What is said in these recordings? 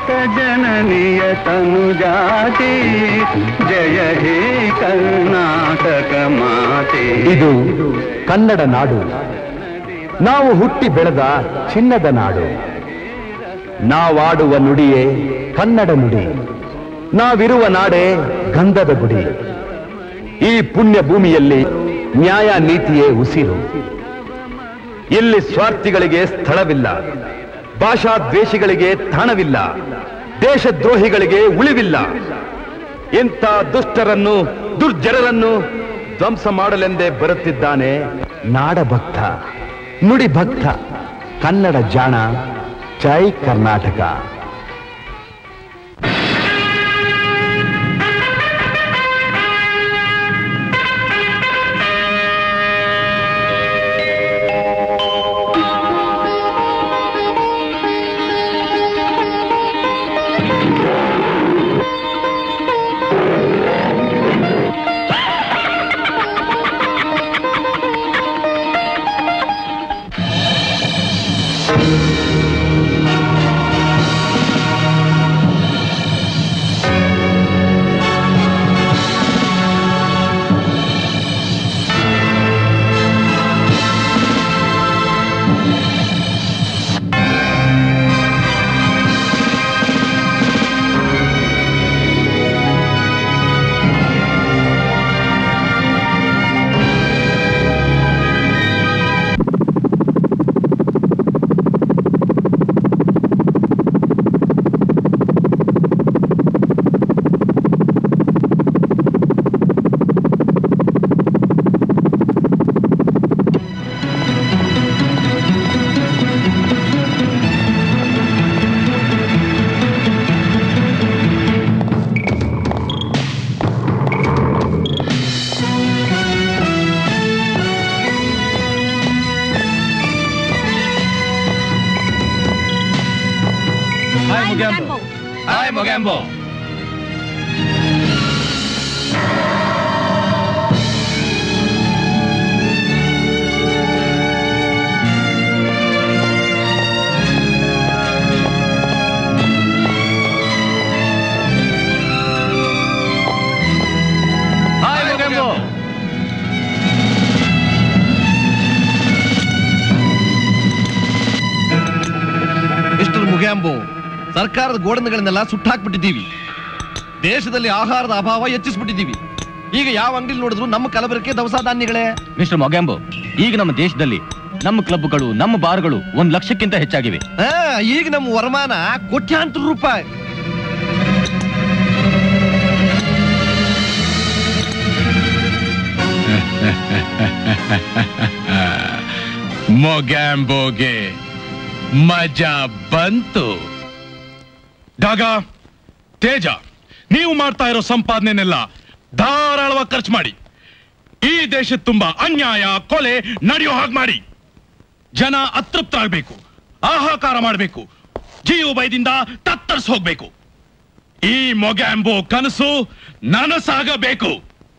ಲೋಕ ಜನನಿಯ ತನು ಜಾತಿ ಜಯ ಹೇ ಕರ್ನಾಟಕ ಮಾತೆ ಇದು ಕನ್ನಡ ನಾಡು ನಾವು ಹುಟ್ಟಿ ಬೆಳೆದ ಚಿನ್ನದ ನಾಡು ನಾವಾಡುವ ನುಡಿಯೇ ಕನ್ನಡ ನುಡಿ ನಾವಿರುವ ನಾಡೇ ಗಂಧದ ಗುಡಿ ಈ ಪುಣ್ಯ ಭೂಮಿಯಲ್ಲಿ ನ್ಯಾಯ ನೀತಿಯೇ ಉಸಿರು ಇಲ್ಲಿ ಸ್ವಾರ್ಥಿಗಳಿಗೆ ಸ್ಥಳವಿಲ್ಲ ಭಾಷಾ ದ್ವೇಷಿಗಳಿಗೆ ತಾಣವಿಲ್ಲ ದೇಶದ್ರೋಹಿಗಳಿಗೆ ಉಳಿವಿಲ್ಲ ಇಂಥ ದುಷ್ಟರನ್ನು ದುರ್ಜನರನ್ನು ಧ್ವಂಸ ಮಾಡಲೆಂದೇ ಬರುತ್ತಿದ್ದಾನೆ ನಾಡಭಕ್ತ ನುಡಿ ಭಕ್ತ ಕನ್ನಡ ಜಾಣ ಜೈ Karnataka Hi, Mogambo. Hi, Mogambo. Hi, Mogambo. Mister Mogambo ಸರ್ಕಾರದ ಗೋಡನ್ಗಳನ್ನೆಲ್ಲ ಸುಟ್ಟಾಕ್ಬಿಟ್ಟಿದ್ದೀವಿ ದೇಶದಲ್ಲಿ ಆಹಾರದ ಅಭಾವ ಹೆಚ್ಚಿಸ್ಬಿಟ್ಟಿದ್ದೀವಿ ಈಗ ಯಾವ ಅಂಗಡಿ ನೋಡಿದ್ರು ನಮ್ಮ ಕಲಬರಕ್ಕೆ ದವಸ ಧಾನ್ಯಗಳೇ ಮಿಸ್ಟರ್ ಮೊಗ್ಯಾಂಬೋ ಈಗ ನಮ್ಮ ದೇಶದಲ್ಲಿ ನಮ್ಮ ಕ್ಲಬ್ಗಳು ನಮ್ಮ ಬಾರ್ಗಳು ಒಂದ್ ಲಕ್ಷಕ್ಕಿಂತ ಹೆಚ್ಚಾಗಿವೆ ಆ, ಈಗ ನಮ್ಮ ವರಮಾನ ಕೋಟ್ಯಾಂತರ ರೂಪಾಯಿ ಮೊಗ್ಯಾಂಬೋಗೆ ಮಜಾ ಬಂತು ಡಾಗ ತೇಜ ನೀವು ಮಾಡ್ತಾ ಇರೋ ಸಂಪಾದನೆನೆಲ್ಲ ಧಾರಾಳವಾಗಿ ಖರ್ಚು ಮಾಡಿ ಈ ದೇಶದ ತುಂಬಾ ಅನ್ಯಾಯ ಕೊಲೆ ನಡೆಯೋ ಹಾಗೆ ಮಾಡಿ ಜನ ಅತೃಪ್ತರಾಗಬೇಕು ಆಹಾಕಾರ ಮಾಡಬೇಕು ಜೀವ ಭಯದಿಂದ ತತ್ತರಿಸ್ ಹೋಗ್ಬೇಕು ಈ ಮೊಗ್ಯಾಂಬೋ ಕನಸು ನನಸಾಗಬೇಕು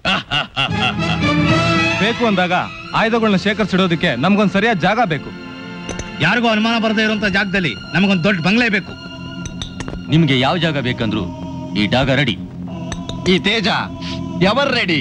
ಬೇಕು ಅಂದಾಗ ಆಯುಧಗಳನ್ನ ಶೇಖರಿಸಿಡೋದಕ್ಕೆ ನಮ್ಗೊಂದ್ ಸರಿಯಾದ ಜಾಗ ಬೇಕು ಯಾರಿಗೂ ಅನುಮಾನ ಬರದೇ ಇರುವಂತ ಜಾಗದಲ್ಲಿ ನಮಗೊಂದು ದೊಡ್ಡ ಬಂಗ್ಲೆ ಬೇಕು ನಿಮ್ಗೆ ಯಾವ ಜಾಗ ಬೇಕಂದ್ರು ಈ ಡಾಗ ರೆಡಿ ಈ ತೇಜ ಎವರ್ ರೆಡಿ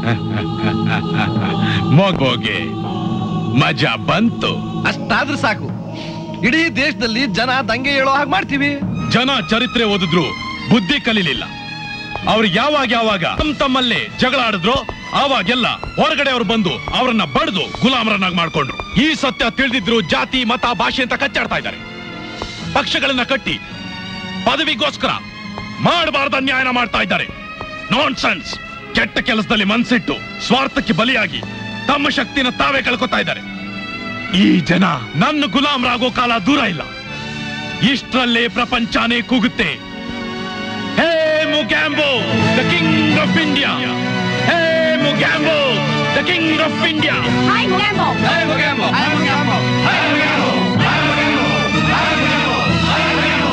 ಮೊಗ್ಬೋಗೆ ಮಜಾ ಬಂತು ಅಷ್ಟಾದ್ರೂ ಸಾಕು ಇಡೀ ದೇಶದಲ್ಲಿ ಜನ ದಂಗೆ ಹೇಳೋ ಹಾಗೆ ಮಾಡ್ತೀವಿ ಜನ ಚರಿತ್ರೆ ಓದಿದ್ರು ಬುದ್ಧಿ ಕಲೀಲಿಲ್ಲ ಅವ್ರು ಯಾವಾಗ ಯಾವಾಗ ತಮ್ಮ ತಮ್ಮಲ್ಲೇ ಜಗಳ ಆಡಿದ್ರು ಆವಾಗೆಲ್ಲ ಹೊರಗಡೆ ಅವ್ರು ಬಂದು ಅವರನ್ನ ಬಡ್ದು ಗುಲಾಮರನ್ನಾಗಿ ಮಾಡ್ಕೊಂಡ್ರು ಈ ಸತ್ಯ ತಿಳಿದಿದ್ರು ಜಾತಿ ಮತ ಭಾಷೆ ಅಂತ ಕಚ್ಚಾಡ್ತಾ ಇದ್ದಾರೆ ಪಕ್ಷಗಳನ್ನ ಕಟ್ಟಿ ಪದವಿಗೋಸ್ಕರ ಮಾಡಬಾರ್ದ ಅನ್ಯಾಯನ ಮಾಡ್ತಾ ಇದ್ದಾರೆ ನಾನ್ ಸೆನ್ಸ್ ಕೆಟ್ಟ ಕೆಲಸದಲ್ಲಿ ಮನ್ಸಿಟ್ಟು ಸ್ವಾರ್ಥಕ್ಕೆ ಬಲಿಯಾಗಿ ತಮ್ಮ ಶಕ್ತಿನ ತಾವೇ ಕಳ್ಕೊತಾ ಇದ್ದಾರೆ ಈ ಜನ ನನ್ನ ಗುಲಾಮರಾಗೋ ಕಾಲ ದೂರ ಇಲ್ಲ ಇಷ್ಟರಲ್ಲೇ ಪ್ರಪಂಚನೇ ಕೂಗುತ್ತೆ hail Mogambo the king of India hail Mogambo the king of India Hi, Mogambo. Hi, Mogambo. Hi, Mogambo. Hi, Mogambo. Hi, Mogambo. Hi, Mogambo. Hi,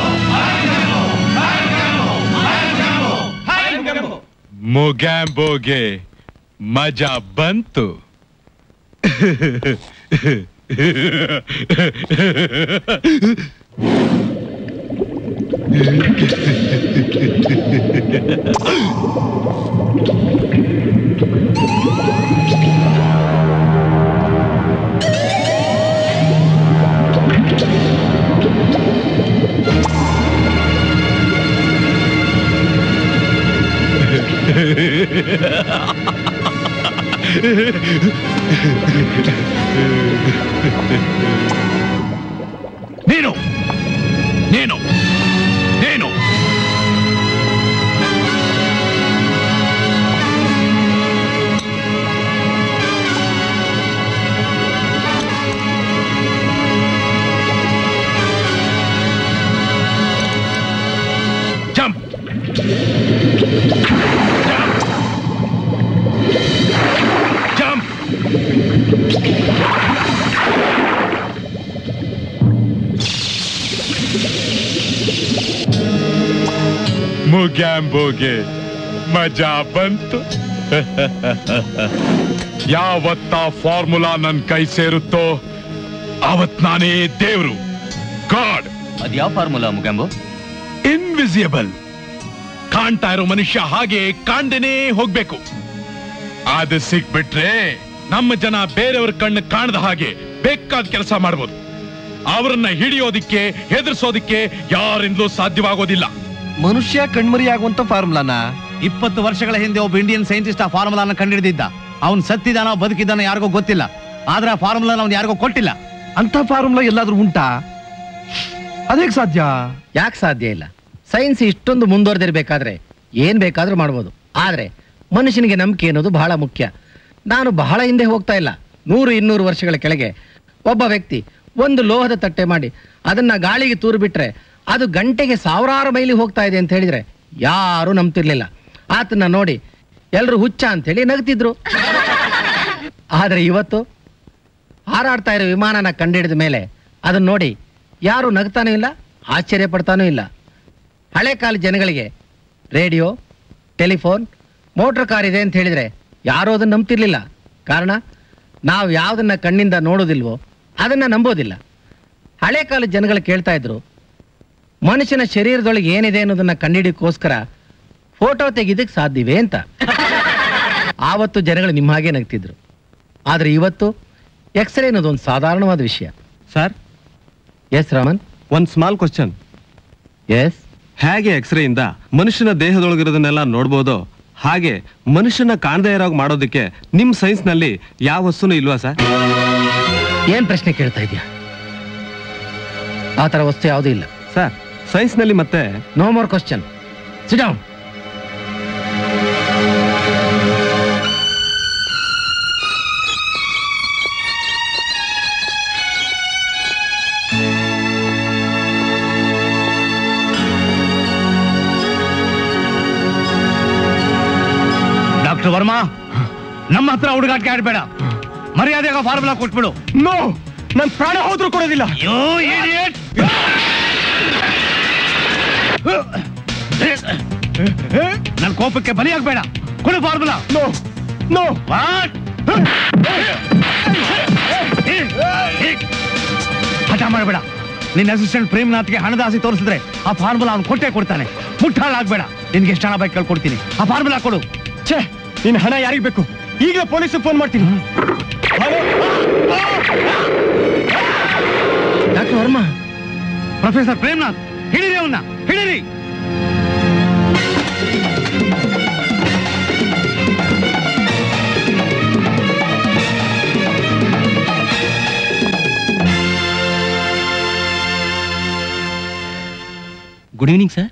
Mogambo. Hi, Mogambo. ಮುಗ್ಯಾಂಬೋಗೆ ಮಜಾ ಬಂತು ನೀನು ನೀನು ನೀನು ಜಂಪ್ ಜಂಪ್ ಮುಗ್ಯಾಂಬೋಗೆ ಮಜಾ ಬಂತು ಯಾವತ್ತ ಫಾರ್ಮುಲಾ ನನ್ ಕೈ ಸೇರುತ್ತೋ ಅವತ್ ನಾನೇ ದೇವ್ರು ಗಾಡ್ ಅದ್ಯಾವ ಫಾರ್ಮುಲಾ ಮುಗಂಬು ಇನ್ವಿಸಿಯಬಲ್ ಕಾಣ್ತಾ ಇರೋ ಮನುಷ್ಯ ಹಾಗೆ ಕಾಣ್ದೇನೆ ಹೋಗ್ಬೇಕು ಅದು ಸಿಕ್ಬಿಟ್ರೆ ನಮ್ಮ ಜನ ಬೇರೆಯವ್ರ ಕಣ್ಣು ಕಾಣದ ಹಾಗೆ ಬೇಕಾದ ಕೆಲಸ ಮಾಡ್ಬೋದು ಅವರನ್ನ ಹಿಡಿಯೋದಿಕ್ಕೆ ಹೆದರ್ಸೋದಿಕ್ಕೆ ಯಾರಿಂದಲೂ ಸಾಧ್ಯವಾಗೋದಿಲ್ಲ ಮನುಷ್ಯ ಕಣ್ಮರಿ ಆಗುವಂತ ಫಾರ್ಮುಲಾನ ಇಪ್ಪತ್ತು ವರ್ಷಗಳ ಹಿಂದೆ ಒಬ್ಬ ಇಂಡಿಯನ್ ಸೈಂಟಿಸ್ಟ್ ಆ ಫಾರ್ಮುಲಾನ ಕಂಡಿಡಿದಿದ್ದ ಅವನ್ ಸತ್ತಿದಾನೋ ಬದುಕಿದ್ದಾನೋ ಯಾರಿಗೋ ಗೊತ್ತಿಲ್ಲ ಆದ್ರೆ ಆ ಫಾರ್ಮುಲಾನ ಅವ್ನು ಯಾರಿಗೋ ಕೊಟ್ಟಿಲ್ಲ ಅಂತ ಫಾರ್ಮುಲಾ ಎಲ್ಲಾದ್ರೂ ಉಂಟಾ ಅದೇಗ್ ಸಾಧ್ಯ ಯಾಕೆ ಸಾಧ್ಯ ಇಲ್ಲ ಸೈನ್ಸ್ ಇಷ್ಟೊಂದು ಮುಂದುವರೆದಿರ್ಬೇಕಾದ್ರೆ ಏನ್ ಬೇಕಾದ್ರೂ ಮಾಡ್ಬೋದು ಆದ್ರೆ ಮನುಷ್ಯನಿಗೆ ನಂಬಿಕೆ ಅನ್ನೋದು ಬಹಳ ಮುಖ್ಯ ನಾನು ಬಹಳ ಹಿಂದೆ ಹೋಗ್ತಾ ಇಲ್ಲ ನೂರು ಇನ್ನೂರು ವರ್ಷಗಳ ಕೆಳಗೆ ಒಬ್ಬ ವ್ಯಕ್ತಿ ಒಂದು ಲೋಹದ ತಟ್ಟೆ ಮಾಡಿ ಅದನ್ನ ಗಾಳಿಗೆ ತೂರು ಬಿಟ್ರೆ ಅದು ಗಂಟೆಗೆ ಸಾವಿರಾರು ಮೈಲಿ ಹೋಗ್ತಾ ಇದೆ ಅಂತ ಹೇಳಿದ್ರೆ ಯಾರು ನಂಬ್ತಿರ್ಲಿಲ್ಲ ಆತನ ನೋಡಿ ಎಲ್ರು ಹುಚ್ಚ ಅಂತೇಳಿ ನಗ್ತಿದ್ರು ಆದ್ರೆ ಇವತ್ತು ಹಾರಾಡ್ತಾ ಇರೋ ವಿಮಾನನ ಕಂಡಿಡಿದ ಮೇಲೆ ಅದನ್ನ ನೋಡಿ ಯಾರು ನಗ್ತಾನೂ ಇಲ್ಲ ಆಶ್ಚರ್ಯ ಪಡ್ತಾನೂ ಇಲ್ಲ ಹಳೆ ಕಾಲ ಜನಗಳಿಗೆ ರೇಡಿಯೋ ಟೆಲಿಫೋನ್ ಮೋಟ್ರ್ ಕಾರ್ ಇದೆ ಅಂತ ಹೇಳಿದ್ರೆ ಯಾರೂ ಅದನ್ನ ನಂಬ್ತಿರ್ಲಿಲ್ಲ ಕಾರಣ ನಾವು ಯಾವುದನ್ನ ಕಣ್ಣಿಂದ ನೋಡೋದಿಲ್ವೋ ಅದನ್ನ ನಂಬೋದಿಲ್ಲ ಹಳೆ ಕಾಲದ ಜನಗಳು ಕೇಳ್ತಾ ಇದ್ರು ಮನುಷ್ಯನ ಶರೀರದೊಳಗೆ ಏನಿದೆ ಅನ್ನೋದನ್ನ ಕಂಡಿಡಿಯೋಕ್ಕೋಸ್ಕರ ಫೋಟೋ ತೆಗೆದಕ್ಕೆ ಸಾಧ್ಯವೇ ಅಂತ ಆವತ್ತು ಜನಗಳು ನಿಮ್ಮ ಹಾಗೆ ನಗ್ತಿದ್ರು ಆದ್ರೆ ಇವತ್ತು ಎಕ್ಸ್ರೇ ಅನ್ನೋದು ಒಂದು ಸಾಧಾರಣವಾದ ವಿಷಯ ಸರ್ ಎಸ್ ರಾಮನ್ ಒಂದ್ ಸ್ಮಾಲ್ ಕ್ವಶನ್ ಎಸ್ ಹೇಗೆ ಎಕ್ಸ್ರೇ ಇಂದ ಮನುಷ್ಯನ ದೇಹದೊಳಗಿರೋದನ್ನೆಲ್ಲ ನೋಡ್ಬೋದು ಹಾಗೆ ಮನುಷ್ಯನ ಕಾಣದೇ ಇರೋ ಹಾಗ್ ಮಾಡೋದಕ್ಕೆ ನಿಮ್ ಸೈನ್ಸ್ ನಲ್ಲಿ ಯಾವ ವಸ್ತುನೂ ಇಲ್ವಾ ಸರ್ ಏನ್ ಪ್ರಶ್ನೆ ಕೇಳ್ತಾ ಇದೆಯಾ ಆ ಥರ ವಸ್ತು ಯಾವುದೂ ಇಲ್ಲ ಸರ್ ಸೈನ್ಸ್ ನಲ್ಲಿ ಮತ್ತೆ no more question sit down doctor Verma ನಮ್ಮ ಹತ್ರ ಹುಡುಗಾಟಿಕೆ ಆಡ್ಬೇಡ ಮರ್ಯಾದೆಗ ಫಾರ್ಮುಲಾ ಕೊಟ್ಬಿಡು ನೋ ನನ್ ಪ್ರಾಣ ಹೋದ್ರೂ ಕೊಡೋದಿಲ್ಲ ಯೋ idiot! ನನ್ ಕೋಪಕ್ಕೆ ಬಲಿಯಾಗಬೇಡ ಕೊಡು ಫಾರ್ಮುಲಾ ನೋ ನೋ ವಾಟ್ ಹಠ ಮಾಡಬೇಡ ನಿನ್ನ ಅಸಿಸ್ಟೆಂಟ್ ಪ್ರೇಮ್ನಾಥ್ಗೆ ಹಣದ ಆಸೆ ತೋರಿಸಿದ್ರೆ ಆ ಫಾರ್ಮುಲಾ ಅವ್ನು ಕೊಟ್ಟೆ ಕೊಡ್ತಾನೆ ಮುಟ್ಟಾಳಾಗ್ಬೇಡ ನಿನ್ಗೆ ಎಷ್ಟು ಹಣ ಬೇಕು ಕೇಳ್ಕೊಡ್ತೀನಿ ಆ ಫಾರ್ಮುಲಾ ಕೊಡು ಛೇ ನಿನ್ ಹಣ ಯಾರಿಗ್ ಬೇಕು ಈಗಲೇ ಪೊಲೀಸ್ ಫೋನ್ ಮಾಡ್ತೀನಿ ಡಾಕ್ಟರ್ ವರ್ಮಾ ಪ್ರೊಫೆಸರ್ ಪ್ರೇಮ್ನಾಥ್ ಹಿಡಿರಿ ಅವನ್ನ ಹಿಡಿರಿ good evening sir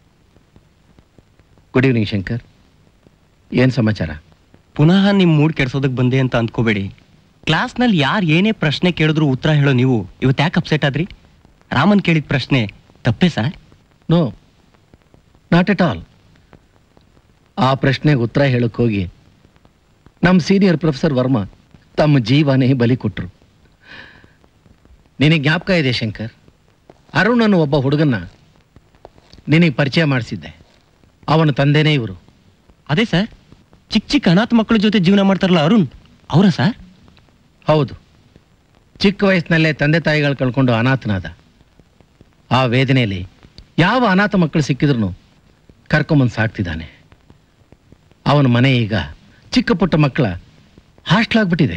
good evening Shankar ಏನ್ ಸಮಾಚಾರ ಪುನಃ ನಿಮ್ ಮೂಡ್ ಕೆಡ್ಸೋದಕ್ ಬಂದೆ ಅಂತ ಅಂದ್ಕೋಬೇಡಿ ಕ್ಲಾಸ್ನಲ್ಲಿ ಯಾರು ಏನೇ ಪ್ರಶ್ನೆ ಕೇಳಿದ್ರು ಉತ್ತರ ಹೇಳೋ ನೀವು ಇವತ್ತು ಯಾಕೆ ಅಪ್ಸೆಟ್ ಆದ್ರಿ ರಾಮನ್ ಕೇಳಿದ ಪ್ರಶ್ನೆ ತಪ್ಪೇ sir no not at all ಆ ಪ್ರಶ್ನೆಗೆ ಉತ್ತರ ಹೇಳಕ್ ಹೋಗಿ ನಮ್ಮ ಸೀನಿಯರ್ ಪ್ರೊಫೆಸರ್ ವರ್ಮಾ ತಮ್ಮ ಜೀವನೇ ಬಲಿ ಕೊಟ್ರು ನಿನಗೆ ಜ್ಞಾಪಕ ಇದೆ ಶಂಕರ್ ಅರುಣ್ ಅನ್ನೋ ಒಬ್ಬ ಹುಡುಗನ್ನ ನಿನಗೆ ಪರಿಚಯ ಮಾಡಿಸಿದ್ದೆ ಅವನ ತಂದೆನೇ ಇವರು ಅದೇ ಸರ್ ಚಿಕ್ಕ ಚಿಕ್ಕ ಅನಾಥ ಮಕ್ಕಳ ಜೊತೆ ಜೀವನ ಮಾಡ್ತಾರಲ್ಲ ಅರುಣ್ ಅವರ ಸರ್ ಹೌದು ಚಿಕ್ಕ ವಯಸ್ಸಿನಲ್ಲೇ ತಂದೆ ತಾಯಿಗಳು ಕಳ್ಕೊಂಡು ಅನಾಥನಾದ ಆ ವೇದನೆಯಲ್ಲಿ ಯಾವ ಅನಾಥ ಮಕ್ಕಳು ಸಿಕ್ಕಿದ್ರು ಕರ್ಕೊಂಬಂದು ಸಾಕ್ತಿದ್ದಾನೆ ಅವನ ಮನೆ ಈಗ ಚಿಕ್ಕ ಪುಟ್ಟ ಮಕ್ಕಳ ಹಾಸ್ಟೆಲ್ ಆಗ್ಬಿಟ್ಟಿದೆ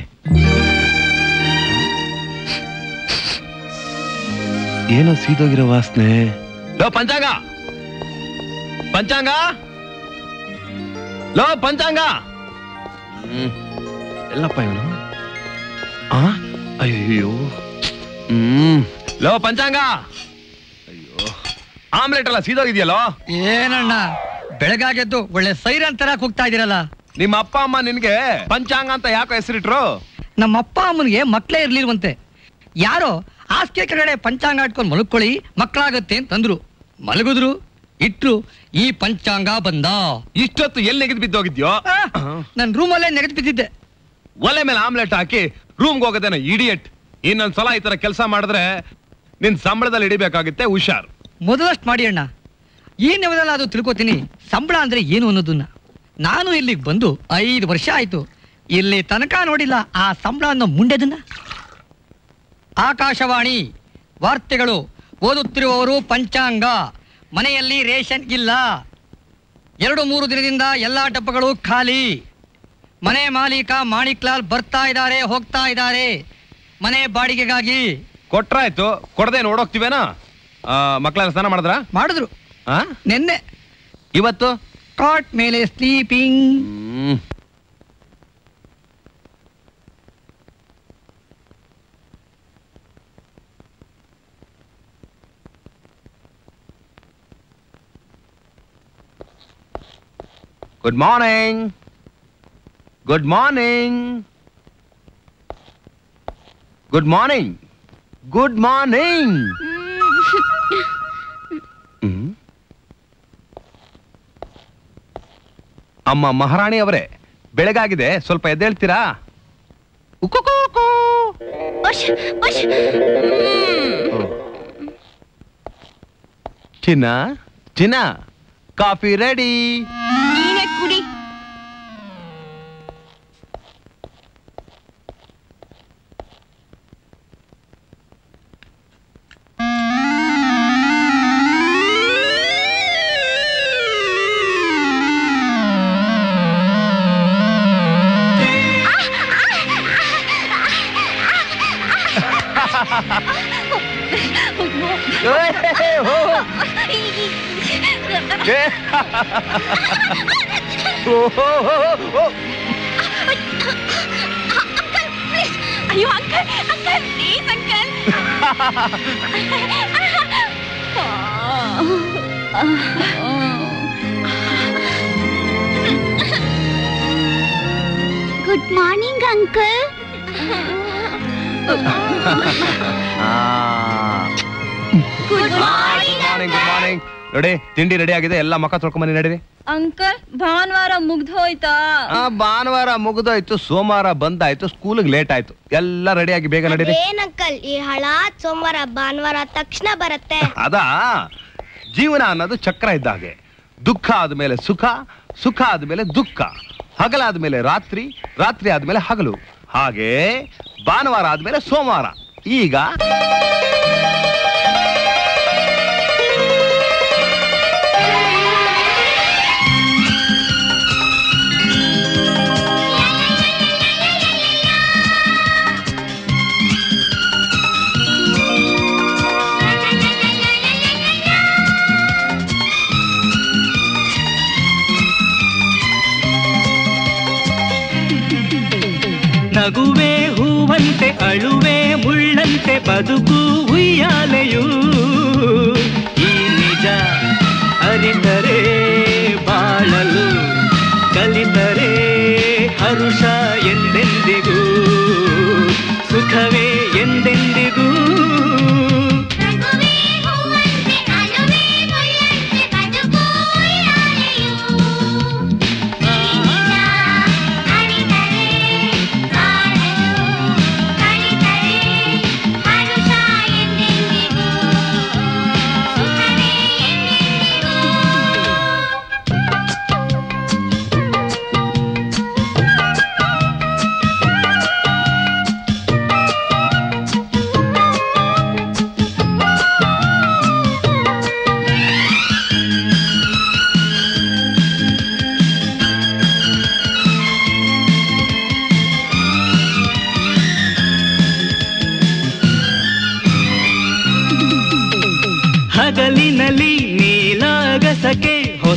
ಏನೋ ಸೀದೋಗಿರೋ ವಾಸನೆ ಲೋ ಪಂಚಾಂಗ ಪಂಚಾಂಗ ಲೋ ಪಂಚಾಂಗ ಹ್ಮ್. ಎಲ್ಲಪ್ಪ ಇವನು ಆ ಅಯ್ಯೋ ಹ್ಮ್ ಲೋ ಪಂಚಾಂಗ ಅಯ್ಯೋ ಆಮ್ಲೆಟ್ ಅಲ್ಲ ಸೀದೋಗಿದ್ಯಲ್ಲೋ ಏನಣ್ಣ ಬೆಳಗಾಗೆದ್ದು ಒಳ್ಳೆ ಸೈರನ್ ತರ ಕೂಗ್ತಾ ಇದೀರಲ್ಲ ನಿಮ್ಮ ಅಪ್ಪ ಅಮ್ಮ ನಿನ್ಗೆ ಪಂಚಾಂಗ ಅಂತ ಯಾಕೋ ಹೆಸರಿಟ್ರು ನಮ್ಮ ಅಪ್ಪ ಅಮ್ಮನಿಗೆ ಮಕ್ಕಳೇ ಇರ್ಲಿಲ್ವಂತೆ ಯಾರೋ ಹಾಸಿಗೆ ಕೆಳಗಡೆ ಪಂಚಾಂಗ ಇಟ್ಕೊಂಡು ಮಲ್ಕೊಳ್ಳಿ ಮಕ್ಕಳಾಗತ್ತೆ ಅಂತಂದ್ರು ಮಲಗಿದ್ರು ಇಟ್ರು ಈ ಪಂಚಾಂಗ ಬಂದ ಇಷ್ಟೊತ್ತು ಎಲ್ಲಿ ನೆಗೆದು ಬಿದ್ದೋಗಿದ್ಯೋ ನನ್ನ ರೂಮಲ್ಲೇ ನೆಗೆದು ಬಿದ್ದಿದ್ದೆ ಒಲೆ ಮೇಲೆ ಆಮ್ಲೆಟ್ ಹಾಕಿ ರೂಮ್ಗೆ ಹೋಗೋದೇನೋ ಇಡಿಯಟ್ ಇನ್ನೊಂದ್ ಸಲ ಈ ತರ ಕೆಲಸ ಮಾಡಿದ್ರೆ ನಿನ್ ಸಂಬಳದಲ್ಲಿ ಹಿಡಿಬೇಕಾಗುತ್ತೆ ಹುಷಾರ್ ಮೊದಲಷ್ಟು ಮಾಡಿ ಅಣ್ಣ ಈ ನೆವದಲ್ಲ ಅದು ತಿಳ್ಕೊತೀನಿ ಸಂಬಳ ಅಂದ್ರೆ ಏನು ಅನ್ನೋದನ್ನ ನಾನು ಇಲ್ಲಿಗೆ ಬಂದು ಐದು ವರ್ಷ ಆಯ್ತು ಇಲ್ಲಿ ತನಕ ನೋಡಿಲ್ಲ ಆ ಸಂಬಳ ಅನ್ನೋ ಮುಂಡೆದನ್ನ ಆಕಾಶವಾಣಿ ವಾರ್ತೆಗಳು ಓದುತ್ತಿರುವವರು ಪಂಚಾಂಗ ಮನೆಯಲ್ಲಿ ರೇಷನ್ ಇಲ್ಲ ಎರಡು ಮೂರು ದಿನದಿಂದ ಎಲ್ಲಾ ಡಬ್ಬಗಳು ಖಾಲಿ ಮನೆ ಮಾಲೀಕ ಮಾಣಿಕ್ಲಾಲ್ ಬರ್ತಾ ಇದ್ದಾರೆ ಹೋಗ್ತಾ ಇದ್ದಾರೆ ಮನೆ ಬಾಡಿಗೆಗಾಗಿ ಕೊಟ್ರಾಯ್ತು ಕೊಡದೆ ನೋಡೋಗ್ತೀವೇನಾ ಮಕ್ಕಳೆಲ್ಲ ಸ್ನಾನ ಮಾಡಿದ್ರ ಮಾಡಿದ್ರು ಆ? ನಿನ್ನೆ ಇವತ್ತು ಕಾಟ್ ಮೇಲೆ sleeping hmm. Good morning good morning good morning good morning ಅಮ್ಮ ಮಹಾರಾಣಿ ಅವರೇ ಬೆಳಗಾಗಿದೆ ಸ್ವಲ್ಪ ಎದ್ದೇಳ್ತೀರಾ ಚಿನ್ನ ಚಿನ್ನ ಕಾಫಿ ರೆಡಿ ಕುಡಿ ಅಯ್ಯೋ uncle uncle please uncle good morning uncle good morning morning good morning ನೋಡಿ ತಿಂಡಿ ರೆಡಿ ಆಗಿದೆ ಎಲ್ಲ ಮಕ್ಕ ತೊಳ್ಕೊಂಬನ್ನಿ ನಡೀರಿ ಅಂಕಲ್ ಭಾನುವಾರ ಮುಗ್ದೋಯ್ತಾ ಆ, ಭಾನುವಾರ ಮುಗಿದೋಯ್ತು ಸೋಮವಾರ ಬಂದಾಯ್ತು ಸ್ಕೂಲಿಗೆ ಲೇಟ್ ಆಯ್ತು ಎಲ್ಲ ರೆಡಿ ಆಗಿ ಬೇಗ ನಡೀರಿ ಏನ್ ಅಂಕಲ್ ಈ ಹಳ ಸೋಮವಾರ ಭಾನುವಾರ ತಕ್ಷಣ ಬರುತ್ತೆ ಅದಾ ಜೀವನ ಅನ್ನೋದು ಚಕ್ರ ಇದ್ದ ಹಾಗೆ ದುಃಖ ಆದ್ಮೇಲೆ ಸುಖ ಸುಖ ಆದ್ಮೇಲೆ ದುಃಖ ಹಗಲಾದ್ಮೇಲೆ ರಾತ್ರಿ ರಾತ್ರಿ ಆದ್ಮೇಲೆ ಹಗಲು ಹಾಗೆ ಭಾನುವಾರ ಆದ್ಮೇಲೆ ಸೋಮವಾರ ಈಗ ನಗುವೆ ಹೂವಂತೆ ಅಳುವೆ ಮುಳ್ಳಂತೆ ಬದುಕು ಉಯ್ಯಾಲೆಯು ಈ ನಿಜ ಅರಿತರೆ ಬಾಳಲು ಕಲಿತರೆ ಹರುಷ ಎಂದೆಂದಿಗೂ ಸುಖವೇ ಎಂದೆಂದಿಗೂ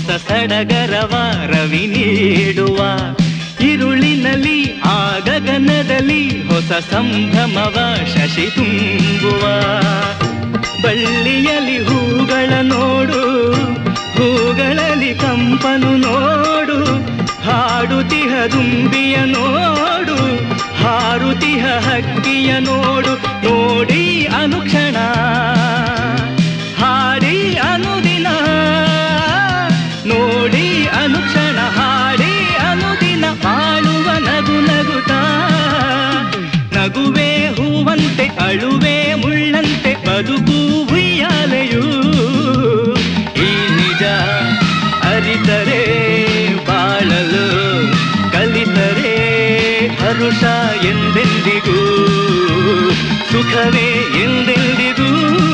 ಹೊಸ ಸಡಗರವ ರವಿ ನೀಡುವ ಇರುಳಿನಲ್ಲಿ ಆ ಗಗನದಲ್ಲಿ ಹೊಸ ಸಂಭ್ರಮವ ಶಶಿ ತುಂಬುವ ಬಳ್ಳಿಯಲ್ಲಿ ಹೂಗಳ ನೋಡು ಹೂಗಳಲ್ಲಿ ಕಂಪನು ನೋಡು ಹಾಡುತಿಹ ದುಂಬಿಯ ನೋಡು ಹಾರುತಿಹ ಹಕ್ಕಿಯ ನೋಡು ನೋಡಿ ಅನುಕ್ಷಣ ಹಾಡಿ ಅನುದಿನ ನೋಡಿ ಅನುಕ್ಷಣ ಹಾಡಿ ಅನುದಿನ ಬಾಳುವ ನಗು ನಗುತ್ತ ನಗುವೆ ಹೂವಂತೆ ಅಳುವೆ ಮುಳ್ಳಂತೆ ಬದುಕು ಉಯ್ಯಾಲೆಯು ಈ ನಿಜ ಅರಿತರೆ ಬಾಳಲು ಕಲಿತರೆ ಹರುಷ ಎಂದೆಂದಿಗೂ ಸುಖವೇ ಎಂದೆಂದಿಗೂ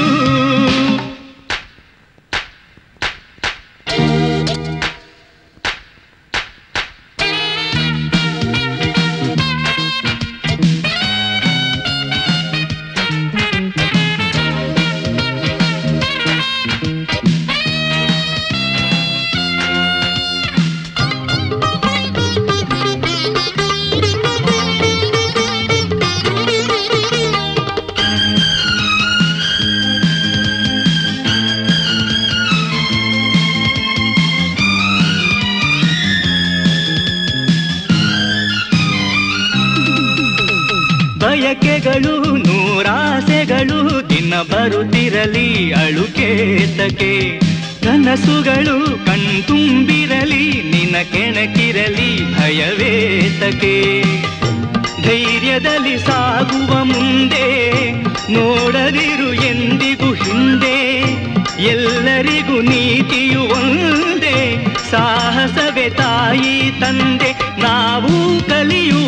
ಬಯಕೆಗಳು ನೂರಾಸೆಗಳು ದಿನ ಬರುತ್ತಿರಲಿ ಅಳುಕೇತಕೆ ಕನಸುಗಳು ಕಣ್ತುಂಬಿರಲಿ ನಿನ ಕೆಣಕಿರಲಿ ಭಯವೇತಕೆ ಧೈರ್ಯದಲ್ಲಿ ಸಾಗುವ ಮುಂದೆ ನೋಡದಿರು ಎಂದಿಗೂ ಹಿಂದೆ ಎಲ್ಲರಿಗೂ ನೀತಿಯು ಒಂದೇ ಸಾಹಸವೇ ತಾಯಿ ತಂದೆ ನಾವು ಕಲಿಯುವ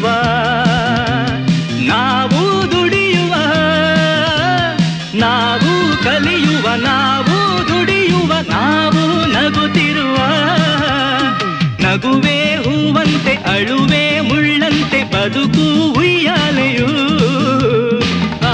ನಾವು ದುಡಿಯುವ ನಾವು ಕಲಿಯುವ ನಾವು ದುಡಿಯುವ ನಾವು ನಗುತ್ತಿರುವ ನಗುವೆ ಹೂವಂತೆ ಅಳುವೆ ಮುಳ್ಳಂತೆ ಬದುಕು ಉಯ್ಯಾಲೆಯು ಆ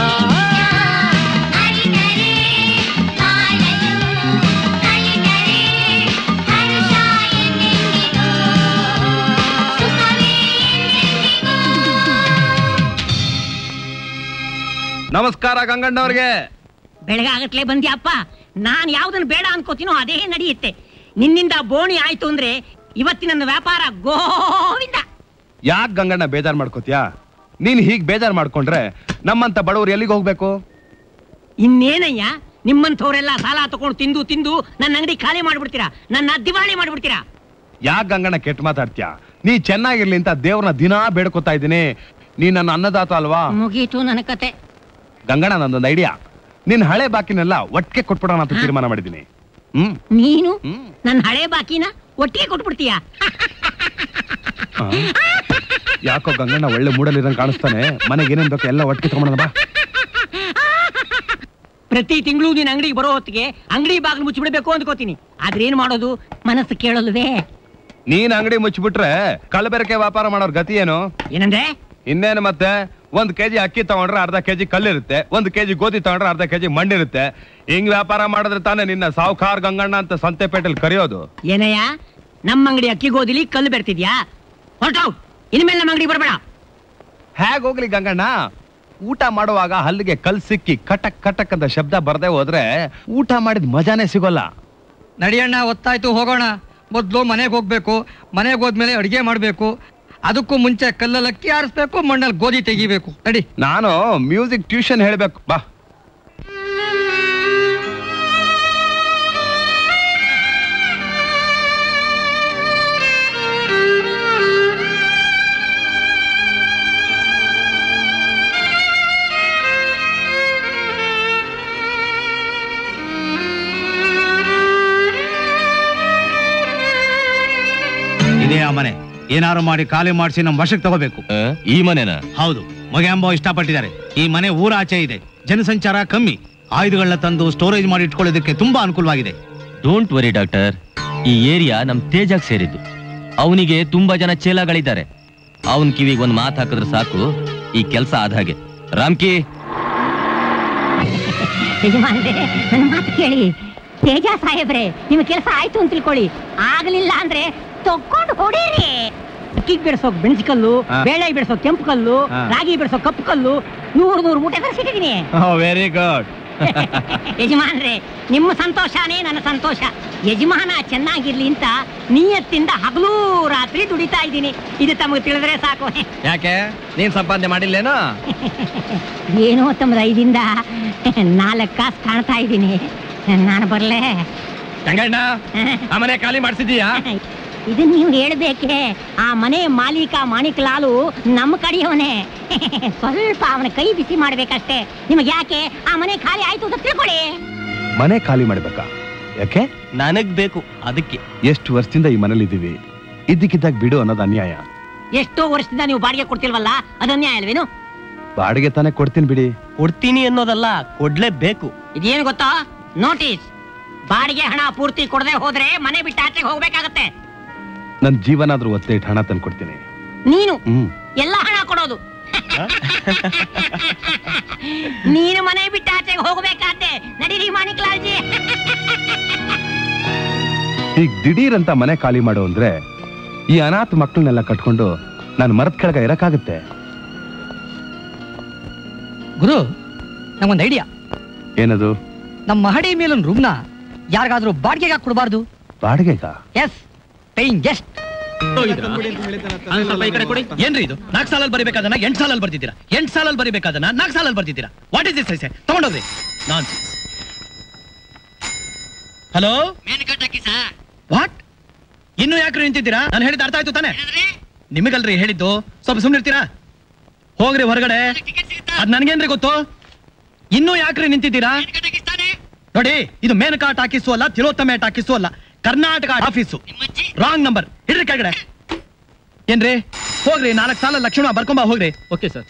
ನಮಸ್ಕಾರ ಗಂಗಣ್ಣವ್ರಿಗೆ ಬೆಳಗಾಗತ್ಲೆ ಬಂದ್ಯಪ್ಪ ನಾನ್ ಯಾವ್ದನ್ನ ಬೇಡ ಅನ್ಕೋತೀನೋ ಅದೇ ನಡೆಯುತ್ತೆ ನಿನ್ನಿಂದ ಬೋಣಿ ಆಯ್ತು ಅಂದ್ರೆ ಇವತ್ತಿನ ನನ್ನ ವ್ಯಾಪಾರ ಗೋವಿಂದ ಯಾಕೆ ಗಂಗಣ್ಣ ಬೇಜಾರ್ ಮಾಡ್ಕೋತ್ಯಾ ನೀನ್ ಹೀಗ್ ಬೇಜಾರ್ ಮಾಡ್ಕೊಂಡ್ರೆ ನಮ್ಮಂತ ಬಡವರು ಎಲ್ಲಿಗೆ ಹೋಗ್ಬೇಕು ಇನ್ನೇನಯ್ಯ ನಿಮ್ಮಂಥವ್ರೆಲ್ಲ ಸಾಲ ತಗೊಂಡು ತಿಂದು ತಿಂದು ನನ್ನ ಅಂಗಡಿ ಖಾಲಿ ಮಾಡ್ಬಿಡ್ತೀರಾ ನನ್ನ ದಿವಾಳಿ ಮಾಡ್ಬಿಡ್ತೀರಾ ಯಾಕೆ ಗಂಗಣ್ಣ ಕೆಟ್ಟ ಮಾತಾಡ್ತೀಯಾ ನೀ ಚೆನ್ನಾಗಿರ್ಲಿ ಅಂತ ದೇವ್ರನ್ನ ದಿನಾ ಬೇಡ್ಕೊತಾ ಇದ್ದೀನಿ ನೀ ನನ್ನ ಅನ್ನದಾತ ಅಲ್ವಾ ಮುಗೀತು ನನ್ನ ಕತೆ ಗಂಗಣ್ಣ ನಂದೊಂದು ಐಡಿಯಾ ನಿನ್ ಹಳೆ ಬಾಕಿನೆಲ್ಲ ಒಟ್ಟಿಗೆ ಕೊಟ್ಬಿಡೋಣ ಅಂತ ತೀರ್ಮಾನ ಮಾಡಿದ್ದೀನಿ ಹ್ಮ್ ನೀನು ನನ್ನ ಹಳೆ ಬಾಕಿನ ಒಟ್ಟಿಗೆ ಕೊಟ್ಬಿಡ್ತೀಯಾ ಆ? ಯಾಕೋ ಗಂಗಣ್ಣ ಒಳ್ಳೆ ಮೂಡಲಿರಂಗ್ ಕಾಣಿಸ್ತಾನೆ ಮನೆಗೆ ಏನೇನ್ ಬೇಕು ಎಲ್ಲ ಒಟ್ಟಿಗೆ ತಗೊಂಡ ಬಾ ಪ್ರತಿ ತಿಂಗಳು ನೀನ್ ಅಂಗಡಿಗೆ ಬರೋ ಹೊತ್ತಿಗೆ ಅಂಗಡಿ ಬಾಗಿಲು ಮುಚ್ಚಿಬಿಡ್ಬೇಕು ಅಂದ್ಕೋತೀನಿ ಆದ್ರೆ ಏನ್ ಮಾಡೋದು ಮನಸ್ಸು ಕೇಳಲ್ವೇ ನೀನ್ ಅಂಗಡಿ ಮುಚ್ಚಿಬಿಟ್ರೆ ಕಲಬೆರಕೆ ವ್ಯಾಪಾರ ಮಾಡೋರ್ ಗತಿ ಏನು ಏನಂದ್ರೆ ಇನ್ನೇನು ಮತ್ತೆ ಒಂದ್ ಕೆಜಿ ಅಕ್ಕಿ ತಗೊಂಡ್ರೆ ಅರ್ಧ ಕೆಜಿ ಕಲ್ಲಿರುತ್ತೆ ಒಂದ್ ಕೆಜಿ ಗೋಧಿ ತಗೊಂಡ್ರೆ ಅರ್ಧ ಕೆಜಿ ಮಣ್ಣಿರುತ್ತೆ ಹಿಂಗ್ ವ್ಯಾಪಾರ ಮಾಡಿದ್ರೆ ತಾನೇ ನಿನ್ನ ಸಾವುಕಾರ್ ಗಂಗಣ್ಣ ಅಂತ ಸಂತೆಪೇಟೆಲ್ ಕರೆಯೋದು ಏನಯ್ಯ ನಮ್ಮ ಅಂಗಡಿ ಅಕ್ಕಿ ಗೋದಿಲಿ ಕಲ್ಲು ಬೆರ್ತಿದ್ಯಾ ಹೊರಟೋಗ್ ಇನ್ಮೇಲೆ ನಮ್ಮ ಅಂಗಡಿ ಬರಬೇಡ ಹೇಗ್ ಹೋಗ್ಲಿ ಗಂಗಣ್ಣ ಊಟ ಮಾಡುವಾಗ ಹಲ್ಲಿಗೆ ಕಲ್ ಸಿಕ್ಕಿ ಕಟಕ್ ಕಟಕ್ ಅಂತ ಶಬ್ದ ಬರ್ದೇ ಹೋದ್ರೆ ಊಟ ಮಾಡಿದ ಮಜಾನೇ ಸಿಗೋಲ್ಲ ನಡಿಯಣ್ಣ ಒತ್ತಾಯ್ತು ಹೋಗೋಣ ಮೊದಲು ಮನೆಗೆ ಹೋಗ್ಬೇಕು ಮನೆಗೆ ಹೋದ್ಮೇಲೆ ಅಡಿಗೆ ಮಾಡಬೇಕು ಅದಕ್ಕೂ ಮುಂಚೆ ಕಲ್ಲಲ್ಲಿ ಅಕ್ಕಿ ಆರಿಸ್ಬೇಕು ಮಣ್ಣಲ್ಲಿ ಗೋಧಿ ತೆಗಿಬೇಕು ನಡಿ ನಾನು ಮ್ಯೂಸಿಕ್ ಟ್ಯೂಷನ್ ಹೇಳ್ಬೇಕು ಬಾ ಇದೇ ಆ ಮನೆ ಏನಾರು ಮಾಡಿ ಖಾಲಿ ಮಾಡಿಸಿ ನಮ್ಮ ವಶಕ್ಕೆ ತಗೋಬೇಕು ಈ ಮನೆನ ಹೌದು ಮಗೆಂಬ ಇಷ್ಟಪಟ್ಟಿದ್ದಾರೆ ಈ ಮನೆ ಊರಾಚೆ ಇದೆ ಜನಸಂಚಾರ ಕಮ್ಮಿ ಆಯುಧಗಳನ್ನ ತಂದು ಸ್ಟೋರೇಜ್ ಮಾಡಿ ಇಟ್ಕೊಳ್ಳೋದಕ್ಕೆ ತುಂಬಾ ಅನುಕೂಲವಾಗಿದೆ ಡೋಂಟ್ ವರಿ ಡಾಕ್ಟರ್ ಈ ಏರಿಯಾ ನಮ್ ತೇಜಾಗ್ ಸೇರಿದ್ದು ಅವನಿಗೆ ತುಂಬಾ ಜನ ಚೇಲಾಗಳಿದ್ದಾರೆ ಅವನ್ ಕಿವಿಗೆ ಒಂದ್ ಮಾತು ಹಾಕಿದ್ರೆ ಸಾಕು ಈ ಕೆಲಸ ಆದ ಹಾಗೆ ರಾಮ್ಕಿ ಯಜಮಾನ್ರೆ ನನ್ನ ಮಾತು ಕೇಳಿ ತೇಜ ಸಾಹೇಬ್ರೆ ನಿಮ್ ಕೆಲಸ ಆಯ್ತು ಅಂತ ತಿಳ್ಕೊಳ್ಳಿ ಆಗ್ಲಿಲ್ಲ ಅಂದ್ರೆ ತಕೊಂಡು ಹೊಡೀರಿ ಅಕ್ಕಿಗ್ ಬಿಡಿಸೋಕ್ ಬೆಣಸಿಕಲ್ಲು ಹಾ. ಬೇಳೆ ಬಿಡಿಸೋ ಕೆಂಪು ಕಲ್ಲು ಹಾ. ರಾಗಿ ಬಿಡಿಸೋ ಕಪ್ಪು ಕಲ್ಲು ನೂರು ನೂರು ಮೂಟೆ ತರಿಸಿಟ್ಟಿದ್ದೀನಿ ವೆರಿ ಗುಡ್ ಯಜಮಾನ್ರೆ ನಿಮ್ಮ ಸಂತೋಷನೇ ನನ್ನ ಸಂತೋಷ ಯಜಮಾನ ಚೆನ್ನಾಗಿರ್ಲಿ ಅಂತ ನಿಯತ್ತಿಂದ ಹಗಲೂ ರಾತ್ರಿ ದುಡಿತಾ ಇದ್ದೀನಿ ಇದು ತಮಗೆ ತಿಳಿದ್ರೆ ಸಾಕು ಯಾಕೆ ನೀನ್ ಸಂಪಾದನೆ ಮಾಡಿಲ್ಲೇನೋ ಏನೋ ತಮ್ಮ ಐದಿಂದ ನಾಲ್ಕು ಕಾಸು ಕಾಣ್ತಾ ಇದ್ದೀನಿ ನಾನು ಬರ್ಲೆ ಗಂಗಣ್ಣ ಆ ಮನೆ ಖಾಲಿ ಮಾಡಿಸಿದೀಯಾ ಇದು ನೀವು ಹೇಳ್ಬೇಕೆ ಆ ಮನೆ ಮಾಲೀಕ ಮಾಣಿಕ್ ಲಾಲು ನಮ್ಮ ಕಡೆಯವನೇ ಸ್ವಲ್ಪ ಅವನ ಕೈ ಬಿಸಿ ಮಾಡ್ಬೇಕಷ್ಟೇ ನಿಮಗೆ ಯಾಕೆ ಆ ಮನೆ ಖಾಲಿ ಆಯ್ತು ಅಂತ ತಿಳ್ಕೊಳ್ಳಿ ಮನೆ ಖಾಲಿ ಮಾಡ್ಬೇಕಾ ಯಾಕೆ ನನಗ್ ಬೇಕು ಅದಕ್ಕೆ ಎಷ್ಟು ವರ್ಷದಿಂದ ಈ ಮನೇಲಿ ಇದ್ದೀವಿ ಇದ್ದಕ್ಕಿದ್ದಾಗ ಬಿಡು ಅನ್ನೋದು ಅನ್ಯಾಯ ಎಷ್ಟೋ ವರ್ಷದಿಂದ ನೀವು ಬಾಡಿಗೆ ಕೊಡ್ತಿಲ್ವಲ್ಲ ಅದನ್ನೇ ಅಲ್ವೇನು ಬಾಡಿಗೆ ತಾನೇ ಕೊಡ್ತೀನಿ ಬಿಡಿ ಕೊಡ್ತೀನಿ ಅನ್ನೋದಲ್ಲ ಕೊಡ್ಲೇಬೇಕು ಇದೇನು ಗೊತ್ತಾ ನೋಟಿಸ್ ಬಾಡಿಗೆ ಹಣ ಪೂರ್ತಿ ಕೊಡದೆ ಹೋದ್ರೆ ಮನೆ ಬಿಟ್ಟು ಆಚೆಗೆ ಹೋಗ್ಬೇಕಾಗತ್ತೆ ನನ್ನ ಜೀವನಾದ್ರೂ ಒತ್ತೆ ಇಟ್ಟು ಹಣ ತಂದು ಕೊಡ್ತೀನಿ ನೀನು ಹ್ಮ್ ಎಲ್ಲ ಹಣ ಕೊಡೋದು ನೀನು ಮನೆ ಬಿಟ್ಟು ಆಚೆಗೆ ಹೋಗ್ಬೇಕಾದ್ರೆ ನಡೀರಿ ಮಾಣಿಕ್ ಲಾಲ್ಜಿ ಈಗ ದಿಢೀರ್ ಅಂತ ಮನೆ ಖಾಲಿ ಮಾಡು ಅಂದ್ರೆ ಈ ಅನಾಥ ಮಕ್ಕಳನ್ನೆಲ್ಲ ಕಟ್ಕೊಂಡು ನಾನು ಮರದ ಕೆಳಗ ಇರಕ್ಕಾಗತ್ತೆ ಗುರು ನಮ್ಗೊಂದು ಐಡಿಯಾ ಏನದು ನಮ್ಮ ಮಹಡಿ ಮೇಲೊಂದು ರೂಮ್ನ ಯಾರಿಗಾದ್ರೂ ಬಾಡಿಗೆಗೆ ಕೊಡಬಾರ್ದು ಬಾಡಿಗೆಗ ಎಸ್ ಪೇಯಿಂಗ್ ಗೆಸ್ಟ್ ಏನ್ರಿ ಇದು ನಾಲ್ಕು ಸಾಲಲ್ಲಿ ಬರಿಬೇಕಾದನ್ನ ಎಂಟು ಸಾಲಲ್ಲಿ ಬರ್ತಿದ್ದೀರಾ ಎಂಟು ಸಾಲಲ್ಲಿ ಬರಿಬೇಕಾದನ್ನ ನಾಲ್ಕು ಸಾಲಲ್ಲಿ ಬರ್ತಿದ್ದೀರಾ ವಾಟ್ ಇಸ್ ದಿಸ್ ಐಸೆ ತಗೊಂಡೋಗ್ರಿ ನಾನ್ ಹಲೋ ವಾಟ್ ಇನ್ನು ಯಾಕ್ರಿ ನಿಂತಿದ್ದೀರಾ ನಾನು ಹೇಳಿದ ಅರ್ಥ ಆಯ್ತು ತಾನೆ ನಿಮಗಲ್ರಿ ಹೇಳಿದ್ದು ಸ್ವಲ್ಪ ಸುಮ್ಮನಿರ್ತೀರಾ ಹೋಗ್ರಿ ಹೊರಗಡೆ ಅದ್ ನನ್ಗೇನ್ರಿ ಗೊತ್ತು ಇನ್ನೂ ಯಾಕ್ರಿ ನಿಂತಿದ್ದೀರಾ ನೋಡಿ ಇದು ಮೇನಕಾ ಟಾಕೀಸು ಅಲ್ಲ ತಿಲೋತ್ತಮೆ ಟಾಕೀಸು ಅಲ್ಲ ಕರ್ನಾಟಕ ಆಫೀಸು ರಾಂಗ್ ನಂಬರ್ ಇಡ್ರಿ ಕೆಳಗಡೆ ಏನ್ರಿ ಹೋಗ್ರಿ ನಾಲ್ಕು ಸಾಲ ಲಕ್ಷಣ ಬರ್ಕೊಂಬ ಹೋಗ್ರಿ okay sir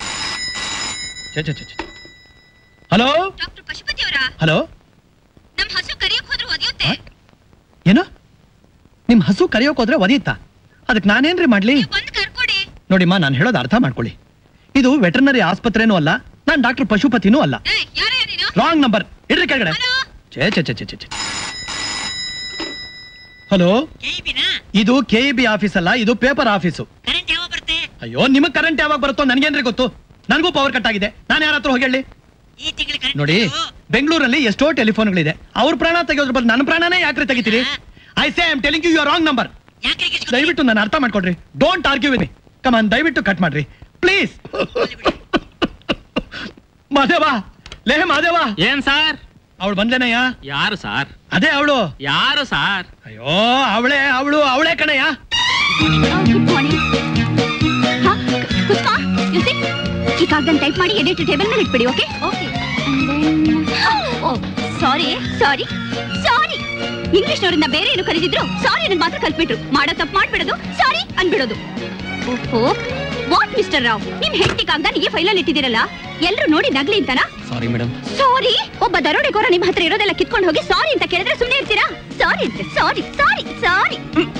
hello doctor Pashupati ಅವರ ಹಲೋ ನಮ್ ಹಸು ಕರಿಯಕ್ ಹೋದ್ರೆ ಒದಿಯುತ್ತೆ ಏನು ನಿಮ್ ಹಸು ಕರೆಯೋಕ್ ಹೋದ್ರೆ ಒದೀತಾ ಅದಕ್ಕೆ ನಾನೇನ್ರಿ ಮಾಡ್ಲಿ ನೋಡಿಮ್ಮ ನಾನು ಹೇಳೋದು ಅರ್ಥ ಮಾಡ್ಕೊಳ್ಳಿ ಇದು ವೆಟರ್ನರಿ ಆಸ್ಪತ್ರೆನೂ ಅಲ್ಲ ನಾನ್ ಡಾಕ್ಟರ್ ಪಶುಪತಿನೂ ಅಲ್ಲ ರಾಂಗ್ ನಂಬರ್ ಇಡ್ರಿ ಕೆಳಗಡೆ ಛೇ ಛೇ ಛೇ ಛೇ ಛೇ ಛೇ. ಹಲೋ ಇದು ಕೆ ಬಿ ಆಫೀಸ್ ಅಲ್ಲ ಇದು ಪೇಪರ್ ಆಫೀಸು ಅಯ್ಯೋ ನಿಮಗ್ ಕರೆಂಟ್ ಯಾವಾಗ ಬರುತ್ತೋ ನನ್ಗೇನ್ರಿ ಗೊತ್ತು ನನಗೂ ಪವರ್ ಕಟ್ ಆಗಿದೆ ನಾನು ಯಾರ ಹತ್ರ ಹೋಗಿ ಹೇಳಿ ನೋಡಿ ಬೆಂಗಳೂರಲ್ಲಿ ಎಷ್ಟೋ ಟೆಲಿಫೋನ್ಗಳಿದೆ ಅವ್ರ ಪ್ರಾಣ ತೆಗೆಯೋದ್ರ ಬದಲು ನನ್ನ ಪ್ರಾಣನೇ ಯಾಕ್ರಿ ತೆಗಿತೀರಿ I say I'm telling you wrong number ದಯವಿಟ್ಟು ನಾನು ಅರ್ಥ ಮಾಡ್ಕೊಡ್ರಿ don't argue with me come on ದಯವಿಟ್ಟು ಕಟ್ ಮಾಡ್ರಿ ಪ್ಲೀಸ್ ಮಾದೇವ ಲೇ ಮಾದೇವ ಏನ್ ಸಾರ್ ಅವಳು ಬಂದೇನಯ್ಯ ಯಾರು ಸಾರ್ ಅದೇ ಅವಳು ಯಾರು ಸಾರ್ ಅಯ್ಯೋ ಅವಳೆ ಅವಳು ಅವಳೆ ಕಣಯ್ಯ ಈ ಕಾಗದನ್ ಟೈಪ್ ಮಾಡಿ ಎಡಿಟ್ ಟೇಬಲ್ ಮೇಲೆ ಇಟ್ಬಿಡಿ ಓಕೆ ಓಕೆ ಸಾರಿ ಸಾರಿ ಸಾರಿ ಇಂಗ್ಲಿಷ್ನವರಿಂದ ಬೇರೆ ಏನು ಕರೆದಿದ್ರು ಸಾರಿ ಅನ್ನೋದು ಮಾತ್ರ ಕಲ್ತ್ಬಿಟ್ರು ಮಾಡೋ ತಪ್ಪು ಮಾಡ್ಬಿಡೋದು ಸಾರಿ ಅನ್ಬಿಡೋದು ಓಹೋ ವಾಟ್ ಮಿಸ್ಟರ್ ರಾವ್ ನಿಮ್ ಹೆಂಡತಿ ಕಾಗದ ನೀಗೆ ಫೈಲಲ್ಲಿ ಇಟ್ಟಿದ್ದೀರಲ್ಲ ಎಲ್ರು ನೋಡಿ ನಗ್ಲಿ ಅಂತನಾ ಸಾರಿ ಮೇಡಮ್ ಸಾರಿ ಒಬ್ಬ ದರೋಡೆಗೋರ ನಿಮ್ ಹತ್ರ ಇರೋದೆಲ್ಲ ಕಿತ್ಕೊಂಡು ಹೋಗಿ ಸಾರಿ ಅಂತ ಕೇಳಿದ್ರೆ ಸುಮ್ಮನೆ ಇರ್ತೀರಾ ಸಾರಿ ಅಂತೆ sorry sorry sorry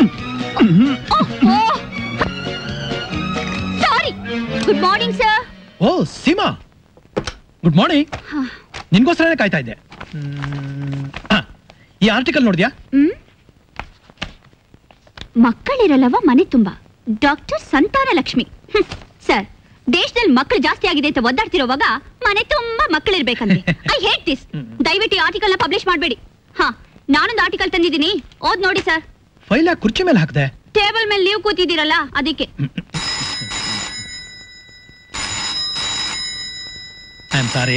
sorry good morning sir oh Seema good morning ನಿನ್ಗೋಸ್ಕರನೇ ಕಾಯ್ತಾ ಇದ್ದೆ ಹ್ಮ್. ಆ, ಈ ಆರ್ಟಿಕಲ್ ನೋಡಿದ್ಯಾ ಹ್ಮ್ ಮಕ್ಕಳಿರಲ್ಲವ ಮನೆ ತುಂಬಾ ಡಾಕ್ಟರ್ ಸಂತಾನ ಲಕ್ಷ್ಮಿ ಹ್ಮ್. ಸರ್ ದೇಶದಲ್ಲಿ ಮಕ್ಕಳು ಜಾಸ್ತಿ ಆಗಿದೆ ಅಂತ ಒದ್ದಾಡ್ತಿರೋವಾಗ ಮನೆ ತುಂಬಾ ಮಕ್ಕಳಿರ್ಬೇಕಂದ್ರೆ ಐ ಹೇಟ್ ದಿಸ್ ದಯವಿಟ್ಟು ಆರ್ಟಿಕಲ್ ನ ಪಬ್ಲಿಷ್ ಮಾಡಬೇಡಿ ಹಾ ನಾನೊಂದು ಆರ್ಟಿಕಲ್ ತಂದಿದ್ದೀನಿ ಓದ್ ನೋಡಿ ಸರ್ ಫೈಲ್ ಕುರ್ಚಿ ಮೇಲೆ ಹಾಕ್ದೆ ಟೇಬಲ್ ಮೇಲೆ ನೀವು ಕೂತಿದ್ದೀರಲ್ಲ ಅದಕ್ಕೆ ಐ ಆಮ್ ಸಾರಿ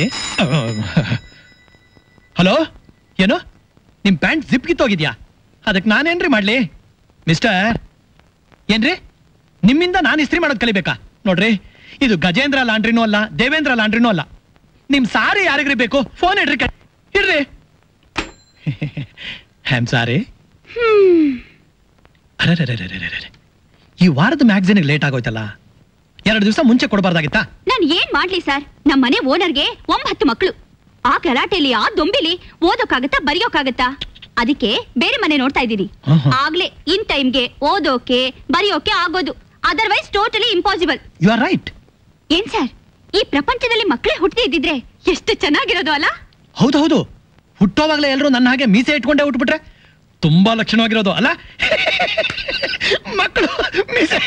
ಹಲೋ ಏನು ನಿಮ್ ಪ್ಯಾಂಟ್ ಜಿಪ್ ಕಿತ್ತೋಗಿದ್ಯಾ ಅದಕ್ಕೆ ನಾನೇನ್ರಿ ಮಾಡ್ಲಿ ಮಿಸ್ಟರ್ ಏನ್ರಿ ನಿಮ್ಮಿಂದ ನಾನು ಇಸ್ತ್ರಿ ಮಾಡೋದ್ ಕಲಿಬೇಕಾ ನೋಡ್ರಿ ಇದು ಗಜೇಂದ್ರ ಲಾಂಡ್ರಿನೂ ಅಲ್ಲ ದೇವೇಂದ್ರ ಲಾಂಡ್ರಿನೂ ಅಲ್ಲ ನಿಮ್ ಸಾರಿ ಯಾರಿಗ್ರಿ ಬೇಕು ಫೋನ್ ಇಡ್ರಿ ಕ- ಇಡ್ರಿ ಐ ಆಮ್ ಸಾರಿ ಅರೆ ಈ ವಾರದ ಮ್ಯಾಗ್ಝಿನ್ ಲೇಟ್ ಆಗೋಯ್ತಲ್ಲ ಎರಡು ದಿವಸ ಮುಂಚೆ ಕೊಡಬಾರ್ದಾಗಿತ್ತಾ ನಾನು ಏನ್ ಮಾಡ್ಲಿ ಸರ್ ನಮ್ಮ ಮನೆ ಓನರ್ಗೆ ಒಂಬತ್ತು ಮಕ್ಕಳು ಆ ಗಲಾಟೆಲಿ ಆ ದೊಂಬಿಲಿ ಓದೋಕ್ಕಾಗತ್ತಾ ಬರೆಯೋಕ್ಕಾಗತ್ತಾ ಅದಕ್ಕೆ ಬೇರೆ ಮನೆ ನೋಡ್ತಾ ಇದ್ದೀನಿ ಆಹಾ. ಆಗ್ಲೇ ಇನ್ ಟೈಮ್ಗೆ ಓದೋಕೆ ಬರೆಯೋಕೆ ಆಗೋದು otherwise totally impossible you are right ಏನ್ ಸರ್ ಈ ಪ್ರಪಂಚದಲ್ಲಿ ಮಕ್ಕಳೇ ಹುಟ್ಟದೇ ಇದ್ದಿದ್ರೆ ಎಷ್ಟು ಚೆನ್ನಾಗಿರೋದು ಅಲ್ಲ ಹೌದು ಹೌದು ಹುಟ್ಟೋವಾಗ್ಲೇ ಎಲ್ಲರೂ ನನ್ನ ಹಾಗೆ ಮೀಸೆ ಇಟ್ಕೊಂಡೇ ಹುಟ್ಬಿಟ್ರೆ ತುಂಬಾ ಲಕ್ಷಣವಾಗಿರೋದು ಅಲ್ಲ ಮಕ್ಕಳು ಮೀಸೆ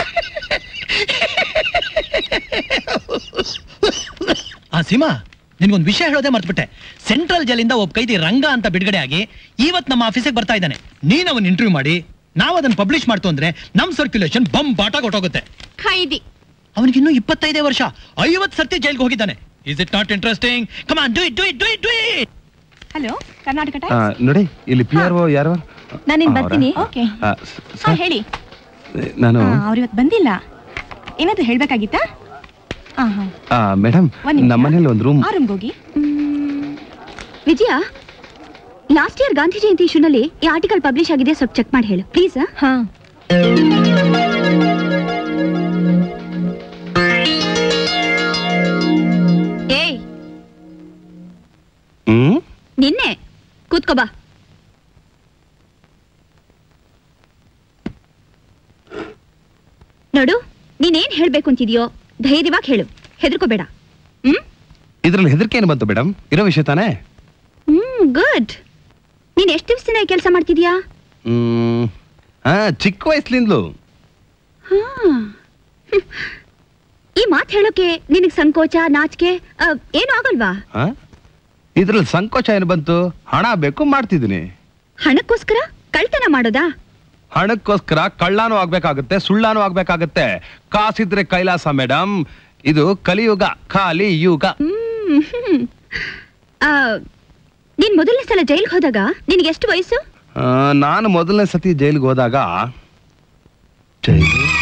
ಆ ಸೀಮಾ ನಿನ್ಗೊಂದು ವಿಷಯ ಹೇಳೋದೇ ಮರ್ತ್ಬಿಟ್ಟೆ ಸೆಂಟ್ರಲ್ ಜೈಲಿಂದ ಒಬ್ಬ ಕೈದಿ ರಂಗ ಅಂತ ಬಿಡುಗಡೆ ಆಗಿ ಇವತ್ ನಮ್ಮ ಆಫೀಸಿಗೆ ಬರ್ತಾ ಇದ್ದಾನೆ ನೀನ್ ಅವನ್ ಇಂಟರ್ವ್ಯೂ ಮಾಡಿ ನಾವು ಅದನ್ನ ಪಬ್ಲಿಷ್ ಮಾಡ್ತು ಅಂದ್ರೆ ನಮ್ ಸರ್ಕ್ಯುಲೇಷನ್ ಬಂ ಬಾಟ ಕೊಟ್ಟೋಗುತ್ತೆ ಖೈದಿ ಅವನಿಗಿನ್ನೂ ಇಪ್ಪತ್ತೈದೇ ವರ್ಷ ಐವತ್ ಸರ್ತಿ ಜೈಲ್ಗೆ ಹೋಗಿದ್ದಾನೆ is it not interesting come on do it do it do it do it hello Karnataka ಆ, ನೋಡಿ ಇಲ್ಲಿ ಪಿ ಆರ್ ಒ ಯಾರು ನಾನು ಇನ್ ಅವರಾ? ಬರ್ತೀನಿ ಓಕೆ ಆ, ಸ- ಹಾ ಸರ್, ಹೇಳಿ ನಾನು ಅವ್ರು ಇವತ್ತು ಬಂದಿಲ್ಲ ಏನಾದ್ರು ಹೇಳ್ಬೇಕಾಗಿತ್ತಾ ಹಾ ಹಾ ಆ, ಮೇಡಮ್ ಒಂದ್ ನಿಮಿಷ. ನಮ್ಮನೇಲಿ ಒಂದು ರೂಮ್ ಆ ರೂಮ್ಗೆ ಹೋಗಿ ವಿಜಯ ಲಾಸ್ಟ್ ಇಯರ್ ಗಾಂಧಿ ಜಯಂತಿ ಇಶ್ಯೂನಲ್ಲಿ ಈ ಆರ್ಟಿಕಲ್ ಪಬ್ಲಿಷ್ ಆಗಿದೆ ಸ್ವಲ್ಪ ಚೆಕ್ ಮಾಡಿ ಹೇಳು ಪ್ಲೀಸ್ ಹಾ ಏಯ್ ಹ್ಮ್ ನಿನ್ನೆ ಕೂತ್ಕೋ ಬಾ ನೋಡು ನೀನೇನ್ ಹೇಳ್ಬೇಕು ಅಂತಿದ್ಯೋ ಧೈರ್ಯವಾಗಿ ಹೇಳು ಹೆದರ್ಕೋಬೇಡ ಹ್ಮ್ ಇದ್ರಲ್ಲಿ ಹೆದರಿಕೆ ಏನು ಬಂತು ಮೇಡಮ್ ಇರೋ ವಿಷಯ ತಾನೇ ಹ್ಮ್ ಗುಡ್ ನೀನ್ ಎಷ್ಟು ದಿವಸದಿಂದ ಕೆಲಸ ಮಾಡ್ತಿದ್ಯಾ ಹ್ಮ್ ಹಾ ಚಿಕ್ಕ ವಯಸ್ಲಿಂದಲೂ ಹಾ. ಹ್ಮ್. ಈ ಮಾತ್ ಹೇಳೋಕೆ ನಿನಗ್ ಸಂಕೋಚ ನಾಚಿಕೆ ಆ, ಏನೂ ಆಗಲ್ವಾ ಹಾ ಇದ್ರಲ್ಲಿ ಸಂಕೋಚ ಏನು ಬಂತು ಹಣ ಬೇಕು ಮಾಡ್ತಿದ್ದೀನಿ ಹಣಕ್ಕೋಸ್ಕರ ಕಳ್ತನ ಮಾಡೋದಾ ಹಣಕ್ಕೋಸ್ಕರ ಕಳ್ಳಾನು ಆಗ್ಬೇಕಾಗುತ್ತೆ ಸುಳ್ಳಾನು ಆಗ್ಬೇಕಾಗುತ್ತೆ ಕಾಸಿದ್ರೆ ಕೈಲಾಸ ಮೇಡಮ್ ಇದು ಕಲಿಯುಗ ಖಾಲಿ ಯುಗ ಹ್ಮ್, ಹ್ಮ್. ಆ, ನೀನ್ ಮೊದಲನೇ ಸಲ ಜೈಲ್ಗೆ ಹೋದಾಗ ನಿನಗೆ ಎಷ್ಟು ವಯಸ್ಸು ಆ, ನಾನು ಮೊದಲನೇ ಸತಿ ಜೈಲಿಗೆ ಹೋದಾಗ ಜೈಲು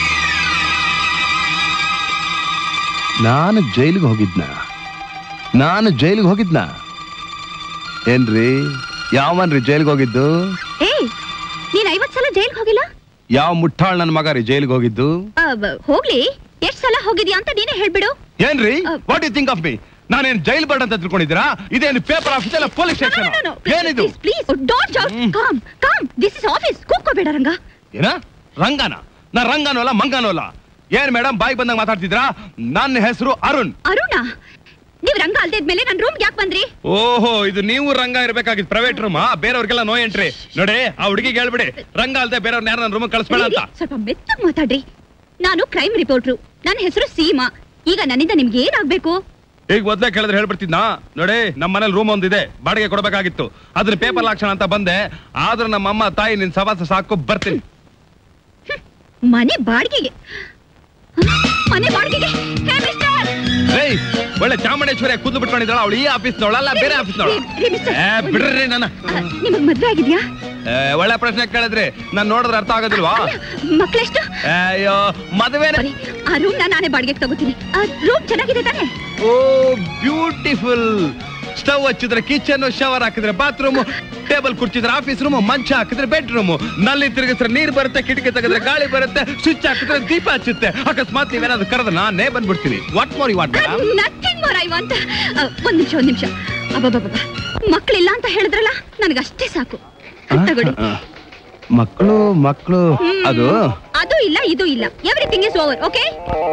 ನಾನು ಜೈಲಿಗೆ ಹೋಗಿದ್ನ ನಾನು ಜೈಲಿಗೆ ಹೋಗಿದ್ನ ಏನ್ರಿ ಯಾವನ್ರಿ ಜೈಲಿಗೆ ಹೋಗಿದ್ದು ಏಯ್ ನೀನ್ ಐವತ್ ಸಲ ಜೈಲ್ಗೆ ಹೋಗಿಲ್ಲ ಯಾವ ಮುಟ್ಟಾಳ್ ನನ್ನ ಮಗ ರೀ ಜೈಲಿಗೆ ಹೋಗಿದ್ದು ಆ, ಬ- ಹೋಗ್ಲಿ ಎಷ್ಟ್ ಸಲ ಹೋಗಿದ್ಯಾ ಅಂತ ನೀನೇ ಹೇಳ್ಬಿಡು ಏನ್ರಿ what you think of me ನಾನೇನ್ ಜೈಲ್ ಬರ್ಡ್ ಅಂತ ತಿಳ್ಕೊಂಡಿದ್ದೀರಾ ಇದೇನು ಪೇಪರ್ ಆಫೀಸ್ ಅಲ್ಲ ಪೊಲೀಸ್ ಸ್ಟೇಷನ್ ಏನಿದು please don't shout come come this is office ಕೂತ್ಕೋಬೇಡ ರಂಗ ಏನ ರಂಗನ ನಾ ರಂಗನೂ ಅಲ್ಲ ಮಂಗನೂ ಅಲ್ಲ ಏನ್ ಮೇಡಮ್ ಬಾಯಿ ಬಂದಾಗ ಮಾತಾಡ್ತಿದ್ರಾ ನನ್ನ ಹೆಸರು ಅರುಣ್ ಅರುಣ ನೀವ್ ರಂಗ ಅಲ್ದೇ ಇದ್ಮೇಲೆ ನನ್ ರೂಮ್ ಯಾಕೆ ಬಂದ್ರಿ ಓಹೋ ಇದು ನೀವು ರಂಗ ಇರ್ಬೇಕಾಗಿತ್ತು ಪ್ರೈವೇಟ್ ರೂಮ್ ಬೇರೆಯವ್ರಿಗೆಲ್ಲ ನೋ ಎಂಟ್ರಿ ನೋಡಿ ಆ ಹುಡುಗಿಗೆ ಹೇಳ್ಬಿಡಿ ರಂಗ ಅಲ್ದೆ ಬೇರೆಯವ್ರನ್ನ ಯಾರು ನನ್ನ ರೂಮ್ ಕಳಿಸ್ಬೇಡ ಅಂತ ಸ್ವಲ್ಪ ಮೆತ್ತಗ್ ಮಾತಾಡ್ರಿ ನಾನು ಕ್ರೈಮ್ ರಿಪೋರ್ಟ್ರು ನನ್ನ ಹೆಸರು ಸೀಮಾ ಈಗ ನನ್ನಿಂದ ನಿಮ್ಗೆ ಏನಾಗ್ಬೇಕು ಈಗ ಮೊದ್ಲೇ ಕೇಳಿದ್ರೆ ಹೇಳ್ಬಿಡ್ತಿದ್ನಾ ನೋಡಿ ನಮ್ಮ ಮನೇಲಿ ರೂಮ್ ಒಂದಿದೆ ಬಾಡಿಗೆ ಕೊಡಬೇಕಾಗಿತ್ತು ಅದ್ರ ಪೇಪರ್ ಲಾಕ್ಷಣ ಅಂತ ಬಂದೆ ಆದ್ರೂ ನಮ್ಮ ಅಮ್ಮ ತಾಯಿ ನಿನ್ ಸವಾಸ ಸಾಕು ಬರ್ತೀನಿ ಮನೆ ಬಾಡಿಗೆಗೆ ಮನೆ ಬಾಡಿಗೆಗೆ ಹೇ ಮಿಸ್ಟರ್ ಏಯ್ ಒಳ್ಳೆ ಚಾಮುಂಡೇಶ್ವರಿ ಕೂದಲು ಬಿಟ್ಕೊಂಡಿದ್ದಾಳ ಅವಳು ಈ ಆಫೀಸ್ ಅಲ್ಲ ಬೇರೆ ಆಫೀಸ್ ರೀ ಮಿಸ್ಟರ್ ಏ ಬಿಡ್ರಿ ನನ್ನ ನಿಮಗ್ ಮದ್ವೆ ಆಗಿದ್ಯಾ ಏ, ಒಳ್ಳೆ ಪ್ರಶ್ನೆ ಕೇಳಿದ್ರಿ ನಾನ್ ನೋಡಿದ್ರೆ ಅರ್ಥ ಆಗೋದಿಲ್ವಾ ಮಕ್ಳೆಷ್ಟು ಅಯ್ಯೋ ಮದುವೆ ಆ ರೂಮ್ ನಾನೇ ಬಾಡಿಗೆಗೆ ತಗೋತೀನಿ ಆ ರೂಮ್ ಚೆನ್ನಾಗಿದೆ ತಾನೆ ಓ ಬ್ಯೂಟಿಫುಲ್ ಸ್ಟವ್ ಹಚ್ಚಿದ್ರೆ ಕಿಚನ್ ಶವರ್ ಹಾಕಿದ್ರೆ ಬಾತ್ರೂಮ್ ಟೇಬಲ್ ಕುರ್ಚಿದ್ರೆ ಆಫೀಸ್ ರೂಮ್ ಮಂಚ ಹಾಕಿದ್ರೆ ಬೆಡ್ರೂಮ್ ನಲ್ಲಿ ತಿರುಗಿಸಿದ್ರೆ ನೀರ್ ಬರುತ್ತೆ ಕಿಟಕಿ ತೆಗೆದ್ರೆ ಗಾಳಿ ಬರುತ್ತೆ ಸ್ವಿಚ್ ಹಾಕಿದ್ರೆ ದೀಪ ಹಚ್ಚುತ್ತೆ ಅಕಸ್ಮಾತ್ ನೀವೇನಾದ್ರು ಕರೆದ್ರೆ ನಾನೇ ಬಂದ್ಬಿಡ್ತೀನಿ what more you what nothing more I want ಒಂದ್ ನಿಮಿಷ ಒಂದ್ ನಿಮಿಷ ಅಬ್ಬಬ್ಬಬ್ಬ ಮಕ್ಳಿಲ್ಲ ಅಂತ ಹೇಳಿದ್ರಲ್ಲ ನನಗಷ್ಟೇ ಸಾಕು ತಗೊಳ್ಳಿ ಮಕ್ಕಳು ಮಕ್ಕಳು ಅದು ಅದು ಇಲ್ಲ ಇದು ಇಲ್ಲ ಎವ್ರಿಥಿಂಗ್ ಇಸ್ ಓವರ್ ಓಕೆ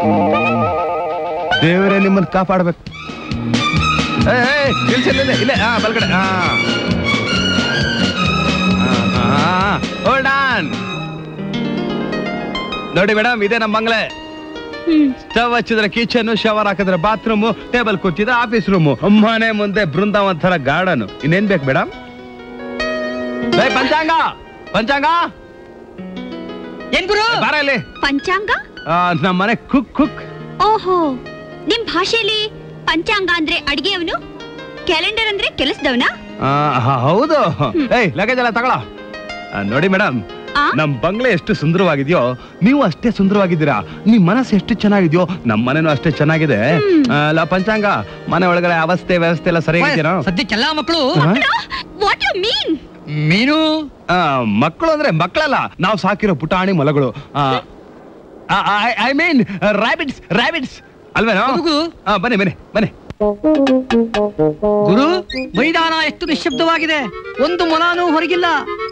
ದೇವರೇ ನಿಮ್ಮನ್ನ ಕಾಪಾಡ್ಬೇಕು ಏ, ಏ, ಇಲ್ಸ್ ಇಲ್ಲ, ಇಲ್ಲ, ಇಲ್ಲೇ, ಆ, ಬಲ್ಗಡೆ ಆ. ಆ, ಆ, hold on. ನೋಡಿ ಮೇಡಮ್ ಇದೇ ನಮ್ಮ ಬಂಗ್ಲೆ ಸ್ಟವ್ ಹಚ್ಚಿದ್ರೆ ಕಿಚನ್ ಶವರ್ ಹಾಕಿದ್ರೆ ಬಾತ್ರೂಮ್ ಟೇಬಲ್ ಕೂತಿದ್ರೆ ಆಫೀಸ್ ರೂಮ್ ಮನೆ ಮುಂದೆ ಬೃಂದಾವನ್ ತರ ಗಾರ್ಡನ್ ಇನ್ನೇನ್ ಬೇಕು ಮೇಡಮ್ ಪಂಚಾಂಗ ಪಂಚಾಂಗ ಏನ್ ಗುರು ಬಾರ ಇಲ್ಲಿ ಪಂಚಾಂಗ ಆ, ನಮ್ಮ ಮನೆ ಕುಕ್ ಕುಕ್ ಓಹೋ ನಿಮ್ ಭಾಷೆಯಲ್ಲಿ ಪಂಚಾಂಗ ಅಂದ್ರೆ ಅಡಿಗೆಯವನು ಕ್ಯಾಲೆಂಡರ್ ಅಂದ್ರೆ ಕೆಲಸದವನ ಆ, ಹ- ಹೌದು ಏಯ್ ಲಗೇಜ್ ಎಲ್ಲ ತಗೊಳ ನೋಡಿ ಮೇಡಮ್ ಆ? ನಮ್ ಬಂಗ್ಲೆ ಎಷ್ಟು ಸುಂದರವಾಗಿದೆಯೋ ನೀವು ಅಷ್ಟೇ ಸುಂದರವಾಗಿದ್ದೀರಾ ನಿಮ್ ಮನಸ್ಸು ಎಷ್ಟು ಚೆನ್ನಾಗಿದೆಯೋ ನಮ್ ಮನೆನೂ ಅಷ್ಟೇ ಚೆನ್ನಾಗಿದೆ ಆ, ಲ ಪಂಚಾಂಗ ಮನೆ ಒಳಗಡೆ ಅವಸ್ಥೆ ವ್ಯವಸ್ಥೆ ಎಲ್ಲ ಸರಿಯಾಗಿದ್ದೀರಾ ಸದ್ಯಕ್ಕೆಲ್ಲ ಮಕ್ಕಳು ಹಾ? ವಾಟ್ ಯು ಮೀನ್ ಮೀನು ಮಕ್ಕಳು ಅಂದ್ರೆ ಮಕ್ಕಳಲ್ಲ ನಾವು ಸಾಕಿರೋ ಪುಟಾಣಿ ಮೊಲಗಳು ಐ ಮೀನ್ ರ್ಯಾಬಿಟ್ಸ್ ರ್ಯಾಬಿಟ್ಸ್ ಅಲ್ವೇನೋ ಆ, ಬನ್ನಿ ಬನ್ನಿ ಬನ್ನಿ ಗುರು ಮೈದಾನ ಎಷ್ಟು ನಿಶ್ಶಬ್ದವಾಗಿದೆ ಒಂದು ಮೊಲಾನು ಹೊರಗಿಲ್ಲ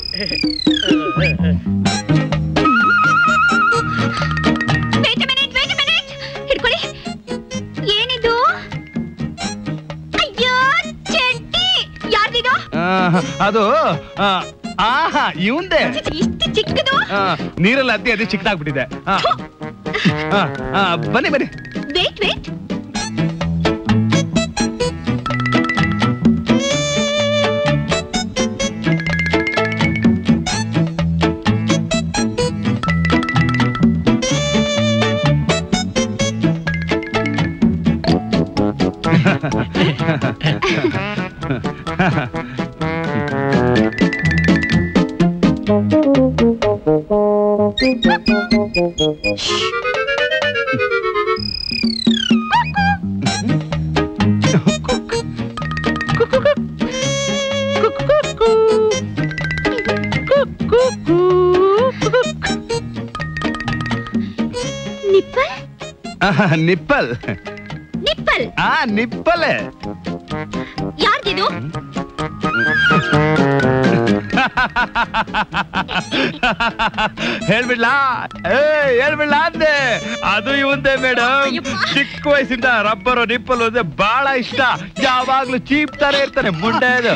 ವೇಟ್ ಮಿನಿಟ್ ವೇಟ್ ಮಿನಿಟ್ ಹಿಡ್ಕೊಳ್ಳಿ ಏನಿದು ಅಯ್ಯೋ ಚಡ್ಡಿ ಯಾರ್ದಿದು ಅದು ಆ, ಆಹಾ ಇವಂದೆ ಇಷ್ಟು ಚಿಕ್ಕದು ನೀರಲ್ಲಿ ಅದ್ದಿ ಅದೇ ಚಿಕ್ಕದಾಗ್ಬಿಟ್ಟಿದೆ ಆ. ಆ, ಆ, ಬನ್ನಿ ಬನ್ನಿ ವೇಟ್ ವೇಟ್ ನಿಪ್ಪಲ್ ಆಹಾ, ನಿಪ್ಪಲ್ ನಿಪ್ಪಲ್ ಆ ನಿಪ್ಪಲೆ ಯಾರ್ದಿದು ಹೇಳ್ಬಿಡ್ಲಾ ಏ ಹೇಳ್ಬಿಡ್ಲಾ ಅಂದೆ ಅದು ಇವಂದೆ ಮೇಡಮ್ ಚಿಕ್ಕ ವಯಸ್ಸಿಂದ ರಬ್ಬರು ನಿಪ್ಪಲು ಅಂದ್ರೆ ಬಹಳ ಇಷ್ಟ ಯಾವಾಗ್ಲೂ ಚೀಪ್ತಾನೆ ಇರ್ತಾನೆ ಮುಂಡೆ ಅದು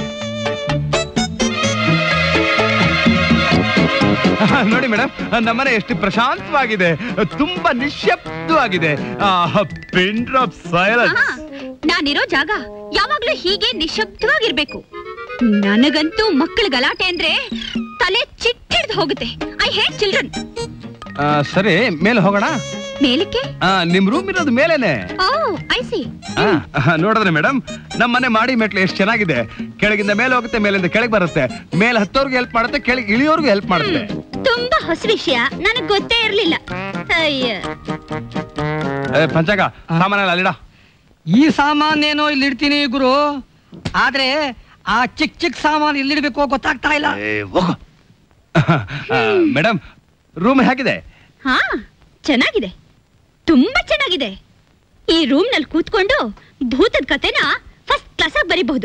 ನೋಡಿ ಮೇಡಮ್ ನಮ್ಮನೆ ಎಷ್ಟು ಪ್ರಶಾಂತವಾಗಿದೆ ತುಂಬಾ ನಿಶ್ಶಬ್ದವಾಗಿದೆ ಪಿನ್ ಡ್ರಾಪ್ ಸೈಲೆನ್ಸ್ ನಾನಿರೋ ಜಾಗ ಯಾವಾಗ್ಲೂ ಹೀಗೆ ನಿಶಬ್ದವಾಗಿರ್ಬೇಕು ನನಗಂತೂ ಮಕ್ಕಳ ಗಲಾಟೆ ಅಂದ್ರೆ ತಲೆ ಚಿಟ್ಟಿಡ್ದು ಹೋಗುತ್ತೆ ಐ ಹೇಟ್ ಚಿಲ್ಡ್ರನ್ ಸರಿ ಮೇಲೆ ಹೋಗೋಣ ಮೇಲಕ್ಕೆ ಆ, ನಿಮ್ ರೂಮ್ ಇರೋದು ಮೇಲೇನೆ ಓ ಐ ಸಿ ಆ, ನೋಡಿದ್ರೆ ಮೇಡಮ್ ನಮ್ಮ ಮನೆ ಮಾಡಿ ಮೆಟ್ಲು ಎಷ್ಟು ಚೆನ್ನಾಗಿದೆ ಕೆಳಗಿಂದ ಮೇಲೆ ಹೋಗುತ್ತೆ ಮೇಲಿಂದ ಕೆಳಗೆ ಬರುತ್ತೆ ಮೇಲೆ ಹತ್ತೋರ್ಗು ಹೆಲ್ಪ್ ಮಾಡುತ್ತೆ ಕೆಳಗೆ ಇಳಿಯೋರ್ಗು ಹೆಲ್ಪ್ ಮಾಡುತ್ತೆ ತುಂಬಾ ಹೊಸ ವಿಷಯ ನನಗ್ ಗೊತ್ತೇ ಇರ್ಲಿಲ್ಲ ಅಯ್ಯ ಏ, ಪಂಚಾಗ ಸಾಮಾನೆಲ್ಲ ಅಲ್ಲಿಡ ಈ ಸಾಮಾನೇನೋ ಇಲ್ಲಿ ಇಡ್ತೀನಿ ಗುರು ಆದ್ರೆ ಆ ಚಿಕ್ಕ ಚಿಕ್ಕ ಸಾಮಾನು ಎಲ್ಲಿಡ್ಬೇಕು ಗೊತ್ತಾಗ್ತಾ ಇಲ್ಲ ಮೇಡಮ್ ರೂಮ್ ಹೇಗಿದೆ ಹಾ ಚೆನ್ನಾಗಿದೆ ತುಂಬಾ ಚೆನ್ನಾಗಿದೆ ಈ ರೂಮ್ ನಲ್ಲಿ ಕೂತ್ಕೊಂಡು ಭೂತದ ಕತೆನ ಫಸ್ಟ್ ಕ್ಲಾಸ್ ಆಗಿ ಬರಿಬಹುದು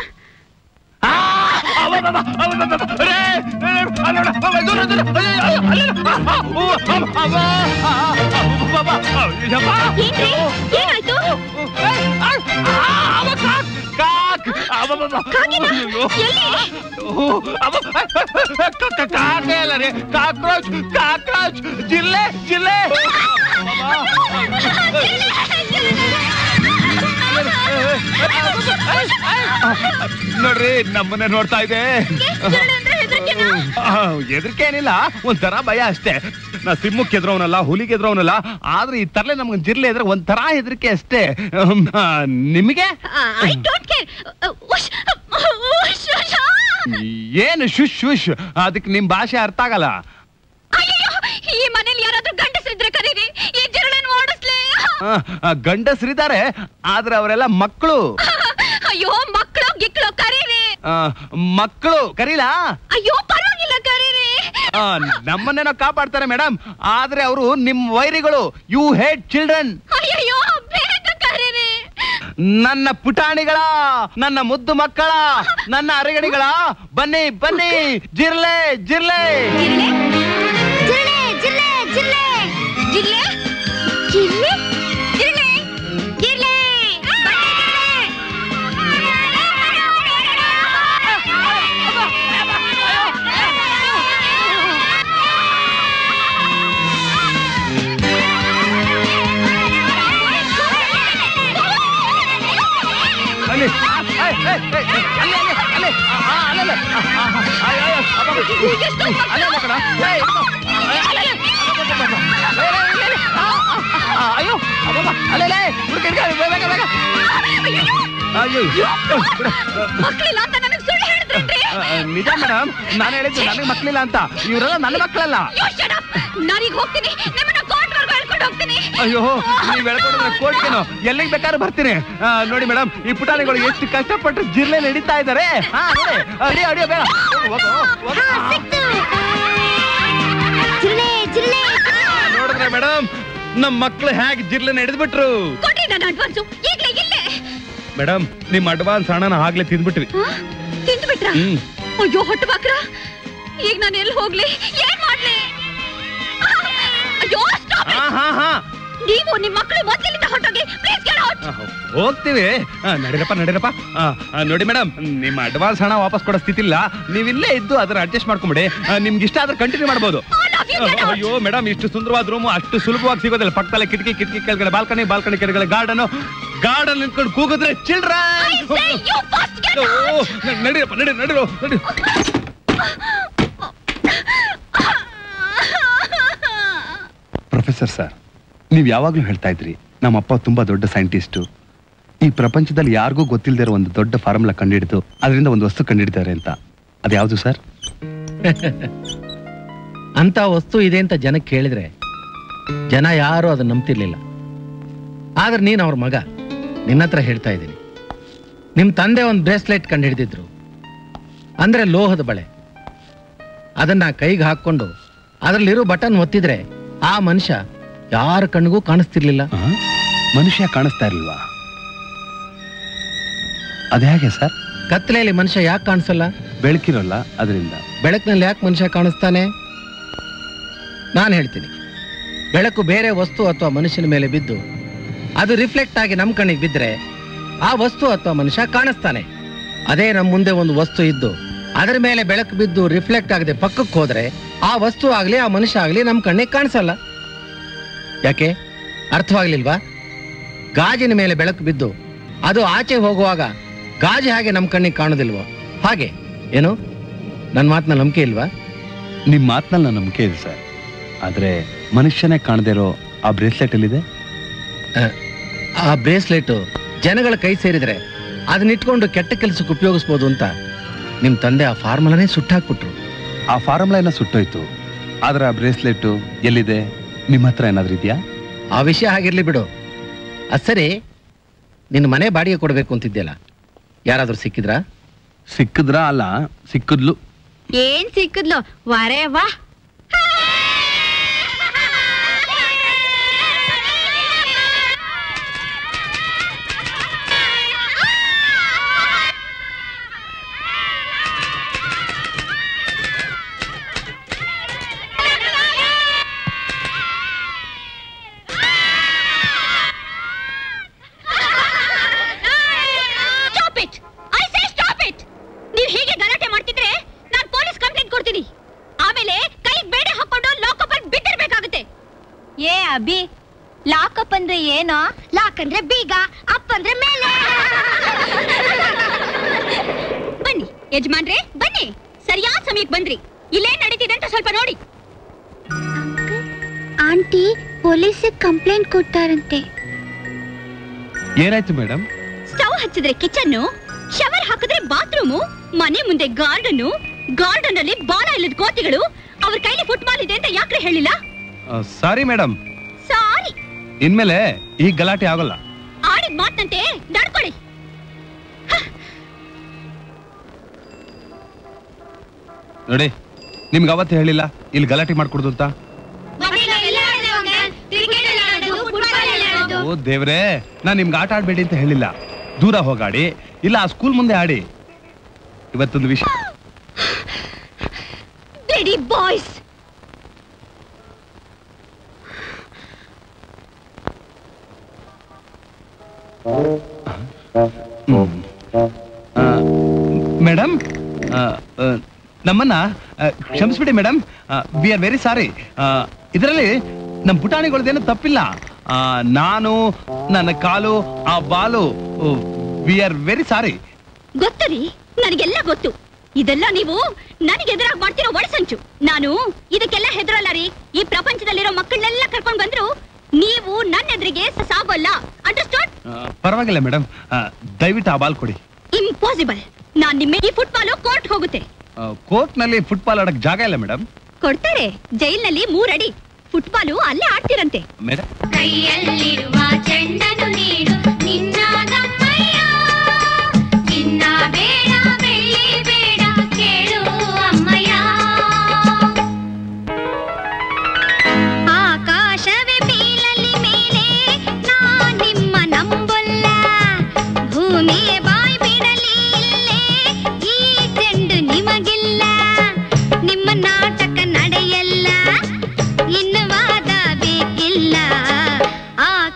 ಏನಾಯ್ತು ಕಾಕೆ ಅಲ್ಲ ರೀ ಕಾಕ್ರೋಚ್ ಕಾಕ್ರೋಚ್ ಜಿಲ್ಲೆ ಜಿಲ್ಲೆ ನೋಡ್ರಿ ನಮ್ಮನ್ನೇ ನೋಡ್ತಾ ಇದೆ ಎದರಿಕೆ ಏನಿಲ್ಲ ಒಂಥರ ಭಯ ಅಷ್ಟೇ ನಾ ಸಿಂಹಕ್ಕೆ ಎದ್ರವನಲ್ಲ ಹುಲಿಗೆ ಎದ್ರವನಲ್ಲ ಆದ್ರೆ ಈ ತರಲೆ ನಮ್ಗೆ ಜಿರ್ಲೆ ಎದ್ರೆ ಒಂಥರ ಹೆದರಿಕೆ ಅಷ್ಟೇ ಹ್ಮ್, ಆ, ನಿಮಗೆ ಐ ಡೋಂಟ್ ಕೇರ್ ಏನು ಶುಶ್ ಶುಶ್ ಅದಕ್ಕೆ ನಿಮ್ ಭಾಷೆ ಅರ್ಥ ಆಗಲ್ಲ ಈ ಮನೇಲಿ ಯಾರಾದ್ರೂ ಗಂಡಸಿದ್ರೆ ಕರೀರಿ ಈ ಜರಳನ್ ಓಡಿಸ್ಲಿ ಆ, ಆ, ಗಂಡಸ್ರಿದ್ದಾರೆ ಆದ್ರೆ ಅವರೆಲ್ಲ ಮಕ್ಕಳು ಅಯ್ಯೋ ಮಕ್ಕಳು ಗಿಕ್ಳು ಕರೀರಿ ಮಕ್ಕಳು ಕರೀಲಾ ಅಯ್ಯೋ ಪರವಾಗಿಲ್ಲ ಕರೀರಿ ಆ, ನಮ್ಮನ್ನೇನೋ ಕಾಪಾಡ್ತಾರೆ ಮೇಡಮ್ ಆದ್ರೆ ಅವರು ನಿಮ್ ವೈರಿಗಳು ಯು ಹೇಟ್ ಚಿಲ್ಡ್ರನ್ ಅಯ್ಯಯ್ಯೋ ಬೇಗ ಕರೀರಿ ನನ್ನ ಪುಟಾಣಿಗಳ ನನ್ನ ಮುದ್ದು ಮಕ್ಕಳ ನನ್ನ ಅರಗಣಿಗಳ ಬನ್ನಿ ಬನ್ನಿ ಜಿರ್ಲೆ ಜಿರ್ಲೆ ಜಿರ್ಲೆ ಜಿರ್ಲೆ ಜಿರ್ಲೆ ಜಿರ್ಲೆ ಜಿರ್ಲೆ ಜಿರ್ಲೆ ಜಿರ್ಲೆ ಅಲ್ಲಿ ಏ, ಏ, ಏ, ಏ, ಅಲ್ಲಿ, ಅಲ್ಲಿ, ಅಲ್ಲಿ. ಆ, ಆ, ಅಲ್ಲಲ್ಲ. ಆ, ಆ, ಆ, ಅಯ್ಯೋ, ಅಯ್ಯೋ, ಅಬ್ಬಬ್ಬ. ಅಲ್ಲೇ ಅಲ್ಲ ಕಣ. ಏ, ಇಟ್ಕೋ. ಏ, ಅಲ್ಲೇ, ಅಲ್ಲೇ. ಅಬ್ಬಬ್ಬಬ್ಬ. ಏ, ಏ, ಏ, ಏ, ಆ, ಆ, ಆ, ಅಯ್ಯೋ ಅಬ್ಬಬ್ಬ. ಅಲ್ಲೇ, ಅಲ್ಲೇ. ಹುಡುಗ ಹಿಡ್ಕೊ, ಬೇಗ, ಬೇಗ. ಅಯ್ಯೋ ಮಕ್ಕಳಿಲ್ಲ ಅಂತ ನನಗೆ ಸುಳ್ಳು ಹೇಳಿದ್ರೇನ್ರಿ ಆ, ಆ, ನಿಜ ಮೇಡಮ್ ನಾನು ಹೇಳಿದ್ದು ನನಗೆ ಮಕ್ಕಳಿಲ್ಲ ಅಂತ ಇವರೆಲ್ಲ ನನ್ನ ಮಕ್ಕಳಲ್ಲ ನಾನೀಗ ಹೋಗ್ತೀನಿ ನಿಮ್ಮನ್ನ ಕೋರ್ಟ್ವರೆಗೂ ಹೇಳ್ಕೊಂಡು ಹೋಗ್ತೀನಿ ಅಯ್ಯೋ ನೀವ್ ಹೇಳ್ಕೊಂಡ್ರೆ ಕೋರ್ಟ್ಗೆನು ಎಲ್ಲಿಗೆ ಬೇಕಾದ್ರೂ ಬರ್ತೀನಿ ಆ, ನೋಡಿ ಮೇಡಮ್ ಈ ಪುಟಾಣಿಗಳು ಎಷ್ಟು ಕಷ್ಟಪಟ್ಟು ಜಿರ್ಲೆ ನಡೀತಾ ಇದ್ದಾರೆ ಹಾ ನೋಡಿ ಅಡಿಯೋ ಅಡಿಯೋ ಬೇಡ ಹೋಗು, ಹೋಗು. ಜಿರ್ಲೆ ಜಿರ್ಲೆ ನೋಡಿದ್ರೆ ಮೇಡಮ್ ನಮ್ ಮಕ್ಳು ಹೇಗೆ ಜಿರ್ಲೆ ನಡೆದ್ಬಿಟ್ರು ಕೊಡ್ರಿ ನನ್ನ ಅಡ್ವಾನ್ಸು ಈಗ್ಲೇ ಇಲ್ಲೇ ಮೇಡಮ್ ನಿಮ್ ಅಡ್ವಾನ್ಸ್ ಹಣನ ಆಗ್ಲೇ ತಿಂದ್ಬಿಟ್ವಿ ಆ, ತಿಂದ್ಬಿಟ್ರ ಹ್ಮ್ ಅಯ್ಯೋ ಹೊಟ್ಟು ಬಾಕ್ರ ಈಗ ನಾನು ಎಲ್ಲಿ ಹೋಗ್ಲಿ ಏನ್ ಮಾಡ್ಲಿ ಅಯ್ಯೋ stop it. ಹಾ ಹಾ ಹಾ ನೀವು ನೀವು ನಿಮ್ ಮಕ್ಕಳು ಮೊದ್ಲಿನಿಂದ ಹೊರಟೋಗಿ ಪ್ಲೀಸ್ ಗೆಟ್ ಔಟ್ ಹೋಗ್ತೀವಿ ಆ, ನಡೀರಪ್ಪ ನಡೀರಪ್ಪ ಆ, ಆ, ನೋಡಿ ಮೇಡಮ್ ನಿಮ್ಮ ಅಡ್ವಾನ್ಸ್ ಹಣ ವಾಪಸ್ ಕೊಡೋ ಸ್ಥಿತಿ ಇಲ್ಲ ನೀವು ಇಲ್ಲೇ ಇದ್ದು ಅದನ್ನ ಅಡ್ಜಸ್ಟ್ ಮಾಡ್ಕೊಂಬಿಡಿ ಆ, ನಿಮ್ಗೆ ಇಷ್ಟ ಆದ್ರೆ ಕಂಟಿನ್ಯೂ ಮಾಡ್ಬೋದು ಅಯ್ಯೋ ಮೇಡಮ್ ಇಷ್ಟು ಸುಂದರವಾದ ರೂಮು ಅಷ್ಟು ಸುಲಭವಾಗಿ ಸಿಗೋದಿಲ್ಲ ಪಕ್ಕದಲ್ಲೇ ಕಿಟಕಿ ಕಿಟಕಿ ಕೆಳಗಡೆ ಬಾಲ್ಕನಿ ಬಾಲ್ಕನಿ ಕೆಳಗಡೆ ಗಾರ್ಡನ್ ಗಾರ್ಡನ್ ನಿಂತ್ಕೊಂಡು ಕೂಗಿದ್ರೆ ಚಿಲ್ಡ್ರನ್ ನಡೀರಪ್ಪ ನಡಿ ನಡಿರೋ ನಡಿ ಪ್ರೊಫೆಸರ್ ಸರ್ ನೀವು ಯಾವಾಗಲೂ ಹೇಳ್ತಾ ಇದ್ರಿ ನಮ್ಮಪ್ಪ ತುಂಬಾ ದೊಡ್ಡ ಸೈಂಟಿಸ್ಟು ಈ ಪ್ರಪಂಚದಲ್ಲಿ ಯಾರಿಗೂ ಗೊತ್ತಿಲ್ಲದೆ ಇರೋ ಒಂದು ದೊಡ್ಡ ಫಾರ್ಮುಲಾ ಕಂಡುಹಿಡಿದು ಅದರಿಂದ ಒಂದು ವಸ್ತು ಕಂಡುಹಿಡಿದ್ದಾರೆ ಅಂತ ಅದು ಯಾವುದು ಸರ್ ಅಂತ ವಸ್ತು ಇದೆ ಅಂತ ಜನಕ್ಕೆ ಕೇಳಿದ್ರೆ ಜನ ಯಾರು ಅದನ್ನ ನಂಬ್ತಿರ್ಲಿಲ್ಲ ಆದ್ರೆ ನೀನು ಅವ್ರ ಮಗ ನಿನ್ನ ಹತ್ರ ಹೇಳ್ತಾ ಇದ್ದೀನಿ ನಿಮ್ಮ ತಂದೆ ಒಂದು ಬ್ರೇಸ್ಲೆಟ್ ಕಂಡು ಹಿಡಿದಿದ್ರು ಅಂದ್ರೆ ಲೋಹದ ಬಳೆ ಅದನ್ನ ಕೈಗೆ ಹಾಕೊಂಡು ಅದರಲ್ಲಿರೋ ಬಟನ್ ಒತ್ತಿದ್ರೆ ಆ ಮನುಷ್ಯ ಯಾರ ಕಣ್ಣಿಗೂ ಕಾಣಿಸ್ತಿರ್ಲಿಲ್ಲ ಮನುಷ್ಯ ಕಾಣಿಸ್ತಾ ಇರ್ಲಿಲ್ವಾ ಅದು ಹೇಗೆ ಸರ್ ಕತ್ತಲೆಯಲ್ಲಿ ಮನುಷ್ಯ ಯಾಕೆ ಕಾಣಿಸಲ್ಲ ಬೆಳಕಿರೋಲ್ಲ ಅದರಿಂದ ಬೆಳಕಿನಲ್ಲಿ ಯಾಕೆ ಮನುಷ್ಯ ಕಾಣಿಸ್ತಾನೆ ನಾನು ಹೇಳ್ತೀನಿ ಬೆಳಕು ಬೇರೆ ವಸ್ತು ಅಥವಾ ಮನುಷ್ಯನ ಮೇಲೆ ಬಿದ್ದು ಅದು ರಿಫ್ಲೆಕ್ಟ್ ಆಗಿ ನಮ್ಮ ಕಣ್ಣಿಗೆ ಬಿದ್ದರೆ ಆ ವಸ್ತು ಅಥವಾ ಮನುಷ್ಯ ಕಾಣಿಸ್ತಾನೆ ಅದೇ ನಮ್ಮ ಮುಂದೆ ಒಂದು ವಸ್ತು ಇದ್ದು ಅದರ ಮೇಲೆ ಬೆಳಕು ಬಿದ್ದು ರಿಫ್ಲೆಕ್ಟ್ ಆಗದೆ ಪಕ್ಕಕ್ಕೆ ಹೋದ್ರೆ ಆ ವಸ್ತು ಆಗಲಿ ಆ ಮನುಷ್ಯ ಆಗಲಿ ನಮ್ಮ ಕಣ್ಣಿಗೆ ಕಾಣಿಸಲ್ಲ ಯಾಕೆ ಅರ್ಥವಾಗ್ಲಿಲ್ವಾ ಗಾಜಿನ ಮೇಲೆ ಬೆಳಕು ಬಿದ್ದು ಅದು ಆಚೆ ಹೋಗುವಾಗ ಗಾಜು ಹಾಗೆ ನಮ್ಮ ಕಣ್ಣಿಗೆ ಕಾಣೋದಿಲ್ವೋ ಹಾಗೆ ಏನು ನನ್ನ ಮಾತಿನ ನಂಬಿಕೆ ಇಲ್ವಾ ನಿಮ್ಮ ಮಾತಿನಲ್ಲಿ ನನ್ನ ನಂಬಿಕೆ ಇದೆ ಸರ್ ಆದ್ರೆ ಮನುಷ್ಯನೇ ಕಾಣದೇ ಇರೋ ಆ ಬ್ರೇಸ್ಲೆಟ್ ಎಲ್ಲಿದೆ ಆ ಬ್ರೇಸ್ಲೆಟ್ ಜನಗಳ ಕೈ ಸೇರಿದ್ರೆ ಅದನ್ನ ಇಟ್ಕೊಂಡು ಕೆಟ್ಟ ಕೆಲಸಕ್ಕೆ ಉಪಯೋಗಿಸ್ಬೋದು ಅಂತ ನಿಮ್ ತಂದೆ ಆ ಫಾರ್ಮುಲಾನೇ ಸುಟ್ಟಾಕ್ಬಿಟ್ರು ಆ ಫಾರ್ಮುಲಾ ಏನೋ ಸುಟ್ಟೋಯ್ತು ಆದ್ರೆ ಆ ಬ್ರೇಸ್ಲೆಟ್ ಎಲ್ಲಿದೆ ನಿಮ್ಮ ಹತ್ರ ಏನಾದ್ರೂ ಇದೆಯಾ ಆ ವಿಷಯ ಹಾಗಿರ್ಲಿ ಬಿಡು ಅದ್ ಸರಿ ನಿನ್ನ ಮನೆ ಬಾಡಿಗೆ ಕೊಡ್ಬೇಕು ಅಂತಿದ್ಯಲ್ಲ ಯಾರಾದ್ರೂ ಸಿಕ್ಕಿದ್ರಾ ಸಿಕ್ಕಿದ್ರಾ ಅಲ್ಲ ಸಿಕ್ಕಿದ್ಲು ಏನ್ ಸಿಕ್ಕದ್ಲು ವರೇ ವಾ stop it I say stop it ನೀವು ಹೀಗೆ ಗಲಾಟೆ ಮಾಡ್ತಿದ್ರೆ ನಾನು ಪೊಲೀಸ್ ಕಂಪ್ಲೇಂಟ್ ಕೊಡ್ತೀನಿ ಆಮೇಲೆ ಕೈ ಬೇಡ ಹಾಕೊಂಡು ಲಾಕಪ್ ಅಲ್ಲಿ ಬಿದ್ದಿರ್ಬೇಕಾಗುತ್ತೆ ಏ ಅಭಿ ಲಾಕಪ್ ಅಂದ್ರೆ ಏನೋ ಲಾಕ್ ಅಂದ್ರೆ ಬೀಗ ಅಪ್ ಅಂದ್ರೆ ಮೇಲೆ ಬನ್ನಿ ಯಜಮಾನ್ರೆ ಬನ್ನಿ ಸರಿಯಾದ ಸಮಯಕ್ಕೆ ಬಂದ್ರಿ ಇಲ್ಲೇ ನಡೀತಿದೆ ಅಂತ ಸ್ವಲ್ಪ ನೋಡಿ ಆಂಟಿ ಪೊಲೀಸಿಗೆ ಕಂಪ್ಲೇಂಟ್ ಕೊಟ್ಟಾರಂತೆ ಏನಾಯ್ತು ಮೇಡಮ್ ಸ್ಟವ್ ಹಚ್ಚಿದ್ರೆ ಕಿಚನ್ ಶವರ್ ಹಾಕಿದ್ರೆ ಬಾತ್ರೂಮು ಮನೆ ಮುಂದೆ ಗಾರ್ಡನ್ ಗಾರ್ಡನ್ ಅಲ್ಲಿ ಬಾಲ ಇಲ್ಲದ ಕೋತಿಗಳು ಅವ್ರ ಕೈಲಿ ಫುಟ್ಬಾಲ್ ಇದೆ ಅಂತ ಯಾಕ್ರೆ ಹೇಳಿಲ್ಲ ಸಾರಿ ಮೇಡಮ್ ಸಾರಿ ಇನ್ಮೇಲೆ ಈ ಗಲಾಟೆ ಆಗೋಲ್ಲ ಆಡಿದ ಮಾತಂತೆ ನಡ್ಕೊಳ್ಳಿ ನೋಡಿ ನಿಮ್ಗೆ ಅವತ್ತೇ ಹೇಳಿಲ್ಲ ಇಲ್ಲಿ ಗಲಾಟೆ ಮಾಡ್ಕೊಡ್ದು ಅಂತ ಓ ದೇವ್ರೇ ನಾನ್ ನಿಮ್ಗೆ ಆಟ ಆಡ್ಬೇಡಿ ಅಂತ ಹೇಳಿಲ್ಲ ದೂರ ಹೋಗಾಡಿ ಇಲ್ಲ ಆ ಸ್ಕೂಲ್ ಮುಂದೆ ಆಡಿ ಇವತ್ತೊಂದು ವಿಷಯ ರೆಡಿ ಬಾಯ್ಸ್ ಮೇಡಮ್ ನಮ್ಮನ್ನ ಆ, ಕ್ಷಮಿಸ್ಬಿಡಿ madam we are very sorry ಇದರಲ್ಲಿ ನಮ್ಮ ಪುಟಾಣಿಗಳದ್ದೇನು ತಪ್ಪಿಲ್ಲ ಆ, ನಾನು ನನ್ನ ಕಾಲು ಆ ball we are very sorry ಗೊತ್ತು ರೀ ನನಗೆಲ್ಲ ಗೊತ್ತು ಇದೆಲ್ಲ ನೀವು ನನಗೆ ಎದುರಾಗಿ ಮಾಡ್ತಿರೋ ಒಳಸಂಚು ನಾನು ಇದಕ್ಕೆಲ್ಲ ಹೆದರಲ್ಲ ರೀ ಈ ಪ್ರಪಂಚದಲ್ಲಿರೋ ಮಕ್ಕಳನ್ನೆಲ್ಲ ಕರ್ಕೊಂಡ್ ಬಂದ್ರು ನೀವು ನನ್ನ ಎದುರಿಗೆ ಸಾಗೋಲ್ಲ ಅಂಡರ್ಸ್ಟಾಂಡ್ ಪರವಾಗಿಲ್ಲ ಮೇಡಮ್ ದಯವಿಟ್ಟು ಆ ಬಾಲ್ ಕೊಡಿ ಇಂಪಾಸಿಬಲ್ ನಾನ್ ನಿಮ್ಮ ಈ ಫುಟ್ಬಾಲ್ ಕೋರ್ಟ್ ಹೋಗುತ್ತೆ ಕೋರ್ಟ್ನಲ್ಲಿ ಫುಟ್ಬಾಲ್ ಆಡಕ್ ಜಾಗ ಇಲ್ಲ ಮೇಡಮ್ ಕೊಡ್ತಾರೆ ಜೈಲ್ನಲ್ಲಿ ಮೂರಡಿ ಫುಟ್ಬಾಲು ಅಲ್ಲೇ ಆಡ್ತಿರಂತೆ ಮೇಡಮ್ ಕೈಯಲ್ಲಿರುವ ಚೆಂಡನು ನೀಡು ನಿನ್ನ ಗಮ್ಮಯ್ಯ ಚಿನ್ನ ಬೇಡ ಬೆಳ್ಳಿ ಬೇಡ ಕೇಳು ಅಮ್ಮಯ್ಯ ಆಕಾಶವೇ ಬೀಳಲಿ ಮೇಲೆ ನಾ ನಿಮ್ಮ ನಂಬೊಲ್ಲ ಭೂಮಿಯೇ ಬಾಯ್ ಬಿಡಲಿ ಇಲ್ಲೇ ಈ ಚೆಂಡು ನಿಮಗಿಲ್ಲ ನಿಮ್ಮ ನಾಟಕ ನಡೆಯಲ್ಲ ಇನ್ನು ವಾದ ಬೇಕಿಲ್ಲ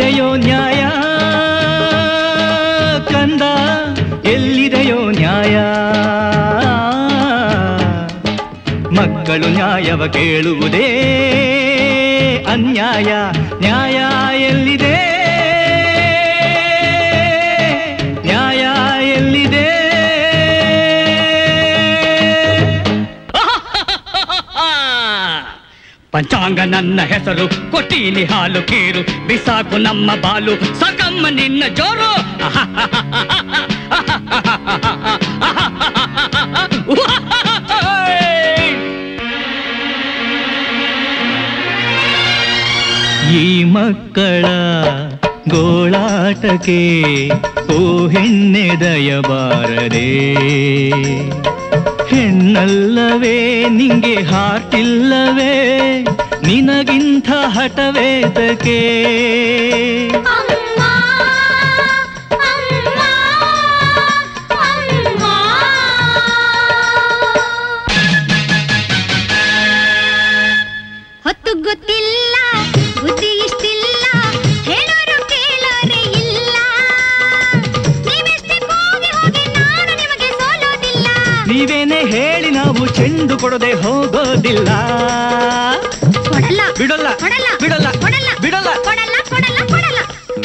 ಎಲ್ಲಿದೆಯೋ ನ್ಯಾಯ ಕಂದ ಎಲ್ಲಿದೆಯೋ ನ್ಯಾಯ ಮಕ್ಕಳು ನ್ಯಾಯವ ಕೇಳುವುದೇ ಅನ್ಯಾಯ ನ್ಯಾಯ ಎಲ್ಲಿದೆ ನ್ಯಾಯ ಎಲ್ಲಿದೆ ಪಂಚಾಂಗ ನನ್ನ ಹೆಸರು ಕೊಟ್ಟೀನಿ ಹಾಲು ಕೀರು ಬಿಸಾಕು ನಮ್ಮ ಬಾಲು ಸಾಕಮ್ಮ ನಿನ್ನ ಜೋರು ಈ ಮಕ್ಕಳ ಗೋಳಾಟಕ್ಕೆ ಓ ಹೆಣ್ಣೆ ದಯಬಾರದೆ ಹೆಣ್ಣಲ್ಲವೇ ನಿಂಗೆ ಹಾಟಿಲ್ಲವೇ ನಿನಗಿಂಥ ಹಠವೇತಕ್ಕೆ ಹೊತ್ತು ಗೊತ್ತಿಲ್ಲ ಬುದ್ಧಿ ಇಷ್ಟಿಲ್ಲ ಹೇಳೋರು ಕೇಳೋರೇ ಇಲ್ಲ ನೀವೆಷ್ಟೇ ಹೋಗಿ ಹೋಗಿ ನಾನು ನಿಮಗೆ ಸೋಲೋದಿಲ್ಲ ನೀವೇನೆ ಹೇಳಿ ನಾವು ಚೆಂಡು ಕೊಡದೆ ಹೋಗೋದಿಲ್ಲ ಕೊಡಲ್ಲ ಬಿಡಲ್ಲ ಕೊಡಲ್ಲ ಬಿಡಲ್ಲ ಕೊಡಲ್ಲ ಬಿಡಲ್ಲ ಕೊಡಲ್ಲ ಕೊಡಲ್ಲ ಕೊಡಲ್ಲ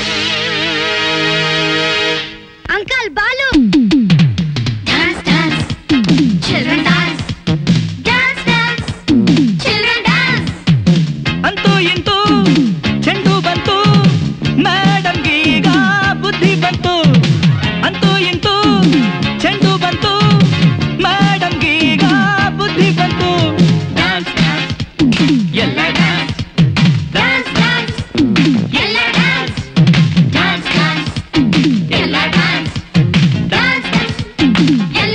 uncle ball dance dance children dance dance dance children dance ಅಂತೂ ಇಂತೂ ಚೆಂಡು ಬಂತು ಮೇಡಮ್ಗೀಗ ಬುದ್ಧಿ ಬಂತು ಅಂತೂ ಇಂತೂ ಚೆಂಡು ಬಂತು ಮೇಡಮ್ಗೀಗ ಬುದ್ಧಿ ಬಂತು ಡ್ಯಾನ್ಸ್ ಡ್ಯಾನ್ಸ್ ಎಲ್ಲ ಡ್ಯಾನ್ಸ್ ಡ್ಯಾನ್ಸ್ ಡ್ಯಾನ್ಸ್ ಎಲ್ಲ ಡ್ಯಾನ್ಸ್ ಡ್ಯಾನ್ಸ್ ಡ್ಯಾನ್ಸ್ ಎಲ್ಲ ಡ್ಯಾನ್ಸ್ ಡ್ಯಾನ್ಸ್ ಡ್ಯಾನ್ಸ್ ಎಲ್ಲ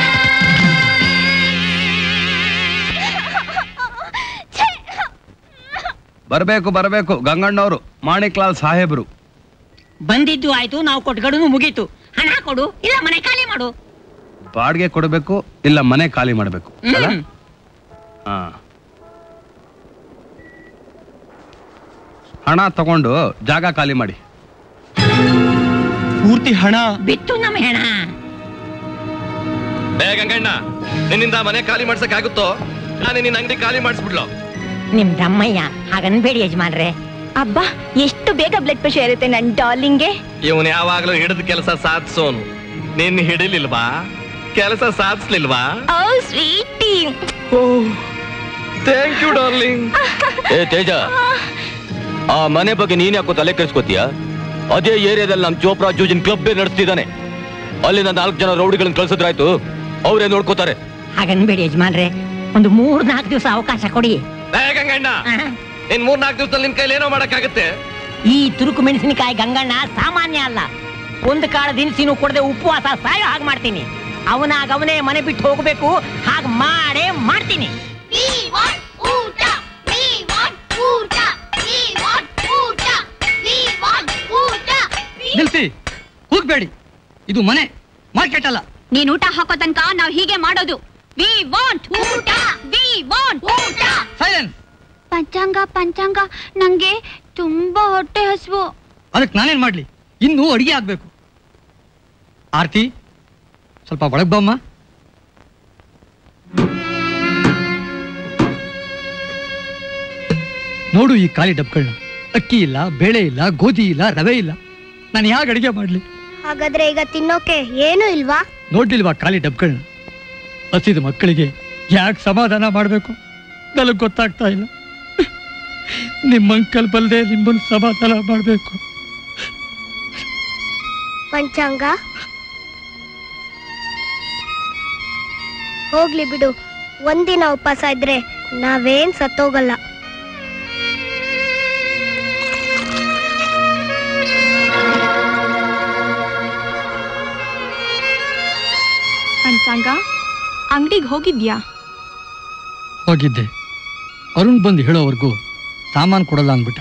ಬರಬೇಕು ಬರಬೇಕು ಗಂಗಣ್ಣವರು ಮಾಣಿಕ್ಲಾಲ್ ಸಾಹೇಬ್ರು ಬಂದಿದ್ದು ಆಯ್ತು ನಾವು ಕೊಟ್ಗಡುನು ಮುಗೀತು ಹಣ ಕೊಡು ಇಲ್ಲ ಮನೆ ಖಾಲಿ ಮಾಡು ಬಾಡಿಗೆ ಕೊಡಬೇಕು ಇಲ್ಲ ಮನೆ ಖಾಲಿ ಮಾಡಬೇಕು ಅಲ್ಲ ಹ್ಮ್. ಹಾ ಹಣ ತಗೊಂಡು ಜಾಗ ಖಾಲಿ ಮಾಡಿ ಪೂರ್ತಿ ಹಣ ಬಿತ್ತು ನಮ್ಮ ಹೆಣ ಏ ಗಂಗಣ್ಣ ನಿನ್ನಿಂದ ಮನೆ ಖಾಲಿ ಮಾಡ್ಸಕ್ ಆಗುತ್ತೋ ನಾನು ನಿನ್ನ ಅಂಗಡಿ ಖಾಲಿ ಮಾಡಿಸ್ಬಿಡ್ಲೋ ನಿಮ್ ದಮ್ಮಯ್ಯ ಹಾಗನ್ಬೇಡಿ ಯಜಮಾನ್ರೆ ಅಬ್ಬಾ ಎಷ್ಟು ಬೇಗ ಬ್ಲಡ್ ಪ್ರೆಷರ್ ಇರುತ್ತೆ ನನ್ ಡಾರ್ಲಿಂಗ್ಗೆ ಇವನ್ ಯಾವಾಗ್ಲೂ ಹಿಡಿದ ಕೆಲಸ ಸಾಧಿಸೋನು ನಿನ್ನ ಹಿಡಿಲಿಲ್ವಾ ಕೆಲಸ ಸಾಧಿಸ್ಲಿಲ್ವಾ oh sweetie thank you darling ಏ ತೇಜ ಆ ಮನೆ ಬಗ್ಗೆ ನೀನ್ ಯಾಕೋ ತಲೆ ಕೆಡಿಸ್ಕೋತೀಯ ಅದೇ ಏರಿಯಾದಲ್ಲಿ ನಮ್ ಚೋಪ್ರಾ ಜೂಜಿನ್ ಕ್ಲಬ್ ನಡೆಸ್ತಿದ್ದಾನೆ ಅಲ್ಲಿಂದ ನಾಲ್ಕು ಜನ ರೌಡಿಗಳನ್ನ ಕಳ್ಸಿದ್ರಾಯ್ತು ಅವ್ರೇ ನೋಡ್ಕೋತಾರೆ ಹಾಗನ್ಬೇಡಿ ಯಜಮಾನ್ರೆ ಒಂದು ಮೂರ್ ನಾಲ್ಕು ದಿವಸ ಅವಕಾಶ ಕೊಡಿ ಏ ಗಂಗಣ್ಣ ಇನ್ ಮೂರ್ ನಾಲ್ಕು ದಿವಸದಲ್ಲಿ ನಿನ್ ಕೈಲಿ ಏನೋ ಮಾಡಕ್ಕಾಗತ್ತೆ ಈ ತುರುಕು ಮೆಣಸಿನಕಾಯಿ ಗಂಗಣ್ಣ ಸಾಮಾನ್ಯ ಅಲ್ಲ ಒಂದು ಕಾಳ ದಿನಸಿನೂ ಕೊಡದೆ ಉಪವಾಸ ಸಾಯೋ ಹಾಗೆ ಮಾಡ್ತೀನಿ ಅವನಾಗ ಅವನೇ ಮನೆ ಬಿಟ್ಟು ಹೋಗ್ಬೇಕು ಹಾಗೆ ಮಾಡೇ ಮಾಡ್ತೀನಿ We want ಊಟ We want ಊಟ We want ಊಟ We want ಊಟ ನಿಲ್ಸಿ ಕೂಗ್ಬೇಡಿ ಇದು ಮನೆ ಮಾರ್ಕೆಟ್ ಅಲ್ಲ ನೀನ್ ಊಟ ಹಾಕೋ ತನಕ ನಾವ್ ಹೀಗೆ ಮಾಡೋದು ವಿ ವಾಂಟ್ ಊಟ ವಿ ವಾಂಟ್ ಊಟ ಸೈಲೆನ್ಸ್ ಪಂಚಾಂಗ ಪಂಚಾಂಗ ನಂಗೆ ತುಂಬಾ ಹೊಟ್ಟೆ ಹಸುವು ಅದಕ್ಕೆ ನಾನೇನ್ ಮಾಡ್ಲಿ ಇನ್ನೂ ಅಡಿಗೆ ಆಗ್ಬೇಕು ಆರ್ತಿ ಸ್ವಲ್ಪ ಒಳಗ್ ಬಮ್ಮ ನೋಡು ಈ ಖಾಲಿ ಡಬ್ಗಳನ್ನ ಅಕ್ಕಿ ಇಲ್ಲ ಬೇಳೆ ಇಲ್ಲ ಗೋಧಿ ಇಲ್ಲ ರವೆ ಇಲ್ಲ ನಾನು ಯಾಕೆ ಅಡಿಗೆ ಮಾಡ್ಲಿ ಹಾಗಾದ್ರೆ ಈಗ ತಿನ್ನೋಕೆ ಏನು ಇಲ್ವಾ ನೋಡ್ಲಿಲ್ವಾ ಖಾಲಿ ಡಬ್ಗಳನ್ನ ಹಸಿದ ಮಕ್ಕಳಿಗೆ ಯಾಕೆ ಸಮಾಧಾನ ಮಾಡಬೇಕು ನನಗೆ ಗೊತ್ತಾಗ್ತಾ ಇಲ್ಲ ನಿಮ್ಮ ಅಂಕಲ್ ಬಲ್ದೆ ನಿಮ್ಮನ್ನು ಸಮಾಧಾನ ಮಾಡಬೇಕು ಪಂಚಾಂಗ ಹೋಗ್ಲಿ ಬಿಡು ಒಂದಿನ ಉಪವಾಸ ಇದ್ರೆ ನಾವೇನ್ ಸತ್ತೋಗಲ್ಲ ಪಂಚಾಂಗ ಅಂಗಡಿಗೆ ಹೋಗಿದ್ಯಾ ಹೋಗಿದ್ದೆ ಅರುಣ್ ಬಂದು ಹೇಳೋವರೆಗೂ ಸಾಮಾನು ಕೊಡಲ್ಲ ಅಂದ್ಬಿಟ್ಟ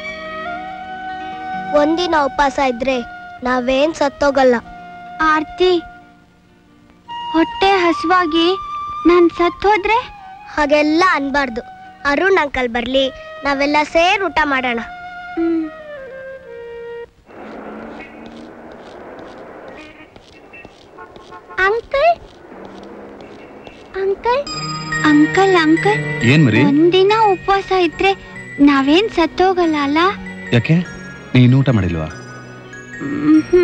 ಒಂದಿನ ಉಪವಾಸ ಇದ್ರೆ ನಾವೇನ್ ಸತ್ತೋಗಲ್ಲ ಆರ್ತಿ ಹೊಟ್ಟೆ ಹಸುವಾಗಿ ನಾನ್ ಸತ್ ಹೋದ್ರೆ ಹಾಗೆಲ್ಲ ಅನ್ಬಾರ್ದು ಅರುಣ್ ಅಂಕಲ್ ಬರ್ಲಿ ನಾವೆಲ್ಲ ಸೇರ್ ಊಟ ಮಾಡೋಣ ಅಂಕಲ್ ಅಂಕಲ್ ಅಂಕಲ್ ಅಂಕಲ್ ಏನ್ ಮರಿ ಒಂದಿನ ಉಪವಾಸ ಇದ್ರೆ ನಾವೇನ್ ಸತ್ತೋಗಲ್ಲ ಅಲ್ಲ ಯಾಕೆ ನೀನು ಊಟ ಮಾಡಿಲ್ವಾ ಮ್ಹ್ಮ್.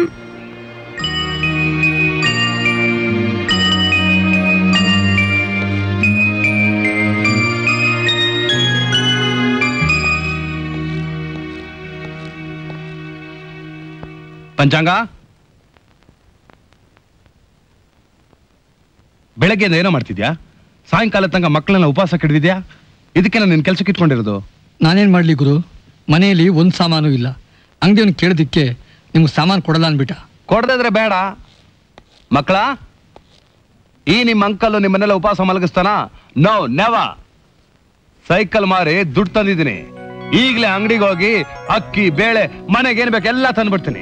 ಪಂಚಾಂಗ ಬೆಳಗ್ಗೆ ಏನೋ ಮಾಡ್ತಿದ್ಯಾ ಸಾಯಂಕಾಲ ತನಕ ಮಕ್ಕಳನ್ನ ಉಪವಾಸ ಕೆಡವಿದ್ಯಾ ಇದಕ್ಕೆ ನಾನು ನಿನ್ ಕೆಲ್ಸಕ್ಕೆ ಇಟ್ಕೊಂಡಿರೋದು ನಾನೇನ್ ಮಾಡ್ಲಿ ಗುರು ಮನೆಯಲ್ಲಿ ಒಂದ್ ಸಾಮಾನು ಇಲ್ಲ ಅಂಗಡಿಯವನು ಕೇಳಿದಕ್ಕೆ ನಿಮ್ಗೆ ಸಾಮಾನು ಕೊಡಲ್ಲ ಅನ್ಬಿಟ್ಟ ಕೊಡದಿದ್ರೆ ಬೇಡ ಮಕ್ಕಳ ಈ ನಿಮ್ಮ ಅಂಕಲ್ ನಿಮ್ಮನ್ನೆಲ್ಲ ಉಪವಾಸ ಮಲಗಿಸ್ತಾನ ನೋ ನೆವ ಸೈಕಲ್ ಮಾರಿ ದುಡ್ಡು ತಂದಿದ್ದೀನಿ ಈಗಲೇ ಅಂಗಡಿಗೆ ಹೋಗಿ ಅಕ್ಕಿ ಬೇಳೆ ಮನೆಗೆ ಏನ್ ಬೇಕು ಎಲ್ಲ ತಂದ್ಬಿಡ್ತೀನಿ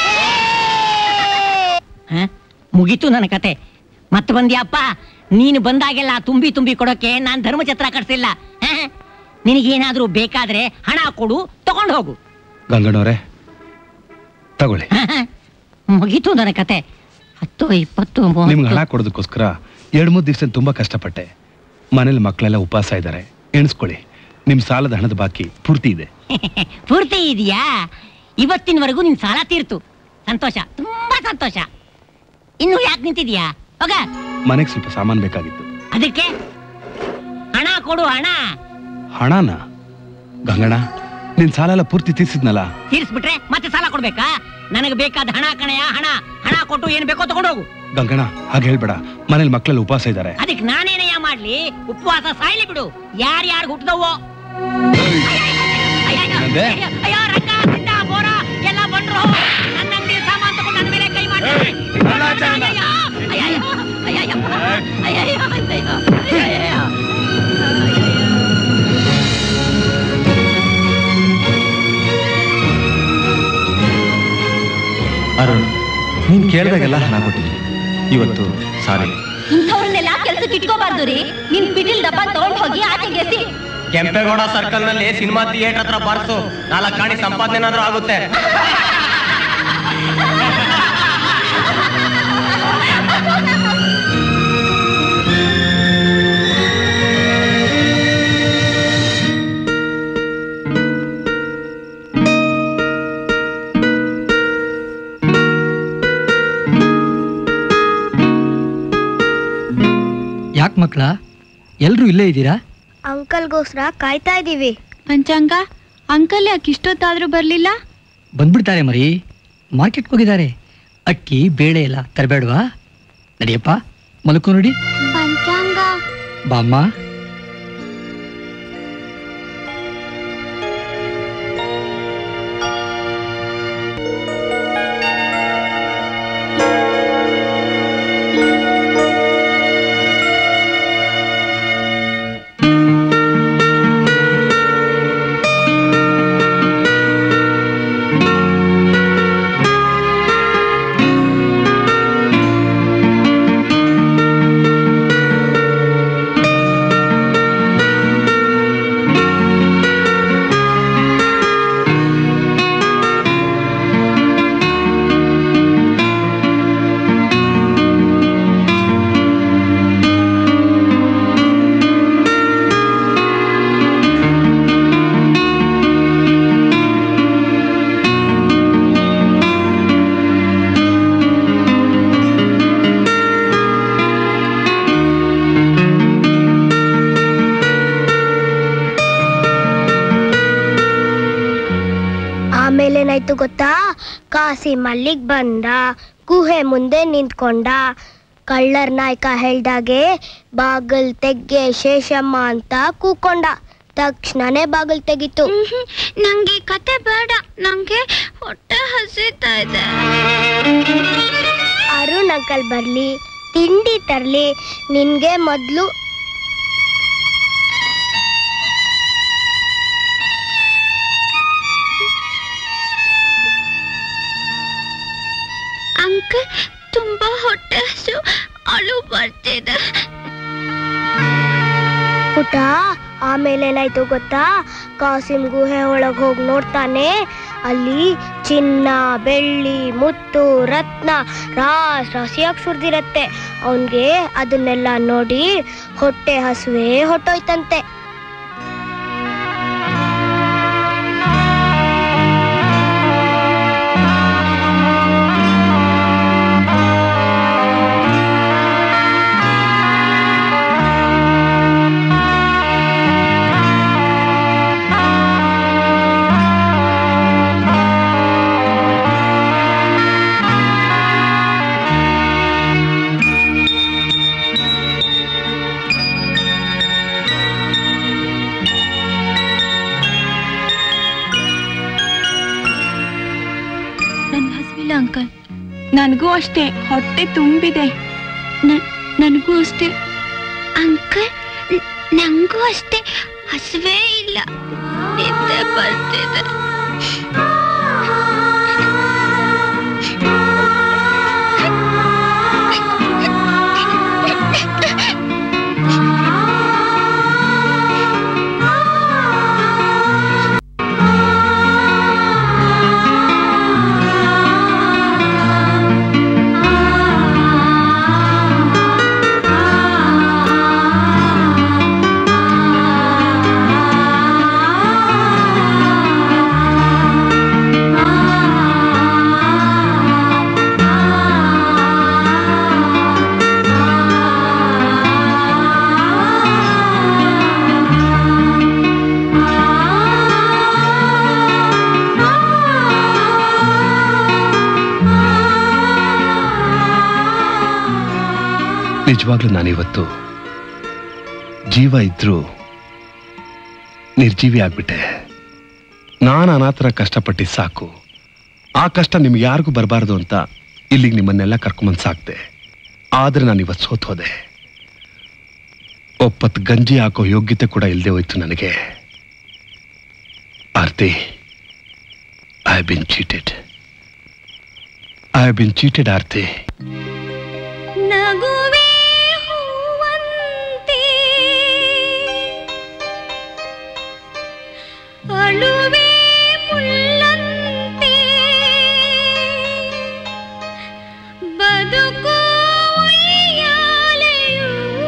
ಹ? ಮುಗೀತು ನನ್ನ ಕತೆ ಮತ್ತೆ ಬಂದ್ಯಾಪ್ಪ ನೀನು ಬಂದಾಗೆಲ್ಲ ತುಂಬಿ ತುಂಬಿ ಕೊಡೋಕೆ ನಾನು ಧರ್ಮಛತ್ರ ಕಟ್ಸಿಲ್ಲ ಹ? ನಿನಗೇನಾದ್ರೂ ಬೇಕಾದ್ರೆ ಹಣ ಕೊಡು ತಗೊಂಡು ಹೋಗು ಗಂಗಣ್ಣವ್ರೆ ತಗೊಳ್ಳಿ ಹ, ಹ. ಮುಗೀತು ನನ್ನ ಕತೆ ಹತ್ತು ಇಪ್ಪತ್ತು ನಿಮ್ಗೆ ಮೂವತ್ತು ಹಣ ಕೊಡೋದಕ್ಕೋಸ್ಕರ ಎರಡ್ ಮೂರು ದಿವಸ ತುಂಬಾ ಕಷ್ಟಪಟ್ಟೆ ಮನೇಲಿ ಮಕ್ಕಳೆಲ್ಲ ಉಪವಾಸ ಇದ್ದಾರೆ ಎಣಿಸ್ಕೊಳ್ಳಿ ನಿಮ್ ಸಾಲದ ಹಣದ ಬಾಕಿ ಪೂರ್ತಿ ಇದೆ ಪೂರ್ತಿ ಇದೆಯಾ ಇವತ್ತಿನವರೆಗೂ ನಿನ್ ಸಾಲ ತೀರ್ತು ಸಂತೋಷ ತುಂಬಾ ಸಂತೋಷ ಇನ್ನು ಯಾಕೆ ನಿಂತಿದ್ಯಾ ಹೋಗ ಮನೆಗೆ ಸ್ವಲ್ಪ ಸಾಮಾನು ಬೇಕಾಗಿತ್ತು ಅದಕ್ಕೆ ಹಣ ಕೊಡು ಹಣ ಹಣನ ಗಂಗಣ್ಣ ನಿನ್ ಸಾಲ ಎಲ್ಲ ಪೂರ್ತಿ ತೀರ್ಸಿದ್ನಲ್ಲ ತೀರಿಸ್ಬಿಟ್ರೆ ಮತ್ತೆ ಸಾಲ ಕೊಡ್ಬೇಕಾ ನನಗೆ ಬೇಕಾದ ಹಣ ಕಣೆಯ ಹಣ ಹಣ ಕೊಟ್ಟು ಏನ್ ಬೇಕೋ ತಗೊಂಡು ಹೋಗು ಗಂಗಣ್ಣ ಹಾಗೆ ಹೇಳ್ಬೇಡ ಮನೇಲಿ ಮಕ್ಕಳೆಲ್ಲ ಉಪವಾಸ ಇದ್ದಾರೆ ಅದಕ್ಕೆ ನಾನೇನಯ್ಯ ಮಾಡ್ಲಿ ಉಪವಾಸ ಸಾಯ್ಲಿ ಬಿಡು ಯಾರ್ಯಾರು ಹುಟ್ಟದವೋ ಏನಂದೆ? ಅಯ್ಯೋ ರಂಗ ಸಿದ್ಧ ಬೋರ ಎಲ್ಲ ಬಂದ್ರು ನನ್ನ ಅಂಗಡಿ ಸಾಮಾನ್ ತಗೊಂಡು ನನ್ನ ಮೇಲೆ ಕೈ ಮಾಡಿ ಅಯ್ಯಯ್ಯೋ, ಅಯ್ಯಯ್ಯೋ, ಅಯ್ಯಯ್ಯಪ್ಪ, ಅಯ್ಯಯ್ಯೋ, ಅಯ್ಯಯ್ಯೋ, ಅಯ್ಯಯ್ಯೋ. ಅರುಣ್ ನೀನ್ ಕೇಳಿದಾಗೆಲ್ಲ ಹಣ ಕೊಟ್ಟಿದ್ವಿ ಇವತ್ತು ಸಾರಿ ಇಂಥವ್ರನ್ನೆಲ್ಲ ಕೆಲ್ಸಕ್ಕೆ ಇಟ್ಕೋಬಾರ್ದು ರೀ ನಿನ್ ಪಿಟಿಲ್ ಡಬ್ಬ ತಗೊಂಡ್ ಹೋಗಿ ಆಚೆಗೆ ಎಸಿ ಕೆಂಪೇಗೌಡ ಸರ್ಕಲ್ ನಲ್ಲಿ ಸಿನಿಮಾ ಥಿಯೇಟರ್ ಹತ್ರ ಬಾರಿಸು ನಾಲ್ಕು ಕಾಣಿ ಸಂಪಾದನೆ ಏನಾದ್ರೂ ಆಗುತ್ತೆ ಯಾಕೆ ಮಕ್ಕಳ ಎಲ್ರು ಇಲ್ಲೇ ಇದ್ದೀರಾ ಅಂಕಲ್ಗೋಸ್ಕರ ಕಾಯ್ತಾ ಇದೀವಿ ಪಂಚಾಂಗ ಅಂಕಲ್ ಯಾಕೆ ಇಷ್ಟೊತ್ತಾದ್ರೂ ಬರ್ಲಿಲ್ಲ ಬಂದ್ಬಿಡ್ತಾರೆ ಮರಿ ಮಾರ್ಕೆಟ್ಗೆ ಹೋಗಿದ್ದಾರೆ ಅಕ್ಕಿ ಬೇಳೆ ಎಲ್ಲ ತರಬೇಡ್ವಾ ನಡಿಯಪ್ಪ ಮಲ್ಕೋ ನೋಡಿ ಪಂಚಾಂಗ ಬಾಮ್ಮ ಆಮೇಲೆ ಏನಾಯ್ತು ಗೊತ್ತಾ ಕಾಸಿ ಮಲ್ಲಿಗ್ ಬಂದ ಗುಹೆ ಮುಂದೆ ನಿಂತ್ಕೊಂಡ ಕಳ್ಳರ್ ನಾಯಕ ಹೇಳ್ದಾಗೆ ಬಾಗಲ್ ತೆಗ್ಗೆ ಶೇಷಮ್ಮ ಅಂತ ಕೂಕೊಂಡ ತಕ್ಷಣನೇ ಬಾಗಲ್ ತೆಗಿತು ನಂಗೆ ಕತೆ ಬೇಡ ನಂಗೆ ಹೊಟ್ಟೆ ಹಸಿತಾ ಇದೆ ಅರುಣ್ ಅಂಕಲ್ ಬರ್ಲಿ ತಿಂಡಿ ತರ್ಲಿ ನಿನ್ಗೆ ಮೊದ್ಲು ಅಂಕಲ್ ತುಂಬಾ ಹೊಟ್ಟೆ ಹಸು ಅಳು ಬರ್ತಿದೆ ಪುಟ ಆಮೇಲೆ ಏನಾಯ್ತು ಗೊತ್ತಾ ಕಾಸಿಂ ಗುಹೆ ಒಳಗ್ ಹೋಗಿ ನೋಡ್ತಾನೆ ಅಲ್ಲಿ ಚಿನ್ನ ಬೆಳ್ಳಿ ಮುತ್ತು ರತ್ನ ರಾಸ್ ರಾಸಿಯಾಗಿ ಸುರಿದಿರತ್ತೆ ಅವನಿಗೆ ಅದನ್ನೆಲ್ಲ ನೋಡಿ ಹೊಟ್ಟೆ ಹಸುವೆ ಹೊಟ್ಟೋಯ್ತಂತೆ ನನ್ ಹಸಿವಿಲ್ಲ ಅಂಕಲ್ ನನಗೂ ಅಷ್ಟೇ ಹೊಟ್ಟೆ ತುಂಬಿದೆ ನನಗೂ ಅಷ್ಟೇ ಅಂಕಲ್ ನಂಗೂ ಅಷ್ಟೇ ಹಸುವೇ ಇಲ್ಲ ನಿದ್ದೆ ಬರ್ತಿದೆ ನಿಜವಾಗ್ಲೂ ನಾನಿವತ್ತು ಜೀವ ಇದ್ರೂ ನಿರ್ಜೀವಿ ಆಗ್ಬಿಟ್ಟೆ ನಾನು ಅನಾಥರ ಕಷ್ಟಪಟ್ಟು ಸಾಕು ಆ ಕಷ್ಟ ನಿಮ್ಗೆ ಯಾರಿಗೂ ಬರಬಾರ್ದು ಅಂತ ಇಲ್ಲಿಗೆ ನಿಮ್ಮನ್ನೆಲ್ಲ ಕರ್ಕೊಂಬಂದು ಸಾಕ್ದೆ ಆದ್ರೆ ನಾನು ಇವತ್ತು ಸೋತ್ ಹೋದೆ ಒಪ್ಪತ್ತು ಗಂಜಿ ಹಾಕೋ ಯೋಗ್ಯತೆ ಕೂಡ ಇಲ್ಲದೆ ಹೋಯ್ತು ನನಗೆ Aarti I been cheated I been cheated Aarti ನಗುವೆ ಹೂವಂತೆ ಅಳುವೆ ಮುಳ್ಳಂತೆ ಬದುಕು ಉಯ್ಯಾಲೆಯು.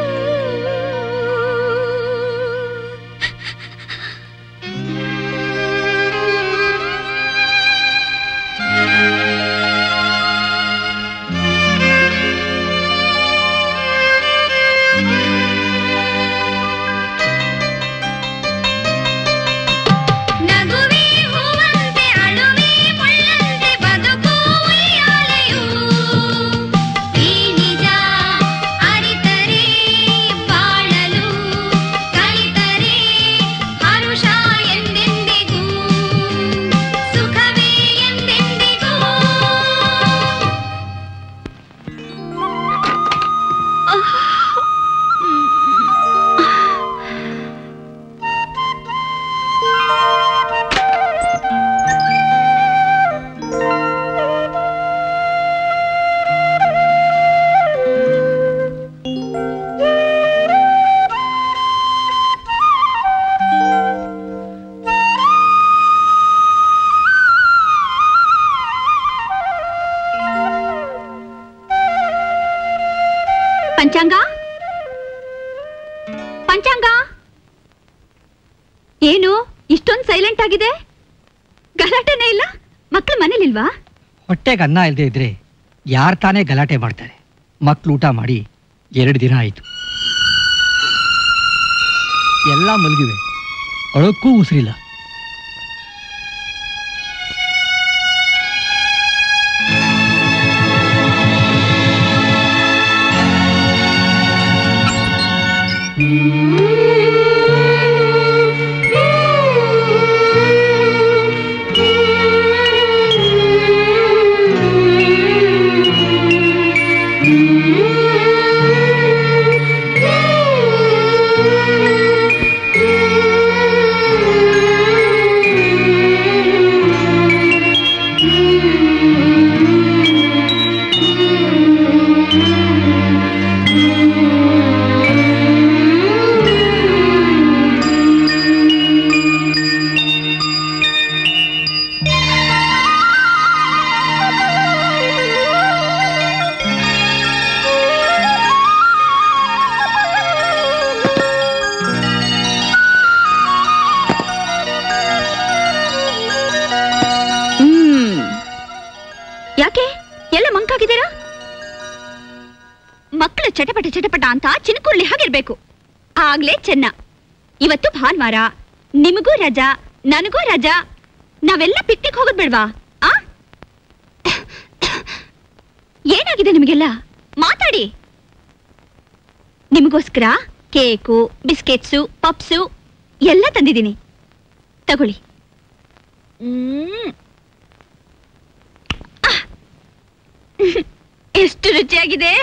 ನಗುವೆ ಹೂವಂತೆ ಅಳುವೆ ಮುಳ್ಳಂತೆ ಬದುಕು ಉಯ್ಯಾಲೆಯು. ಈ ನಿಜ ಅರಿತರೆ ಬಾಳಲು ಕಲಿತರೆ ಹರುಷ ಎಂದೆಂದಿಗೂ ಸುಖವೇ ಎಂದೆಂದಿಗೂ ಪಂಚಾಂಗ ಪಂಚಾಂಗ ಏನು ಇಷ್ಟೊಂದು ಸೈಲೆಂಟ್ ಆಗಿದೆ ಗಲಾಟೆನೇ ಇಲ್ಲ ಮಕ್ಳು ಮನೇಲಿಲ್ವಾ ಹೊಟ್ಟೆಗೆ ಅನ್ನ ಇಲ್ಲದೆ ಇದ್ರೆ ಯಾರು ತಾನೇ ಗಲಾಟೆ ಮಾಡ್ತಾರೆ ಮಕ್ಳು ಊಟ ಮಾಡಿ ಎರಡು ದಿನ ಆಯಿತು ಎಲ್ಲ ಮಲಗಿವೆ ಅಳಕ್ಕೂ ಉಸಿರಿಲ್ಲ ಎಲ್ಲ ಮಂಕಾಗಿದ್ದೀರಾ ಮಕ್ಕಳು ಚಟಪಟ ಚಟಪಟ ಅಂತ ಚಿನ್ಕುರ್ಳಿ ಹಾಗಿರ್ಬೇಕು ಆಗ್ಲೇ ಚೆನ್ನ ಇವತ್ತು ಭಾನುವಾರ ನಿಮಗೂ ರಜಾ ನನಗೂ ರಜಾ ನಾವೆಲ್ಲ ಪಿಕ್ನಿಕ್ ಹೋಗೋದ್ ಬೇಡ್ವಾ ಆ ಏನಾಗಿದೆ ನಿಮಗೆಲ್ಲ ಮಾತಾಡಿ ನಿಮಗೋಸ್ಕರ ಕೇಕು ಬಿಸ್ಕೆಟ್ಸು ಪಪ್ಸು ಎಲ್ಲ ತಂದಿದ್ದೀನಿ ತಗೊಳ್ಳಿ ಮ್ಮ್. ಆಹ್. ಎಷ್ಟು ರುಚಿಯಾಗಿದೆ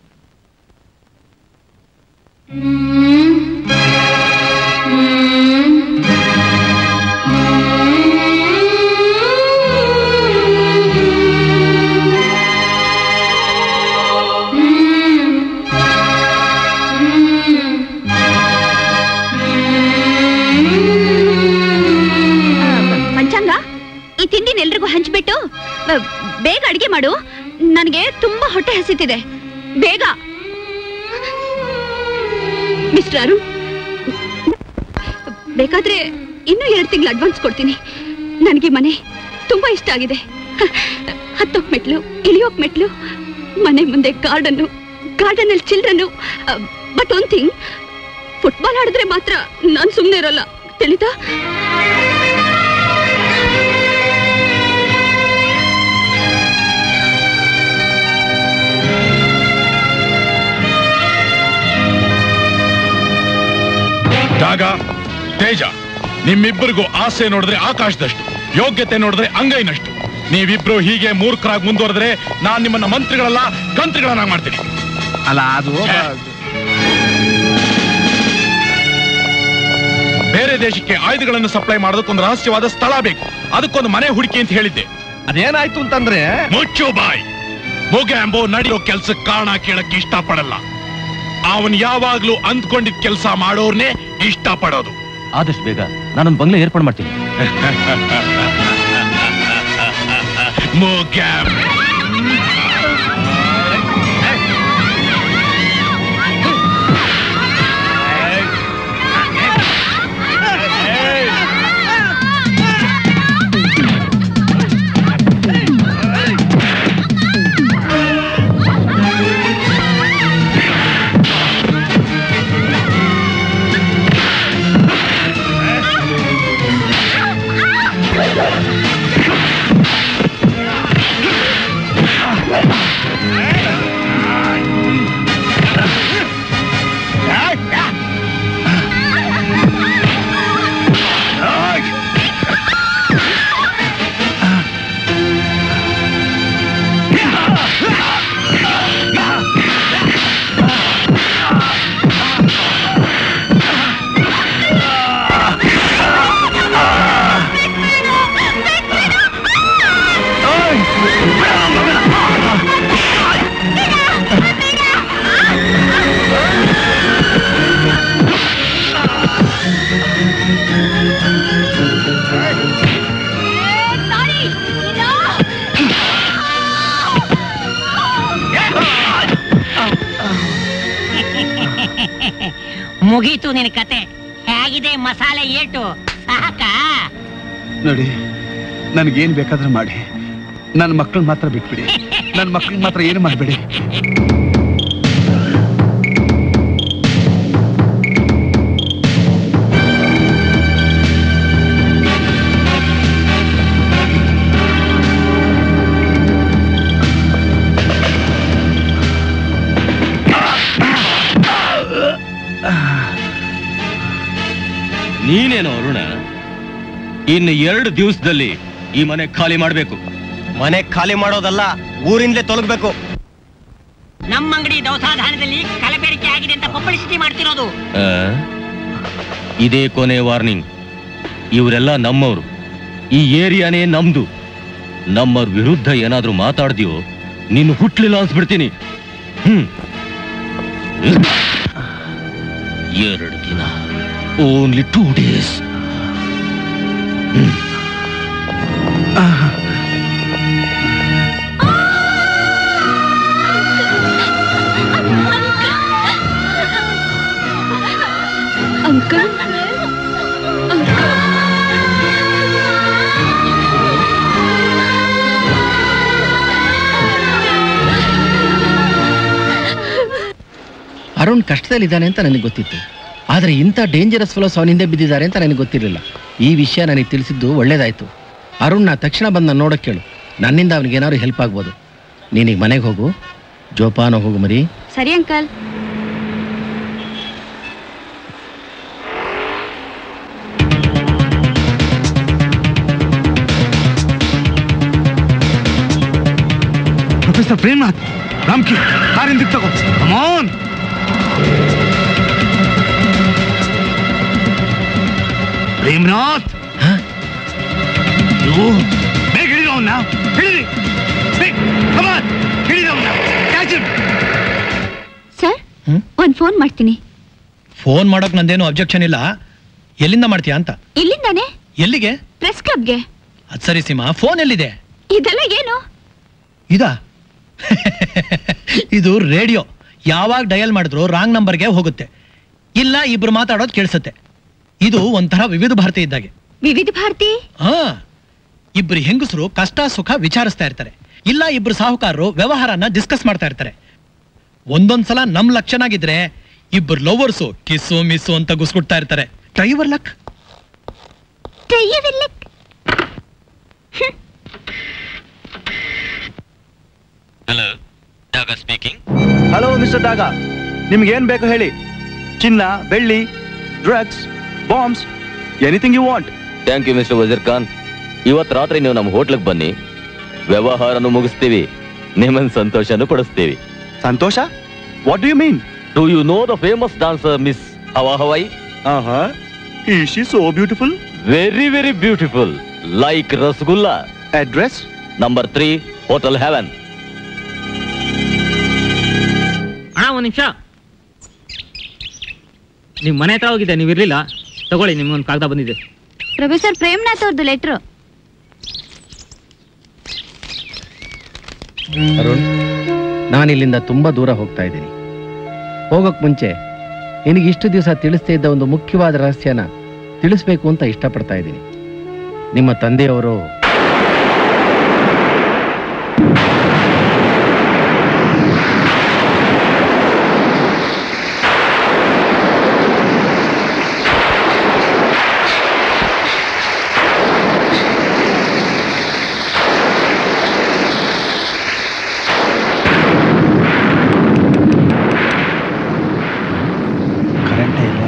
ಆ, ಪಂಚಾಂಗ ಈ ತಿಂಡಿನ ಎಲ್ರಿಗೂ ಹಂಚ್ಬಿಟ್ಟು ಬ- ಬೇಗ ಅಡಿಗೆ ಮಾಡು ನನಗೆ ತುಂಬಾ ಹೊಟ್ಟೆ ಹಸಿತಿದೆ ಬೇಗ ಮಿಸ್ಟರ್ ಅರುಣ್ ಬೇಕಾದ್ರೆ ಇನ್ನೂ ಎರಡು ತಿಂಗಳು ಅಡ್ವಾನ್ಸ್ ಕೊಡ್ತೀನಿ ನನಗೆ ಮನೆ ತುಂಬಾ ಇಷ್ಟ ಆಗಿದೆ ಹ, ಹತ್ತೋಕ್ ಮೆಟ್ಲು ಇಳಿಯೋಕ್ ಮೆಟ್ಲು ಮನೆ ಮುಂದೆ ಗಾರ್ಡನ್ನು ಗಾರ್ಡನ್ ಅಲ್ಲಿ ಚಿಲ್ಡ್ರನ್ನು ಬಟ್ ಒನ್ ಥಿಂಗ್ ಫುಟ್ಬಾಲ್ ಆಡಿದ್ರೆ ಮಾತ್ರ ನಾನು ಸುಮ್ಮನೆ ಇರಲ್ಲ ತಿಳಿತಾ ಜಾಗ ತೇಜ ನಿಮ್ಮಿಬ್ಬರಿಗೂ ಆಸೆ ನೋಡಿದ್ರೆ ಆಕಾಶದಷ್ಟು ಯೋಗ್ಯತೆ ನೋಡಿದ್ರೆ ಅಂಗೈನಷ್ಟು ನೀವಿಬ್ರು ಹೀಗೆ ಮೂರ್ಖರಾಗಿ ಮುಂದುವರೆದ್ರೆ ನಾನ್ ನಿಮ್ಮನ್ನ ಮಂತ್ರಿಗಳಲ್ಲ ಕಂತ್ರಿಗಳನ್ನ ಮಾಡ್ತೀನಿ ಅಲ್ಲ ಅದು ಬೇರೆ ದೇಶಕ್ಕೆ ಆಯುಧಗಳನ್ನು ಸಪ್ಲೈ ಮಾಡೋದಕ್ಕೊಂದು ರಹಸ್ಯವಾದ ಸ್ಥಳ ಬೇಕು ಅದಕ್ಕೊಂದು ಮನೆ ಹುಡುಕಿ ಅಂತ ಹೇಳಿದ್ದೆ ಅದೇನಾಯ್ತು ಅಂತಂದ್ರೆ ಮುಚ್ಚು ಬಾಯ್ ಮೊಗ್ಯಾಂಬೋ ನಡೆಯೋ ಕೆಲ್ಸಕ್ಕೆ ಕಾರಣ ಕೇಳಕ್ಕೆ ಇಷ್ಟಪಡಲ್ಲ ಅವನ್ ಯಾವಾಗ್ಲೂ ಅಂದ್ಕೊಂಡಿದ್ ಕೆಲಸ ಮಾಡೋರ್ನೇ ಇಷ್ಟಪಡೋದು ಆದಷ್ಟು ಬೇಗ ನಾನೊಂದು ಬಂಗ್ಲೆ ಏರ್ಪಾಡು ಮಾಡ್ತೀನಿ ಮೊಗ್ಯಾಮ್ ಮುಗೀತು ನಿನ್ ಕತೆ ಹೇಗಿದೆ ಮಸಾಲೆ ಏಟು ಸಾಕಾ ನೋಡಿ ನನ್ಗೇನ್ ಬೇಕಾದ್ರೂ ಮಾಡಿ ನನ್ನ ಮಕ್ಕಳನ್ನ ಮಾತ್ರ ಬಿಟ್ಬಿಡಿ ನನ್ನ ಮಕ್ಕಳಿಗೆ ಮಾತ್ರ ಏನು ಮಾಡಬೇಡಿ ನೀನೇನು ಅರುಣ ಇನ್ನು ಎರಡು ದಿವಸದಲ್ಲಿ ಈ ಮನೆ ಖಾಲಿ ಮಾಡಬೇಕು ಮನೆ ಖಾಲಿ ಮಾಡೋದಲ್ಲ ಊರಿಂದಲೇ ತೊಲಗಬೇಕು ನಮ್ಮ ಅಂಗಡಿ ದವಸಾಧಾನದಲ್ಲಿ ಕಲಬೆರಕೆ ಆಗಿದೆ ಅಂತ ಪಬ್ಲಿಸಿಟಿ ಮಾಡ್ತಿರೋದು ಇದೇ ಕೊನೆ ವಾರ್ನಿಂಗ್ ಇವರೆಲ್ಲ ನಮ್ಮವರು ಈ ಏರಿಯಾನೇ ನಮ್ದು ನಮ್ಮವ್ರ ವಿರುದ್ಧ ಏನಾದ್ರೂ ಮಾತಾಡ್ದ್ಯೋ ನಿನ್ನ ಹುಟ್ಲಿಲ್ಲ ಅನ್ಸ್ಬಿಡ್ತೀನಿ ಹ್ಮ್ ಎರಡು ದಿನ ಓನ್ಲಿ ಟೂ ಡೇಸ್ ಅಂಕಲ್ ಆ ಕಷ್ಟದಲ್ಲಿದ್ದಾನೆ ಅಂತ ನನಗೆ ಗೊತ್ತಿತ್ತು ಆದರೆ ಇಂಥ ಡೇಂಜರಸ್ ಫೆಲೋಸ್ ಅವನ ಹಿಂದೆ ಬಿದ್ದಿದ್ದಾರೆ ಅಂತ ನನಗೆ ಗೊತ್ತಿರಲಿಲ್ಲ ಈ ವಿಷಯ ನನಗೆ ತಿಳಿಸಿದ್ದು ಒಳ್ಳೇದಾಯ್ತು ಅರುಣ್ನ ತಕ್ಷಣ ಬಂದು ನಾನು ನೋಡೋಕೆ ಕೇಳು ನನ್ನಿಂದ ಅವನಿಗೆ ಏನಾದ್ರು ಹೆಲ್ಪ್ ಆಗ್ಬೋದು ನೀನೀಗ ಮನೆಗೆ ಹೋಗು ಜೋಪಾನ ಹೋಗು ಮರಿ ಸರಿ ಅಂಕಲ್ ಪ್ರೊಫೆಸರ್ ಪ್ರೇಮ್ನಾಥ್ ರಾಮ್ಕಿ ಕಾರಿಂದ ತಗೋ ಕಮಾನ್ ಪ್ರೇಮ್ನಾಥ್ ನೀವು ಬೇಗ ಹಿಡಿದು ಅವನ್ನ ಹಿಡಿರಿ ಬೇಗ ಕಮಾನ್ ಹಿಡಿದು ಅವನ್ನ ಕ್ಯಾಚ್ ಇಟ್ ಸರ್ ಒಂದ್ ಫೋನ್ ಮಾಡ್ತೀನಿ ಫೋನ್ ಮಾಡೋಕ್ ನಂದೇನು ಅಬ್ಜೆಕ್ಷನ್ ಇಲ್ಲ ಎಲ್ಲಿಂದ ಮಾಡ್ತೀಯಾ ಅಂತ ಇಲ್ಲಿಂದಾನೆ ಎಲ್ಲಿಗೆ ಪ್ರೆಸ್ ಕ್ಲಬ್ಗೆ ಅದ್ ಸರಿ ಸೀಮಾ ಫೋನ್ ಎಲ್ಲಿದೆ ಇದೆಲ್ಲ ಏನು ಇದಾ ಇದು ರೇಡಿಯೋ ಯಾವಾಗ ಡಯಲ್ ಮಾಡಿದ್ರು ರಾಂಗ್ ನಂಬರ್ಗೆ ಹೋಗುತ್ತೆ ಇಲ್ಲ ಇಬ್ರು ಮಾತಾಡೋದು ಕೇಳಿಸುತ್ತೆ ಇದು ಒಂಥರ ವಿವಿಧ ಭಾರತಿ ಇದ್ದಾಗೆ ವಿವಿಧ ಭಾರತಿ ಹಾ ಇಬ್ರು ಹೆಂಗಸರು ಕಷ್ಟ ಸುಖ ವಿಚಾರಿಸ್ತಾ ಇರ್ತಾರೆ ಇಲ್ಲ ಇಬ್ರು ಸಾಹುಕಾರರು ವ್ಯವಹಾರನ ಡಿಸ್ಕಸ್ ಮಾಡ್ತಾ ಇರ್ತಾರೆ ಒಂದೊಂದ್ಸಲ ನಮ್ ಲಕ್ಷಣಾಗಿದ್ರೆ ಇಬ್ರು ಲವರ್ಸು ಕಿಸ್ಸು ಮಿಸ್ಸು ಅಂತ ಗುಸ್ಗುಡ್ತಾ ಇರ್ತಾರೆ driver luck hello Daga speaking hello mister Daga ನಿಮ್ಗೆ ಏನ್ ಬೇಕು ಹೇಳಿ ಚಿನ್ನ ಬೆಳ್ಳಿ drugs bombs anything you want thank you mister Wazir Khan ಇವತ್ತು ರಾತ್ರಿ ನೀವು ನಮ್ಮ ಹೋಟ್ಲಿಗೆ ಬನ್ನಿ ವ್ಯವಹಾರನು ಮುಗಿಸ್ತೀವಿ ನಿಮ್ಮನ್ ಸಂತೋಷನೂ ಪಡಿಸ್ತೀವಿ ಸಂತೋಷ what do you mean do you know the famous dancer miss Hawa Hawai ಆಹಾ is she so beautiful very very beautiful like rasgulla address number three hotel heaven ಅಣ್ಣ ಒಂದ್ ನಿಮಿಷ ನೀವು ಮನೆ ಹತ್ರ ಹೋಗಿದ್ದೆ ನೀವು ಇರ್ಲಿಲ್ಲ ತಗೊಳ್ಳಿ ನಿಮ್ಗೊಂದು ಕಾಗದ ಬಂದಿದೆ ಪ್ರೊಫೆಸರ್ ಪ್ರೇಮ್ನಾಥ್ ಅವ್ರದ್ದು ಲೆಟ್ರು ಅರುಣ್ ನಾನು ಇಲ್ಲಿಂದ ತುಂಬಾ ದೂರ ಹೋಗ್ತಾ ಇದ್ದೀನಿ ಹೋಗೋಕ್ ಮುಂಚೆ ನಿನಗೆ ಇಷ್ಟು ದಿವಸ ತಿಳಿಸ್ತಾ ಇದ್ದ ಒಂದು ಮುಖ್ಯವಾದ ರಹಸ್ಯನ ತಿಳಿಸ್ಬೇಕು ಅಂತ ಇಷ್ಟಪಡ್ತಾ ಇದ್ದೀನಿ ನಿಮ್ಮ ತಂದೆಯವರು ಕರೆಂಟೇ ಇಲ್ಲ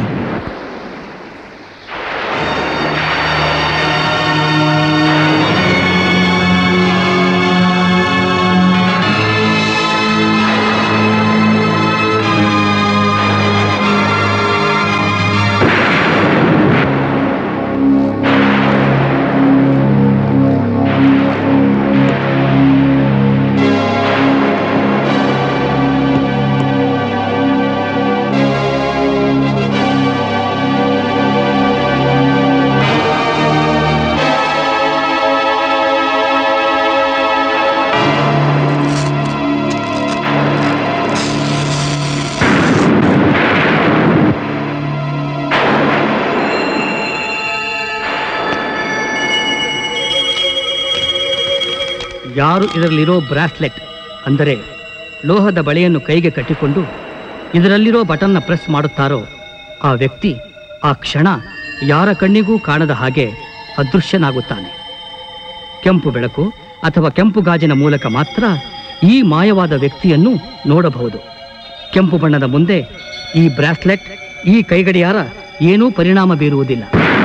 ಯಾರು ಇದರಲ್ಲಿರೋ ಬ್ರಾಸ್ಲೆಟ್ ಅಂದರೆ ಲೋಹದ ಬಳೆಯನ್ನು ಕೈಗೆ ಕಟ್ಟಿಕೊಂಡು ಇದರಲ್ಲಿರೋ ಬಟನ್ನ ಪ್ರೆಸ್ ಮಾಡುತ್ತಾರೋ ಆ ವ್ಯಕ್ತಿ ಆ ಕ್ಷಣ ಯಾರ ಕಣ್ಣಿಗೂ ಕಾಣದ ಹಾಗೆ ಅದೃಶ್ಯನಾಗುತ್ತಾನೆ ಕೆಂಪು ಬೆಳಕು ಅಥವಾ ಕೆಂಪು ಗಾಜಿನ ಮೂಲಕ ಮಾತ್ರ ಈ ಮಾಯವಾದ ವ್ಯಕ್ತಿಯನ್ನು ನೋಡಬಹುದು ಕೆಂಪು ಬಣ್ಣದ ಮುಂದೆ ಈ ಬ್ರಾಸ್ಲೆಟ್ ಈ ಕೈಗಡಿಯಾರ ಏನೂ ಪರಿಣಾಮ ಬೀರುವುದಿಲ್ಲ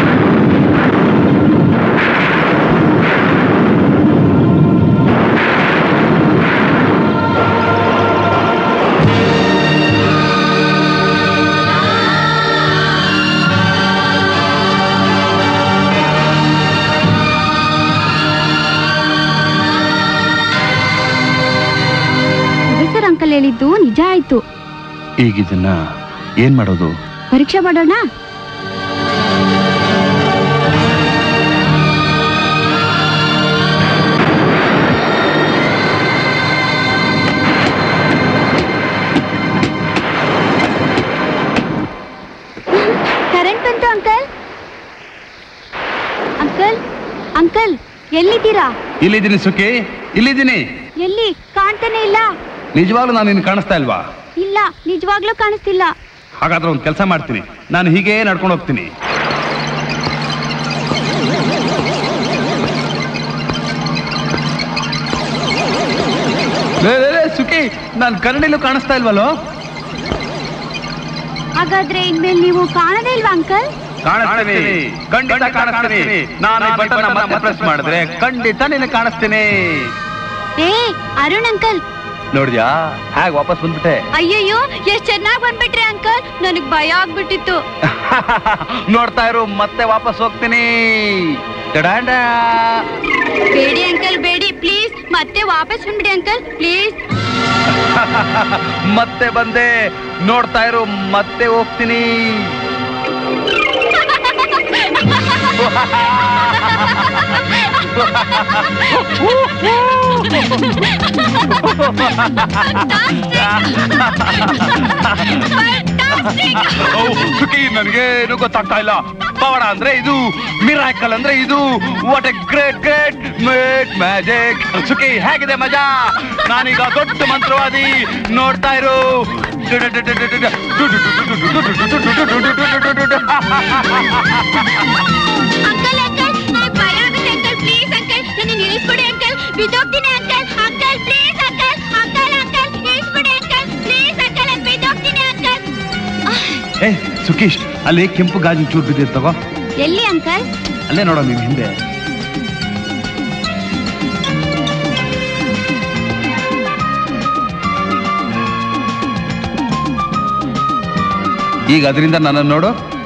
ಪ್ರೊಫೆಸರ್ ಅಂಕಲ್ ಹೇಳಿದ್ದು ನಿಜ ಆಯ್ತು ಈಗ ಇದನ್ನ ಏನ್ ಮಾಡೋದು ಪರೀಕ್ಷೆ ಮಾಡೋಣ ಕರೆಂಟ್ ಬಂತು ಅಂಕಲ್ ಅಂಕಲ್ ಅಂಕಲ್ ಎಲ್ಲಿದ್ದೀರಾ ಇಲ್ಲಿದ್ದೀನಿ ಸುಖಿ ಇಲ್ಲಿದ್ದೀನಿ ಎಲ್ಲಿ ಕಾಣ್ತಾನೆ ಇಲ್ಲ ನಿಜವಾಗ್ಲೂ ನಾನು ನಿನ್ನ ಕಾಣಿಸ್ತಾ ಇಲ್ವಾ ಇಲ್ಲ ನಿಜವಾಗ್ಲೂ ಕಾಣಿಸ್ತಿಲ್ಲ ಹಾಗಾದ್ರೆ ಒಂದು ಕೆಲಸ ಮಾಡ್ತೀನಿ ನಾನು ಹೀಗೆ ನಡ್ಕೊಂಡು ಹೋಗ್ತೀನಿ ಲೇ, ಲೇ, ಲೇ, ಸುಖಿ ನಾನು ಕನ್ನಡಿಲೂ ಕಾಣಿಸ್ತಾ ಇಲ್ವಲ್ಲೋ ಹಾಗಾದ್ರೆ ಇನ್ಮೇಲೆ ನೀವು ಕಾಣದೇ ಇಲ್ವಾ ಅಂಕಲ್ ಕಾಣಿಸ್ತೀನಿ ಖಂಡಿತ ಕಾಣಿಸ್ತೀನಿ ನಾನು ಈ ಬಟನ್ ಮತ್ತೆ ಪ್ರೆಸ್ ಮಾಡಿದ್ರೆ ಖಂಡಿತ ನಿನ್ನ ಕಾಣಿಸ್ತೀನಿ ಏ ಅರುಣ್ ಅಂಕಲ್ ನೋಡಿದ್ಯಾ ಹೇಗೆ ವಾಪಸ್ ಬಂದ್ಬಿಟ್ಟೆ ಅಯ್ಯಯ್ಯೋ ಎಷ್ಟ್ ಚೆನ್ನಾಗ್ ಬಂದ್ಬಿಟ್ರಿ ಅಂಕಲ್ ನನಗ್ ಭಯ ಆಗ್ಬಿಟ್ಟಿತ್ತು ನೋಡ್ತಾ ಇರು ಮತ್ತೆ ವಾಪಸ್ ಹೋಗ್ತೀನಿ ಟಡಾಂಡ. ಬೇಡಿ ಅಂಕಲ್ ಬೇಡಿ ಪ್ಲೀಸ್ ಮತ್ತೆ ವಾಪಸ್ ಬಂದ್ಬಿಡಿ ಅಂಕಲ್ ಪ್ಲೀಸ್ ಮತ್ತೆ ಬಂದೆ ನೋಡ್ತಾ ಇರು ಮತ್ತೆ ಹೋಗ್ತೀನಿ ಓ, ಸುಖಿ ನನಗೇನು ಗೊತ್ತಾಗ್ತಾ ಇಲ್ಲ ಪವಾಡ ಅಂದ್ರೆ ಇದು ಮಿರಾಕಲ್ ಅಂದ್ರೆ ಇದು what a great great mate magic ಸುಖಿ ಹೇಗಿದೆ ಮಜಾ ನಾನೀಗ ದೊಡ್ಡ ಮಂತ್ರವಾದಿ ನೋಡ್ತಾ ಇರು ಅಂಕಲ್ ಅಂಕಲ್ ನನಗ್ ಭಯ ಆಗುತ್ತೆ ಅಂಕಲ್ ಪ್ಲೀಸ್ ಅಂಕಲ್ ನನ್ನ ನಿಲ್ಲಿಸ್ಬಿಡಿ ಅಂಕಲ್ ಬಿದ್ದೋಗ್ತೀನಿ uncle uncle please uncle uncle uncle ನಿಲ್ಲಿಸ್ಬಿಡಿ ಅಂಕಲ್ ಪ್ಲೀಸ್ ಅಂಕಲ್ ನಾನು ಬಿದ್ದೋಗ್ತೀನಿ ಅಂಕಲ್ ಏ ಸುಖೀಶ್ ಅಲ್ಲಿ ಕೆಂಪು ಗಾಜಿನ ಚೂರು ಬಿದ್ದಿದೆ ತಗೋ ಎಲ್ಲಿ ಅಂಕಲ್ ಅಲ್ಲೇ ನೋಡೋ ನೀನು ಹಿಂದೆ ಈಗ ಅದರಿಂದ ನನ್ನನ್ನು ನೋಡು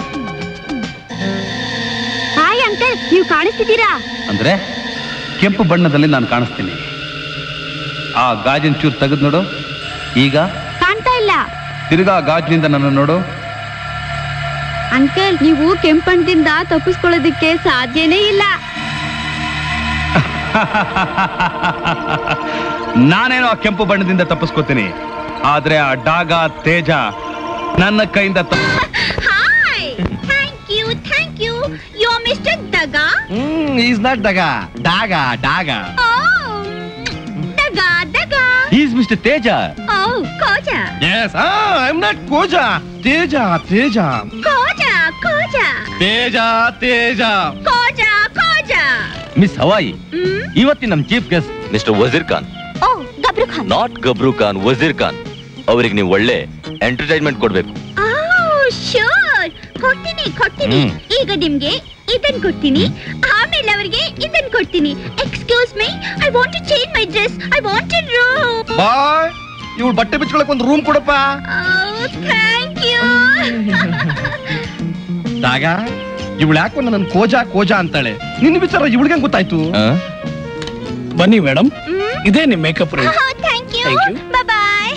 ಹಾಯ್ ಅಂಕಲ್ ನೀವು ಕಾಣಿಸ್ತಿದ್ದೀರಾ ಅಂದ್ರೆ ಕೆಂಪು ಬಣ್ಣದಲ್ಲಿ ನಾನು ಕಾಣಿಸ್ತೀನಿ ಆ ಗಾಜಿನ ಚೂರು ತೆಗೆದು ನೋಡು ಈಗ ಕಾಣ್ತಾ ಇಲ್ಲ ತಿರ್ಗಾ ಆ ಗಾಜಿನಿಂದ ನನ್ನ ನೋಡು ಅಂಕಲ್ ನೀವು ಕೆಂಪಣ್ಣದಿಂದ ತಪ್ಪಿಸ್ಕೊಳ್ಳೋದಕ್ಕೆ ಸಾಧ್ಯನೇ ಇಲ್ಲ ನಾನೇನೋ ಆ ಕೆಂಪು ಬಣ್ಣದಿಂದ ತಪ್ಪಿಸ್ಕೋತೀನಿ ಆದ್ರೆ ಆ ಡಾಗ ತೇಜ ನನ್ನ ಕೈಯಿಂದ ತಪ್ಪ hi thank you thank you you mister Daga hmm is not Daga Daga Daga Daga Daga is mister Teja oh Koja yes I am not Koja Teja Teja Koja Koja Teja Teja Koja Koja miss Hawai ಇವತ್ತಿನ ನಮ್ chief guest mister Wazir Khan oh Gabru Khan not Gabru Khan Wazir Khan ಅವ್ರಿಗೆ ನೀವು ಒಳ್ಳೆ ಎಂಟರ್ಟೈನ್ಮೆಂಟ್ ಕೊಡ್ಬೇಕು ಶೋರ್ ಕೊಡ್ತೀನಿ ಕೊಡ್ತೀನಿ ಹ್ಮ್. ಈಗ ನಿಮ್ಗೆ ಇದನ್ ಕೊಡ್ತೀನಿ ಆಮೇಲೆ ಅವರಿಗೆ ಇದನ್ ಕೊಡ್ತೀನಿ excuse me I want to change my dress I want to room boy ಇವಳು ಬಟ್ಟೆ ಬಿಚ್ಕೊಳಕ್ ಒಂದು ರೂಮ್ ಕೊಡಪ್ಪ ಥ್ಯಾಂಕ್ ಯು ಡಾಗ ಇವಳು ಯಾಕೋ ನನ್ನ ಕೋಜಾ ಕೋಜಾ ಅಂತಾಳೆ ನಿನ್ನ ವಿಚಾರ ಇವಳಿಗೆ ಗೊತ್ತಾಯ್ತು ಬನ್ನಿ ಮೇಡಮ್ ಇದೇ ನಿಮ್ makeup room thank you Thank you. Bye bye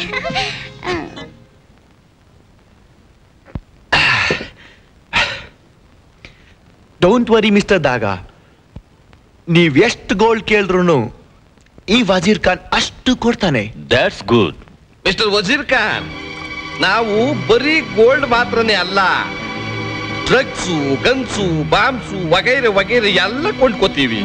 don't worry mister Daga ನೀವ್ ಎಷ್ಟು ಗೋಲ್ಡ್ ಕೇಳಿದ್ರು ಈ ವಜೀರ್ ಖಾನ್ ಅಷ್ಟು ಕೊಡ್ತಾನೆ that's good mister Wazir Khan ನಾವು ಬರೀ ಗೋಲ್ಡ್ ಮಾತ್ರನೇ ಅಲ್ಲ ಡ್ರಗ್ಸು ಗನ್ಸು ಬಾಂಬ್ಸು ವಗೈರೆ ವಗೈರೆ ಎಲ್ಲ ಕೊಂಡ್ಕೋತೀವಿ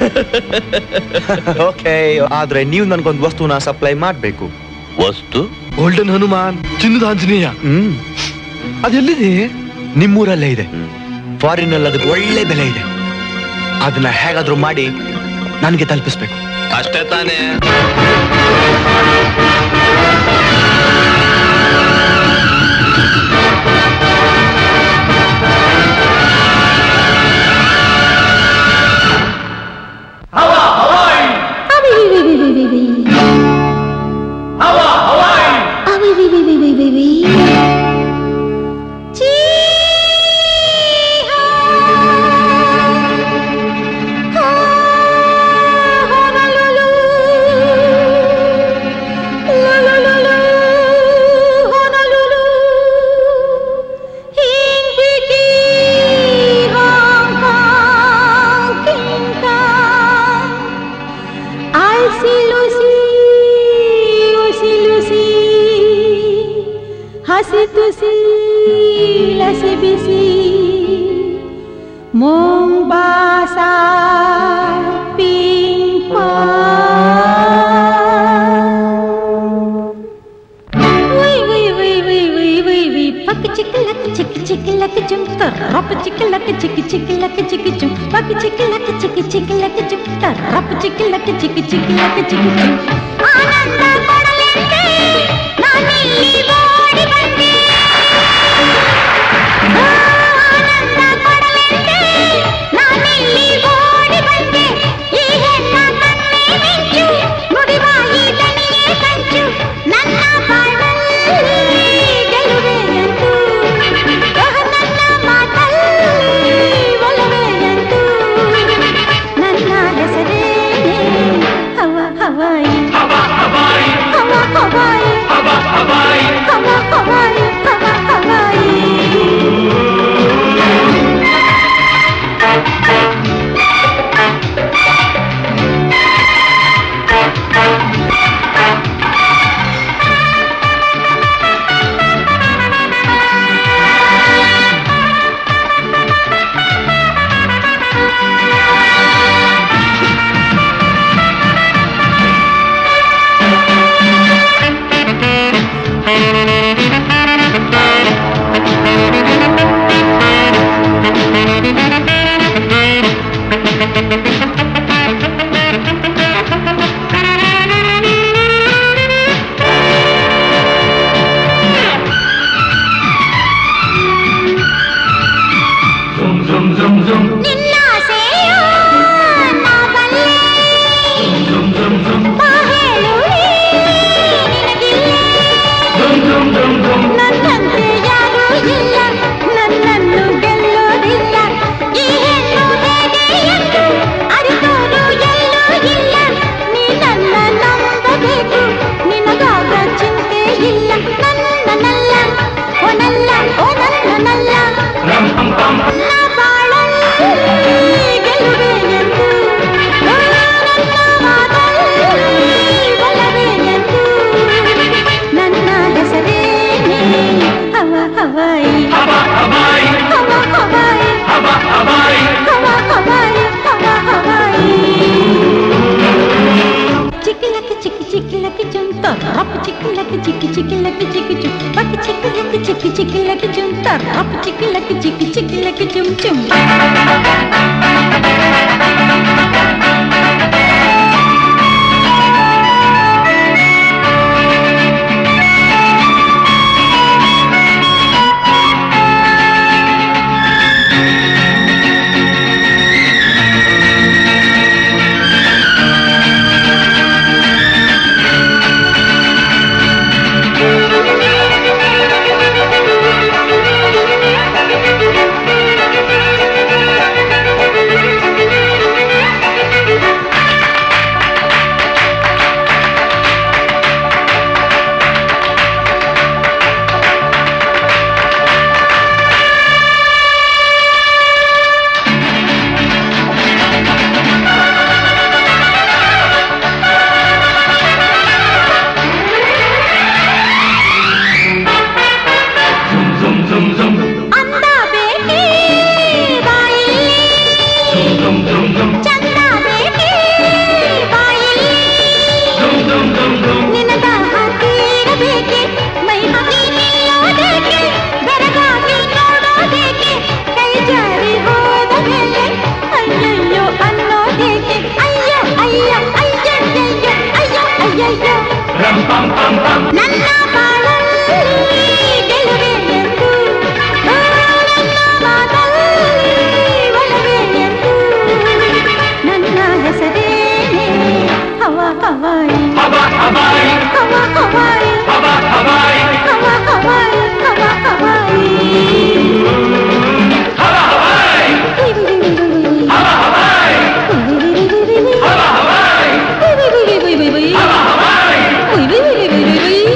ಓಕೆ ಆದ್ರೆ ನೀವು ನನ್ಗೊಂದು ವಸ್ತುನ ಸಪ್ಲೈ ಮಾಡ್ಬೇಕು ವಸ್ತು ಗೋಲ್ಡನ್ ಹನುಮಾನ್ ಚಿನ್ನದ ಆಂಜನೇಯ ಹ್ಮ್ ಅದೆಲ್ಲಿದೆ ನಿಮ್ಮೂರಲ್ಲೇ ಇದೆ ಫಾರಿನ್ ಅಲ್ಲಿ ಅದಕ್ಕೆ ಒಳ್ಳೆ ಬೆಲೆ ಇದೆ ಅದನ್ನ ಹೇಗಾದ್ರೂ ಮಾಡಿ ನನಗೆ ತಲುಪಿಸ್ಬೇಕು ಅಷ್ಟೇ ತಾನೇ ಹಸಿ ತುಸಿ ಲಸಿ ಬಿಸಿ ಮೊಂಬಾಸ ಪಿಂಕ್ ಉಯ್ ಉಯ್ ಬಕ್ ಚಿಕ್ಕ ಲಕ್ ಚಿಕ್ಕ ಚಿಕ್ಕ ಲಕ್ ಚುಕ್ ರಪ್ ಚಿಕ್ಕ ಲಕ್ ಚಿಕ್ಕ ಚಿಕ್ಕ ಲಕ್ ಚಿಕ್ಕ ಚುಕ್ ಆನಂದ ಕೊಡಲೆಂದೇ ನಾನಿಲ್ಲಿ ಓಡಿ ಬಂದೆ ಆ, ಆನಂದ ಕೊಡಲೆಂದೇ ನಾನಿಲ್ಲಿ ಓಡಿ ಬಂದೆ ಈ ಹೆಣ್ಣ ಕಣ್ಣೇ ಮಿಂಚು ನುಡಿವಾಯಿ ದನಿಯೇ ಕಂಚು ನನ್ನ ಬಾಳಲ್ಲಿ ಗೆಲುವೆ ಎಂದು ಆಹ, ನನ್ನ ಮಾತಲ್ಲಿ ಒಲವೇ ಎಂದು ನನ್ನ ಹೆಸರೇನೆ ಹವ ಹವಾಯಿ ಹವ ಹವಾಯಿ ಹವ ಹವಾಯಿ ಹವ ಹವಾಯಿ ಹವ ಹವಾಯಿ ಹವ ಹವಾಯಿ ನಿನ್ನಾಸೆಯೋ ನಾ ಬಲ್ಲೆ ಬಾ ಹೇಳುವೆ ನಿನಗಿಲ್ಲೇ ನನ್ನಂತೆ ಯಾರೂ ಇಲ್ಲ ನನ್ನನ್ನು ಗೆಲ್ಲೋದಿಲ್ಲ ಈ ಹೆಣ್ಣು ಹೇಗೆ ಎಂದು ಅರಿತೋರು ಎಲ್ಲೂ ಇಲ್ಲ ನೀ ನನ್ನ ನಂಬಬೇಕು ನಿನಗಾಗ ಚಿಂತೆ ಇಲ್ಲ ನನ್ನನಲ್ಲ ಓನಲ್ಲ ಓ ನನ್ನನಲ್ಲ ನಾ ಬಾಳಲ್ಲಿ ಗೆಲುವೆ ಎಂದು ಓ ನನ್ನ ಮಾತಲ್ಲಿ ಒಲವೇ ಎಂದು ನನ್ನ ಹೆಸರೇನೆ ಹವ ಹವಾಯಿ ಹವ ಹವಾಯಿ ಹವ ಹವಾಯಿ ಹವ ಹವಾಯಿ ಹವ ಹವಾಯಿ ಹವ ಹವಾಯಿ ಚಿಕ್ಕಿಲಕ್ಕೆ ಚಿಕ್ಕಿ ಚಿಕ್ಕಿಲಕ್ಕೆ ಜುಂತ ರಪ್ ಚಿಕ್ಕಿಲಕ್ಕೆ ಚಿಕ್ಕಿ ಚಿಕ್ಕಿಲಕ್ಕೆ ಚಿಕ್ಕಿ ಚುಂ ಪಕ್ ಚಿಕ್ಕಿಲಕ್ಕೆ ಚಿಕ್ಕಿ ಚಿಕ್ಕಿಲಕ್ಕೆ ಜುಂತ ರಪ್ ಚಿಕ್ಕಿಲಕ್ಕೆ ಚಿಕ್ಕಿ ಚಿಕ್ಕಿಲಕ್ಕೆ ಚುಂ ಚುಂ ಅಂದ ಬೇಕೇ ಬಾಯಿಲ್ಲಿ ಚಂದ ಬೇಕೇ ಬಾಯಿಲ್ಲಿ ನಿನ್ನ ದಾಹ ತೀರಬೇಕೆ ಮೈ ಹಾಕಿ ನಿಲ್ಲೋದೇಕೆ ಬೆರಗಾಗಿ ನೋಡೋದೇಕೆ ಕೈ ಜಾರಿ ಹೋದ ಮೇಲೆ ಅಯ್ಯಯ್ಯೋ ಅನ್ನೋದೇಕೆ ಅಯ್ಯೋ ಅಯ್ಯೋ ಅಯ್ಯಯ್ಯಯ್ಯೋ ಅಯ್ಯೋ ಅಯ್ಯಯ್ಯೋ ನನ್ನ ಬಾಳಲ್ಲಿ ಗೆಲುವೆ ಎಂದು ಆ, ನನ್ನ ಮಾತಲ್ಲಿ ಒಲವೇ ಎಂದು ನನ್ನ ಹೆಸರೇನೆ ಹವ ಹವಾಯಿ ಹವ ಹವಾಯಿ ಹವ ಹವಾಯಿ ಹವ ಹವಾಯಿ ಹವ ಹವಾಯಿ ಹವ ಹವಾಯಿ ಹವ ಹವಾಯಿ ಹವ ಹವಾಯಿ ಹವ ಹವಾಯಿ ಹವ ಹವಾಯಿ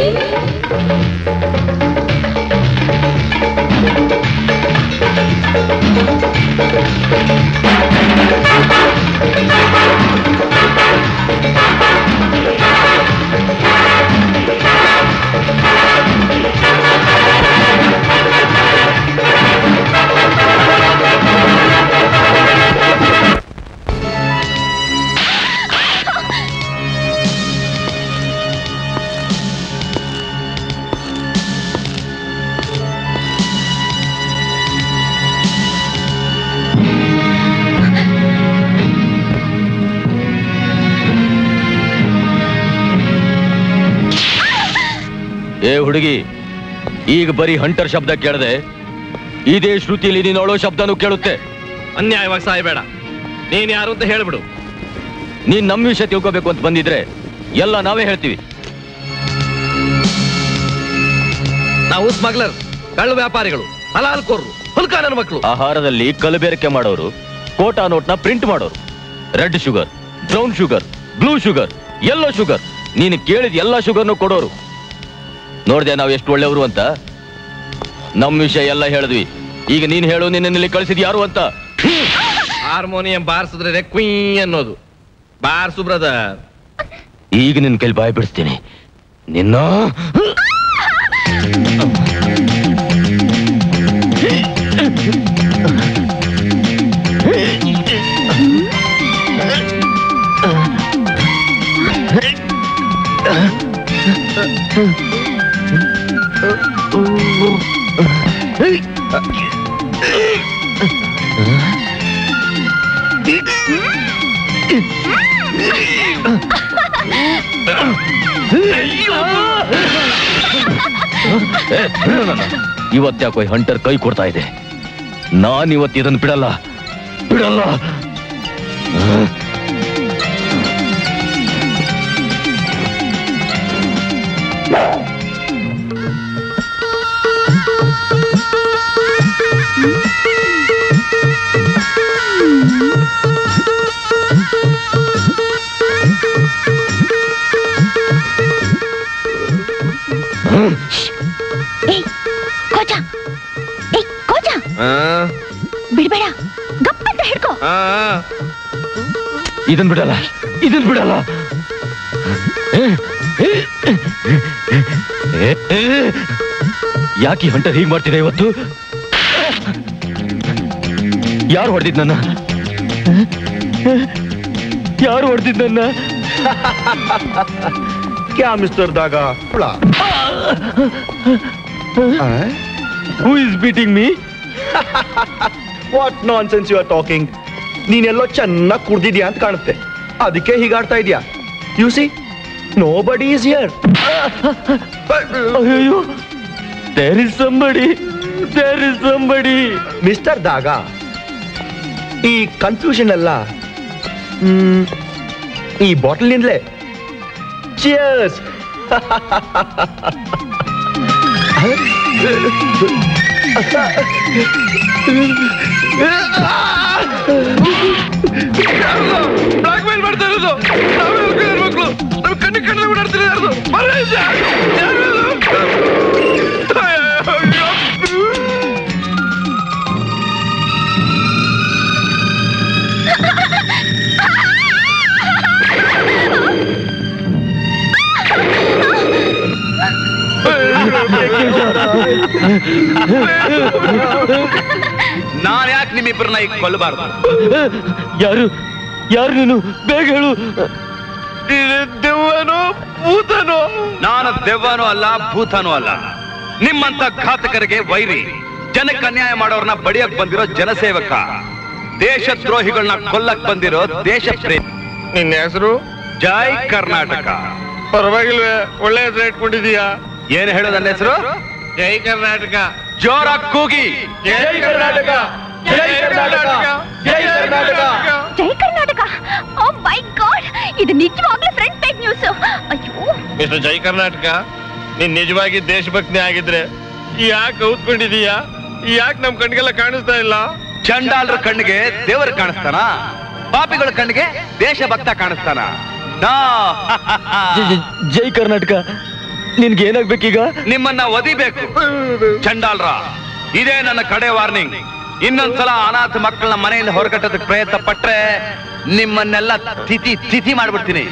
ಏ ಹುಡುಗಿ ಈಗ ಬರೀ ಹಂಟರ್ ಶಬ್ದ ಕೇಳದೆ ಇದೇ ಶ್ರುತಿಯಲ್ಲಿ ನೀನು ಅವಳೋ ಶಬ್ದನೂ ಕೇಳುತ್ತೆ ಅನ್ಯಾಯವಾಗಿ ಸಾಯಬೇಡ ನೀನ್ ಯಾರು ಅಂತ ಹೇಳ್ಬಿಡು ನೀನ್ ನಮ್ಮ ವಿಷಯ ತಿಳ್ಕೋಬೇಕು ಅಂತ ಬಂದಿದ್ರೆ ಎಲ್ಲ ನಾವೇ ಹೇಳ್ತೀವಿ ನಾವು ಸ್ಮಗ್ಲರ್ ಕಳ್ಳು ವ್ಯಾಪಾರಿಗಳು ಹಲಾಲ್ ಕೋರ್ರು ಹುಲ್ಕ ನನ್ನ ಮಕ್ಕಳು ಆಹಾರದಲ್ಲಿ ಕಲಬೆರಕೆ ಮಾಡೋರು ಕೋಟಾ ನೋಟ್ನ ಪ್ರಿಂಟ್ ಮಾಡೋರು red sugar brown sugar blue sugar yellow sugar ನೀನು ಕೇಳಿದ ಎಲ್ಲ ಶುಗರ್ನು ಕೊಡೋರು ನೋಡ್ದೆ ನಾವು ಎಷ್ಟು ಒಳ್ಳೆಯವರು ಅಂತ ನಮ್ಮ ವಿಷಯ ಎಲ್ಲ ಹೇಳಿದ್ವಿ ಈಗ ನೀನ್ ಹೇಳು ನಿನ್ನಲ್ಲಿ ಕಳಿಸಿದ್ ಯಾರು ಅಂತ ಹಾರ್ಮೋನಿಯಂ ಬಾರಿಸಿದ್ರೆ ಕ್ವೀ ಅನ್ನೋದು ಬಾರ್ಸು ಬ್ರದರ್ ಈಗ ನಿನ್ ಕೈಲಿ ಬಾಯ್ ಬಿಡಿಸ್ತೀನಿ ನಿನ್ನ ಇವತ್ತ್ಯಾಕೋ ಹಂಟರ್ ಕೈ ಕೊಡ್ತಾ ಇದೆ ನಾನ್ ಇವತ್ತು ಇದನ್ನು ಬಿಡಲ್ಲ ಬಿಡಲ್ಲ ಏಯ್ ಕೋಚ ಏಯ್ ಕೋಚ ಬಿಡ್ಬೇಡ ಗಪ್ಪಂತ ಹಿಡ್ಕೋ ಇದನ್ ಬಿಡಲ್ಲ ಇದನ್ ಬಿಡಲ್ಲ ಯಾಕೆ ಹಂಟರ್ ಹೀಗ್ ಮಾಡ್ತಿದೆ ಇವತ್ತು ಯಾರು ಹೊಡೆದಿದ್ ನನ್ನ ಯಾರು ಹೊಡೆದಿದ್ ನನ್ನ ಕ್ಯಾ ಮಿಸ್ಟರ್ ದಾಗ ಹುಳ who is beating me what nonsense you are talking ನೀನೆಲ್ಲೋ ಚೆನ್ನಾಗಿ ಕುಡ್ದಿದ್ಯಾ ಅಂತ ಕಾಣುತ್ತೆ ಅದಕ್ಕೆ ಹೀಗಾಡ್ತಾ ಇದೀಯಾ you see nobody is here ಅಯ್ಯೋ there is somebody there is somebody mister Daga ಈ ಕನ್ಫ್ಯೂಷನ್ ಎಲ್ಲ ಹ್ಮ್, ಈ ಬಾಟಲ್ನಿಂದಲೇ ಚಿಯರ್ಸ್ ಬ್ಲಾಕ್ ಮೇಲ್ ಮಾಡ್ತಾ ಇರೋದು ನಾವೇ ಮಕ್ಕಳು ನಮ್ ಕಣ್ಣು ಕಣ್ಣು ಓಡಾಡ್ತಿರೋ ಯಾರ್ದು ಮಹಾರಾಜ ಯಾರು ಅದು? ನಾನ್ ಯಾಕೆ ನಿಮ್ಮಿಬ್ಬರನ್ನ ಈಗ ಕೊಲ್ಲಬಾರ್ದು ಯಾರು ಯಾರು ನೀನು ಬೇಗ ಹೇಳು ದೆವ್ವನೋ ಭೂತನೋ ನಾನು ದೆವ್ವನೂ ಅಲ್ಲ ಭೂತನೂ ಅಲ್ಲ ನಿಮ್ಮಂತ ಘಾತಕರಿಗೆ ವೈರಿ ಜನಕ್ಕೆ ಅನ್ಯಾಯ ಮಾಡೋರ್ನ ಬಡಿಯಕ್ ಬಂದಿರೋ ಜನಸೇವಕ ದೇಶದ್ರೋಹಿಗಳನ್ನ ಕೊಲ್ಲಕ್ ಬಂದಿರೋ ದೇಶ ಪ್ರೇಮ ನಿನ್ನ ಹೆಸರು ಜೈ ಕರ್ನಾಟಕ ಪರವಾಗಿಲ್ವೇ ಒಳ್ಳೆ ಹೆಸರು ಇಟ್ಕೊಂಡಿದೀಯಾ ಏನ್ ಹೇಳೋದು ನನ್ನ ಹೆಸರು ಜೈ ಕರ್ನಾಟಕ ಜೋರಾಗಿ ಕೂಗಿ Jai Karnataka Jai Karnataka Jai Karnataka Jai Karnataka oh my god ಇದು ನಿಜವಾಗ್ಲೂ ಫ್ರಂಟ್ ಪೇಜ್ ನ್ಯೂಸ್ ಅಯ್ಯೋ ಮಿಸ್ಟರ್ ಜೈ ಕರ್ನಾಟಕ ನೀನ್ ನಿಜವಾಗಿ ದೇಶಭಕ್ತಿ ಆಗಿದ್ರೆ ಯಾಕೆ ಔತ್ಕೊಂಡಿದೀಯಾ ಯಾಕೆ ನಮ್ ಕಣ್ಗೆಲ್ಲ ಕಾಣಿಸ್ತಾ ಇಲ್ಲ ಚಂಡಾಲರ ಕಣ್ಣಿಗೆ ದೇವರು ಕಾಣಿಸ್ತಾನ ಪಾಪಿಗಳ ಕಣ್ಣಿಗೆ ದೇಶಭಕ್ತ ಕಾಣಿಸ್ತಾನ ನಾ ಜೈ ಕರ್ನಾಟಕ ನಿನ್ಗೆ ಏನಾಗ್ಬೇಕೀಗ ನಿಮ್ಮನ್ನ ಒದಿಬೇಕು ಚಂಡಾಲ್ರ ಇದೇ ನನ್ನ ಕಡೆ ವಾರ್ನಿಂಗ್ ಇನ್ನೊಂದ್ಸಲ ಅನಾಥ ಮಕ್ಕಳನ್ನ ಮನೆಯಿಂದ ಹೊರಗಟ್ಟೋದಕ್ಕೆ ಪ್ರಯತ್ನ ಪಟ್ರೆ ನಿಮ್ಮನ್ನೆಲ್ಲ ತಿಥಿ ತಿಥಿ ಮಾಡ್ಬಿಡ್ತೀನಿ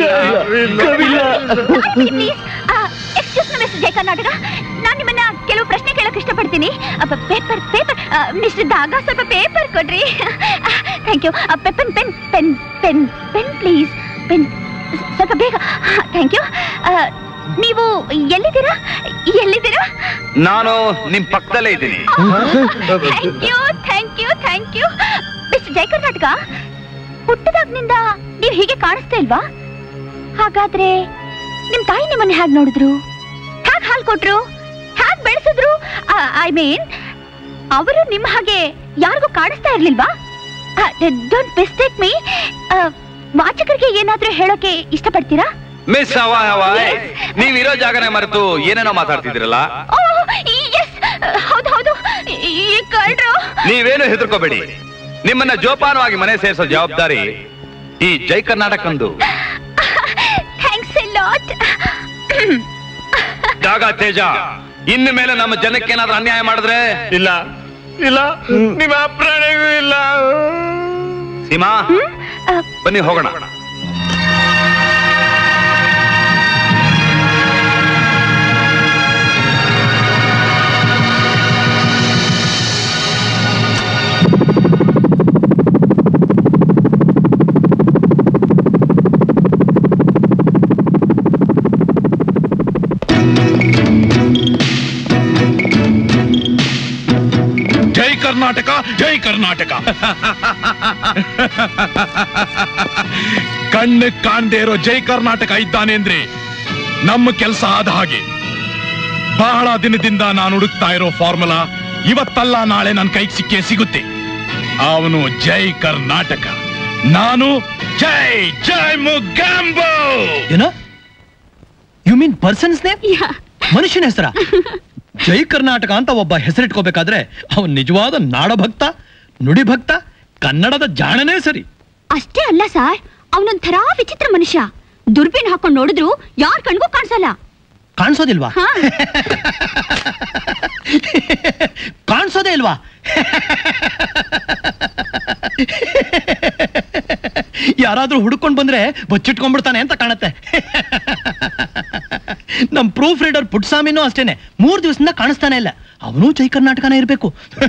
excuse me mister Jai Karnataka ನಾನು ನಿಮ್ಮನ್ನ ಕೆಲವು ಪ್ರಶ್ನೆ ಕೇಳಕ್ ಇಷ್ಟಪಡ್ತೀನಿ ಪೇಪರ್ ಪೇಪರ್ ಮಿಸ್ಟರ್ ದಾಗ ಸ್ವಲ್ಪ ಪೇಪರ್ ಕೊಡ್ರಿ thank you pen pen pen pen pen please pen ಸ್ವಲ್ಪ ಬೇಗ ಥ್ಯಾಂಕ್ ಯು ನೀವು ಎಲ್ಲಿದ್ದೀರಾ ಎಲ್ಲಿದ್ದೀರಾ ನಾನು ನಿಮ್ ಪಕ್ಕದಲ್ಲೇ ಇದ್ದೀನಿ thank you thank you thank you mister Jai Karnataka ಹುಟ್ಟದಾಗ್ನಿಂದ ನೀವು ಹೀಗೆ ಕಾಣಿಸ್ತಾ ಇಲ್ವಾ ಹಾಗಾದ್ರೆ ನಿಮ್ ತಾಯಿ ನಿಮ್ಮನ್ನ ಹೇಗ್ ನೋಡಿದ್ರು ಹೇಗ್ ಹಾಲ್ ಕೊಟ್ರು ಹ್ಯಾಕ್ ಬೆಳೆಸಿದ್ರು ಐ ಮೀನ್ ಅವರು ನಿಮ್ಮ ಹಾಗೆ ಯಾರಿಗೂ ಕಾಣಿಸ್ತಾ ಇರ್ಲಿಲ್ವಾ ಡೋಂಟ್ ಮಿಸ್ಟೇಕ್ ಮೀ ವಾಚಕರಿಗೆ ಏನಾದ್ರೂ ಹೇಳೋಕೆ ಇಷ್ಟಪಡ್ತೀರಾ ಮಿಸ್ ಹವಾಯ್ ಹವಾಯ್ ನೀವಿರೋ ಜಾಗನೇ ಮರೆತು ಏನೇನೋ ಮಾತಾಡ್ತಿದ್ದೀರಲ್ಲ ಓ ಎಸ್ ಹೌದು ಹೌದು ಈ ಕಳ್ರು ನೀವೇನು ಹೆದರ್ಕೋಬೇಡಿ ನಿಮ್ಮನ್ನ ಜೋಪಾನವಾಗಿ ಮನೆ ಸೇರಿಸೋ ಜವಾಬ್ದಾರಿ ಈ ಜೈ ಕರ್ನಾಟಕಂದು ಥ್ಯಾಂಕ್ಸ್ ಎ ಲಾಟ್ ಜಾಗ ತೇಜ ಇನ್ನು ಮೇಲೆ ನಮ್ಮ ಜನಕ್ಕೆ ಏನಾದ್ರೂ ಅನ್ಯಾಯ ಮಾಡಿದ್ರೆ ಇಲ್ಲ ಇಲ್ಲ ನಿಮ್ಮ ಪ್ರಾಣಿಗೂ ಇಲ್ಲ ಸೀಮಾ ಬನ್ನಿ ಹೋಗೋಣ ಜೈ ಕರ್ನಾಟಕ ಜೈ ಕರ್ನಾಟಕ ಕಣ್ಣು ಕಾಣ್ದೇ ಇರೋ ಜೈ ಕರ್ನಾಟಕ ಇದ್ದಾನೆ ಅಂದ್ರೆ ನಮ್ಮ ಕೆಲಸ ಆದ ಹಾಗೆ ಬಹಳ ದಿನದಿಂದ ನಾನು ಹುಡುಕ್ತಾ ಇರೋ ಫಾರ್ಮುಲಾ ಇವತ್ತಲ್ಲ ನಾಳೆ ನನ್ನ ಕೈಗೆ ಸಿಕ್ಕೇ ಸಿಗುತ್ತೆ ಅವನು ಜೈ ಕರ್ನಾಟಕ ನಾನು ಜೈ ಜೈ ಮುಗಾಂಬೋ ಏನೋ ಯು ಮೀನ್ ಪರ್ಸನ್ಸ್ ನೇಮ್ ಮನುಷ್ಯನ ಹೆಸರ ಜೈ ಕರ್ನಾಟಕ ಅಂತ ಒಬ್ಬ ಹೆಸರಿಟ್ಕೋಬೇಕಾದ್ರೆ ಅವನ್ ನಿಜವಾದ ನಾಡಭಕ್ತ ನುಡಿಭಕ್ತ ಕನ್ನಡದ ಜಾಣನೇ ಸರಿ ಅಷ್ಟೇ ಅಲ್ಲ ಸರ್ ಅವನೊಂಥರ ವಿಚಿತ್ರ ಮನುಷ್ಯ ದುರ್ಬೀನ್ ಹಾಕೊಂಡ್ ನೋಡಿದ್ರು ಯಾರ್ ಕಣ್ಗೂ ಕಾಣಿಸಲ್ಲ ಕಾಣಿಸೋದಿಲ್ವಾ ಕಾಣಿಸೋದೇ ಇಲ್ವಾ ಯಾರಾದ್ರೂ ಹುಡುಕೊಂಡ್ ಬಂದ್ರೆ ಬಚ್ಚಿಟ್ಕೊಂಡ್ಬಿಡ್ತಾನೆ ಅಂತ ಕಾಣತ್ತೆ ನಮ್ ಪ್ರೂಫ್ ರೀಡರ್ ಪುಟ್ಸ್ವಾಮಿನೂ ಅಷ್ಟೇನೆ ಮೂರ್ ದಿವಸದಿಂದ ಕಾಣಿಸ್ತಾನೆ ಇಲ್ಲ ಅವನು ಜೈ ಕರ್ನಾಟಕನೇ ಇರ್ಬೇಕು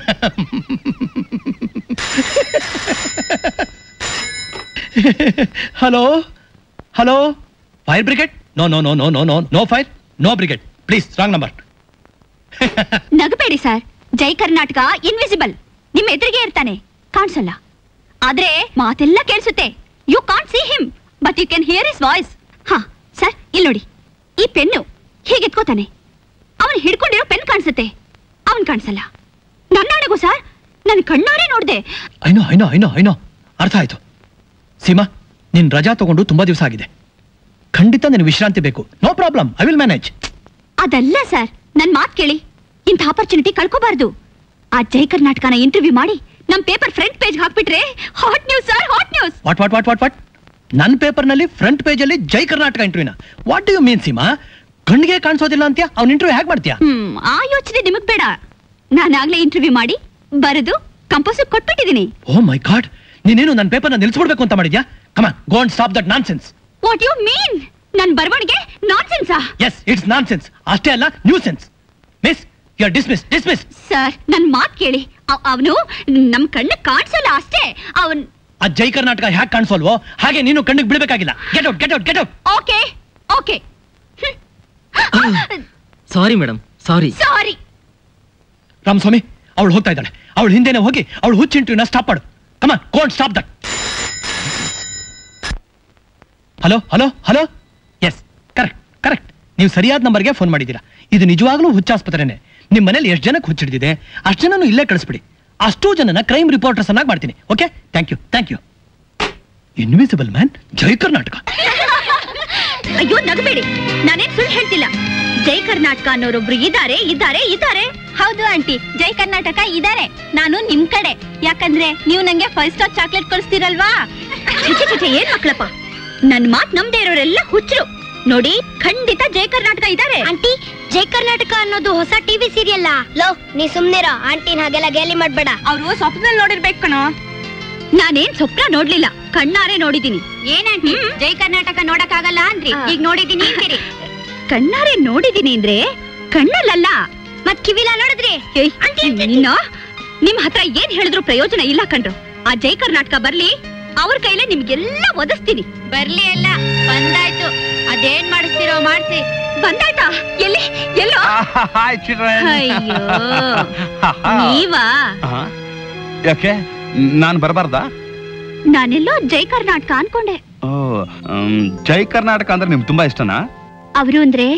hello hello fire brigade no no no no no no no fire no brigade please wrong number ನಗಬೇಡಿ ಸರ್ ಜೈ ಕರ್ನಾಟಕ ಇನ್ವಿಸಿಬಲ್ ನಿಮ್ ಎದುರಿಗೆ ಇರ್ತಾನೆ ಕಾಣಿಸಲ್ಲ ಆದ್ರೆ ಮಾತೆಲ್ಲ ಕೇಳಿಸುತ್ತೆ you can't see him but you can hear his voice ಹಾ ಸರ್ ಇಲ್ಲಿ ನೋಡಿ ಈ ಪೆನ್ನು ಹೀಗೆ ಎತ್ಕೋತಾನೆ ಅವನು ಹಿಡ್ಕೊಂಡಿರೋ ಪೆನ್ ಕಾಣಿಸುತ್ತೆ ಅವನ್ ಕಾಣಿಸಲ್ಲ ನನ್ನಾಣೆಗೂ ಸರ್ ನನ್ ಕಣ್ಣಾರೆ ನೋಡ್ದೆ ಐನೋ ಐನೋ ಐನೋ ಐನೋ ಅರ್ಥ ಆಯ್ತು ಸೀಮಾ ನಿನ್ ರಜಾ ತಗೊಂಡು ತುಂಬಾ ದಿವಸ ಆಗಿದೆ ಖಂಡಿತ ನಿನ್ ವಿಶ್ರಾಂತಿ ಬೇಕು no problem I will manage ಅದಲ್ಲ ಸರ್ ನನ್ ಮಾತ್ ಕೇಳಿ ಇಂಥ ಆಪರ್ಚುನಿಟಿ ಕಳ್ಕೋಬಾರ್ದು ಆ ಜೈ ಕರ್ನಾಟಕನ ಇಂಟರ್ವ್ಯೂ ಮಾಡಿ ನಮ್ ಪೇಪರ್ ಫ್ರಂಟ್ ಪೇಜ್ ಹಾಕ್ಬಿಟ್ರೆ hot news sir hot news what what what what what ನನ್ನ ಪೇಪರ್ನಲ್ಲಿ ಫ್ರಂಟ್ ಪೇಜಲ್ಲಿ ಜೈ ಕರ್ನಾಟಕ ಇಂಟರ್ವ್ಯೂನ what do you mean Seema ಕಣ್ಣಿಗೆ ಕಾಣಿಸೋದಿಲ್ಲ ಅಂತ್ಯಾ ಅವ್ನ ಇಂಟರ್ವ್ಯೂ ಹೇಗೆ ಮಾಡ್ತೀಯಾ ಹ್ಮ್ ಆ ಯೋಚನೆ ನಿಮಗ್ ಬೇಡ ನಾನಾಗ್ಲೇ ಇಂಟರ್ವ್ಯೂ ಮಾಡಿ ಬರೆದು ಕಂಪೋಸ್ ಕೊಟ್ಬಿಟ್ಟಿದೀನಿ ಓ ಮೈ ಗಾಡ್ ನೀನೇನು ನನ್ನ ಪೇಪರ್ನ ನಿಲ್ಸ್ಬಿಡ್ಬೇಕು ಅಂತ ಮಾಡಿದ್ಯಾ come go and stop that nonsense what you mean ನನ್ ಬರವಣಿಗೆ ನಾನ್ ಸೆನ್ಸಾ ಎಸ್ ಇಟ್ಸ್ ನಾನ್ ಸೆನ್ಸ್ ಅಷ್ಟೇ ಅಲ್ಲ new sense miss you are dismiss dismiss sir ನನ್ ಮಾತ್ ಕೇಳಿ ಅವನು ನಮ್ ಕಣ್ಣು ಕಾಣಿಸಲ್ಲ ಅಷ್ಟೇ ಅವನ್ ಆ ಜೈ ಕರ್ನಾಟಕ ಹ್ಯಾಕ್ ಕಾಣಿಸೋಲ್ವೋ ಹಾಗೆ ನೀನು ಕಣ್ಣಿಗೆ ಬೀಳ್ಬೇಕಾಗಿಲ್ಲ get out get out get out okay okay sorry madam sorry sorry Ramaswamy ಅವಳು ಹೋಗ್ತಾ ಇದ್ದಾಳೆ ಅವಳು ಹಿಂದೆನೆ ಹೋಗಿ ಅವಳು ಹುಚ್ಚ ಇಂಟರ್ವ್ಯೂನ ಸ್ಟಾಪ್ ಮಾಡು come go and stop that hello hello hello yes correct correct ನೀವು ಸರಿಯಾದ ನಂಬರ್ಗೆ ಫೋನ್ ಮಾಡಿದ್ದೀರಾ ಇದು ನಿಜವಾಗ್ಲೂ ಹುಚ್ಚಾಸ್ಪತ್ರೆನೆ ನಿಮ್ಮ ಮನೇಲಿ ಎಷ್ಟು ಜನಕ್ಕೆ ಹುಚ್ಚಿಡಿದಿದೆ ಅಷ್ಟು ಜನನು ಇಲ್ಲೇ ಕಳಿಸ್ಬಿಡಿ ಅಷ್ಟೂ ಜನನ ಕ್ರೈಮ್ ರಿಪೋರ್ಟರ್ಸ್ ಅನ್ನಾಗಿ ಮಾಡ್ತೀನಿ okay thank you thank you invisible man Jai Karnataka ಅಯ್ಯೋ ನಗಬೇಡಿ ನಾನೇನ್ ಸುಳ್ಳು ಹೇಳ್ತಿಲ್ಲ ಜೈ ಕರ್ನಾಟಕ ಅನ್ನೋರೊಬ್ರು ಇದ್ದಾರೆ ಇದ್ದಾರೆ ಇದ್ದಾರೆ ಹೌದು ಆಂಟಿ ಜೈ ಕರ್ನಾಟಕ ಇದ್ದಾರೆ ನಾನು ನಿಮ್ ಕಡೆ ಯಾಕಂದ್ರೆ ನೀವು ನಂಗೆ ಫೈವ್ ಸ್ಟಾರ್ ಚಾಕ್ಲೇಟ್ ಕಳಿಸ್ತೀರಲ್ವಾ ಛೆ, ಛೆ, ಛೆ, ಏನ್ ಮಕ್ಳಪ್ಪ ನನ್ ಮಾತ್ ನಮ್ದೇ ಇರೋರೆಲ್ಲ ಹುಚ್ಚರು ನೋಡಿ ಖಂಡಿತ ಜೈ ಕರ್ನಾಟಕ ಇದ್ದಾರೆ ಆಂಟಿ ಜೈ ಕರ್ನಾಟಕ ಅನ್ನೋದು ಹೊಸ ಟಿವಿ ಸೀರಿಯಲ್ ಲೋ ನೀ ಸುಮ್ನಿರೋ ಆಂಟಿನ ಹಾಗೆಲ್ಲ ಗೇಲಿ ಮಾಡ್ಬೇಡ ಅವರು ಸ್ವಪ್ನದಲ್ಲಿ ನೋಡಿರ್ಬೇಕು ಕಣೋ ನಾನೇನ್ ಸ್ವಪ್ನ ನೋಡ್ಲಿಲ್ಲ ಕಣ್ಣಾರೆ ನೋಡಿದೀನಿ ಏನಂಟಿ ಜೈ ಕರ್ನಾಟಕ ನೋಡಕ್ಕಾಗಲ್ಲ ಅಂದ್ರಿ ಈಗ ನೋಡಿದೀನಿ ಅಂತೀರಿ ಕಣ್ಣಾರೆ ನೋಡಿದೀನಿ ಅಂದ್ರೆ ಕಣ್ಣಲ್ಲಲ್ಲ ಮತ್ ಕಿವಿಲ ನೋಡಿದ್ರಿ ನಿನ್ನ ನಿಮ್ ಹತ್ರ ಏನ್ ಹೇಳಿದ್ರು ಪ್ರಯೋಜನ ಇಲ್ಲ ಕಣ್ರು ಆ ಜೈ ಕರ್ನಾಟಕ ಬರ್ಲಿ ಅವ್ರ ಕೈಲೇ ನಿಮ್ಗೆಲ್ಲ ಒದಸ್ತೀನಿ ಬರ್ಲಿ ಎಲ್ಲ ಬಂದಾಯ್ತು ಅದೇನ್ ಮಾಡಿಸ್ತೀರೋ ಮಾಡ್ಸಿ ಬಂದಾಯ್ತಾ ಎಲ್ಲಿ ಎಲ್ಲೋ ಹಾಯ್ ಚಿಲ್ಡ್ರನ್ ಅಯ್ಯೋ ನೀವಾ ಯಾಕೆ ನಾನು ಬರಬಾರ್ದಾ ನಾನೆಲ್ಲೋ ಜೈ ಕರ್ನಾಟಕ ಅನ್ಕೊಂಡೆ ಓ ಮ್, ಜೈ ಕರ್ನಾಟಕ ಅಂದ್ರೆ ನಿಮ್ಗೆ ತುಂಬಾ ಇಷ್ಟನಾ ಅವರು ಅಂದ್ರೆ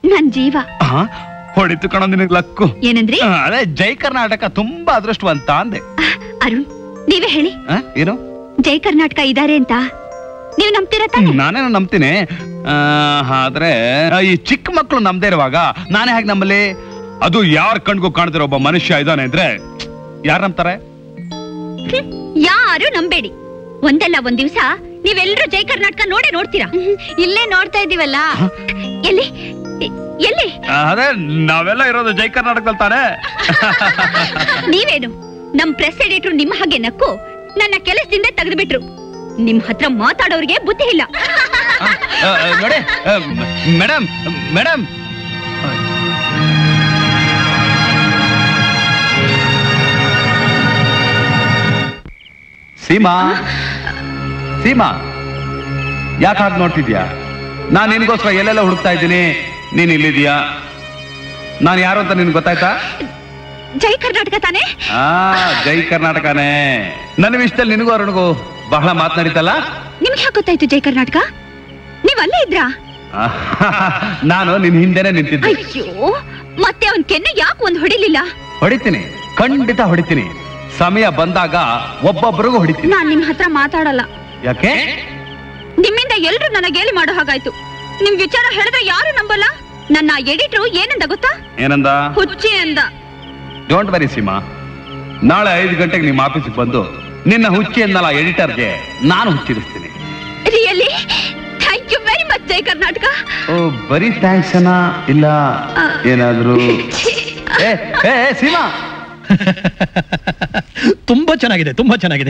ನನ್ ಜೀವ ಆ, ಹೊಡಿತು ಕಣ ನಿನಗ್ ಲಕ್ಕು ಏನಂದ್ರಿ ಆ, ಅದೇ ಜೈ ಕರ್ನಾಟಕ ತುಂಬಾ ಅದೃಷ್ಟವಂತ ಅಂದೆ ಅರುಣ್ ನೀವೇ ಹೇಳಿ ಆ, ಏನು ಜೈ ಕರ್ನಾಟಕ ಇದಾರೆ ಅಂತ ನೀವು ನಂಬ್ತೀರಾ ತಾನೆ ನಾನೇನೋ ನಂಬ್ತೀನಿ ಆ, ಆದ್ರೆ ಆ, ಈ ಚಿಕ್ಕ ಮಕ್ಕಳು ನಮ್ದೇ ಇರುವಾಗ ನಾನೇ ಹೇಗೆ ನಂಬಲಿ ಅದು ಯಾರ ಕಣ್ಗೂ ಕಾಣ್ದಿರೋ ಒಬ್ಬ ಮನುಷ್ಯ ಇದ್ದಾನೆ ಅಂದ್ರೆ ಯಾರು ನಂಬ್ತಾರೆ ಹ್ಮ್, ಯಾರು ನಂಬೇಡಿ ಒಂದಲ್ಲ ಒಂದ್ ದಿವ್ಸ ನೀವೆಲ್ಲರೂ ಜೈ ಕರ್ನಾಟಕ ನೋಡೇ ನೋಡ್ತೀರಾ ಇಲ್ಲೇ ನೋಡ್ತಾ ಇದೀವಲ್ಲ ಎಲ್ಲಿ ಎ- ಎಲ್ಲಿ ಆ, ಅದೇ ನಾವೆಲ್ಲ ಇರೋದು ಜೈ ಕರ್ನಾಟಕದಲ್ಲಿ ತಾನೇ ನೀವೇನು ನಮ್ ಪ್ರೆಸ್ ಎಡಿಟರ್ ನಿಮ್ಮ ಹಾಗೆ ನಕ್ಕು ನನ್ನ ಕೆಲಸದಿಂದ ತೆಗೆದುಬಿಟ್ರು ನಿಮ್ ಹತ್ರ ಮಾತಾಡೋರಿಗೆ ಬುದ್ಧಿ ಇಲ್ಲ ಆ, ಆ, ನೋಡಿ ಮೇಡಮ್ ಮೇಡಮ್ ಸೀಮಾ ಸೀಮಾ ಯಾಕೆ ಹಾಗೆ ನೋಡ್ತಿದ್ಯಾ ನಾನು ನಿನ್ಗೋಸ್ಕರ ಎಲ್ಲೆಲ್ಲ ಹುಡುಕ್ತಾ ಇದ್ದೀನಿ ನೀನ್ ಇಲ್ಲಿದ್ಯಾ ನಾನು ಯಾರು ಅಂತ ನಿನ್ಗೆ ಗೊತ್ತಾಯ್ತಾ ಜೈ ಕರ್ನಾಟಕ ತಾನೇ ಆ ಜೈ ಕರ್ನಾಟಕನೇ ನನ್ನ ವಿಷಯದಲ್ಲಿ ನಿನಗೂ ಅರುಣ್ಗೂ ಬಹಳ ಮಾತನಾಡಿತಲ್ಲ ನಿಮ್ಗೆ ಯಾಕೆ ಗೊತ್ತಾಯ್ತು ಜೈ ಕರ್ನಾಟಕ ನೀವ್ ಅಲ್ಲೇ ಇದ್ರಾ ನಾನು ನಿನ್ ಹಿಂದೆನೆ ನಿಂತಿದ್ದೆ ಅಯ್ಯೋ ಮತ್ತೆ ಅವನ್ ಕೆನ್ನೆ ಯಾಕೆ ಒಂದ್ ಹೊಡಿಲಿಲ್ಲ ಹೊಡಿತೀನಿ ಖಂಡಿತ ಹೊಡಿತೀನಿ ಸಮಯ ಬಂದಾಗ ಒಬ್ಬೊಬ್ಬರಿಗೂ ಹೊಡಿತೀನಿ ನಾನ್ ನಿಮ್ ಹತ್ರ ಮಾತಾಡಲ್ಲ ಯಾಕೆ ನಿಮ್ಮಿಂದ ಎಲ್ರು ನನ್ನ ಗೇಲಿ ಮಾಡೋ ಹಾಗಾಯ್ತು ನಿಮ್ ವಿಚಾರ ಹೇಳಿದ್ರೆ ಯಾರು ನಂಬಲ್ಲ ನನ್ನ ಎಡಿಟ್ರು ಏನಂದ ಗೊತ್ತಾ ಏನಂದ ಹುಚ್ಚಿ ಅಂದ ಡೋಂಟ್ ವೆರಿ ಸೀಮಾ ನಾಳೆ ಐದು ಗಂಟೆಗೆ ನಿಮ್ಮ ಆಫೀಸಿಗೆ ಬಂದು ನಿನ್ನ ಹುಚ್ಚಿ ಅನ್ನಲ್ಲ ಎಡಿಟರ್ಗೆ ನಾನು ಹುಚ್ಚಿಡಿಸ್ತೀನಿ really thank you very much Jai Karnataka oh ಬರೀ ಥ್ಯಾಂಕ್ಸ್ ಅನ್ನ ಇಲ್ಲ ಏನಾದ್ರೂ ಏ ಏ ಏ, ಸೀಮಾ ತುಂಬಾ ಚೆನ್ನಾಗಿದೆ ತುಂಬಾ ಚೆನ್ನಾಗಿದೆ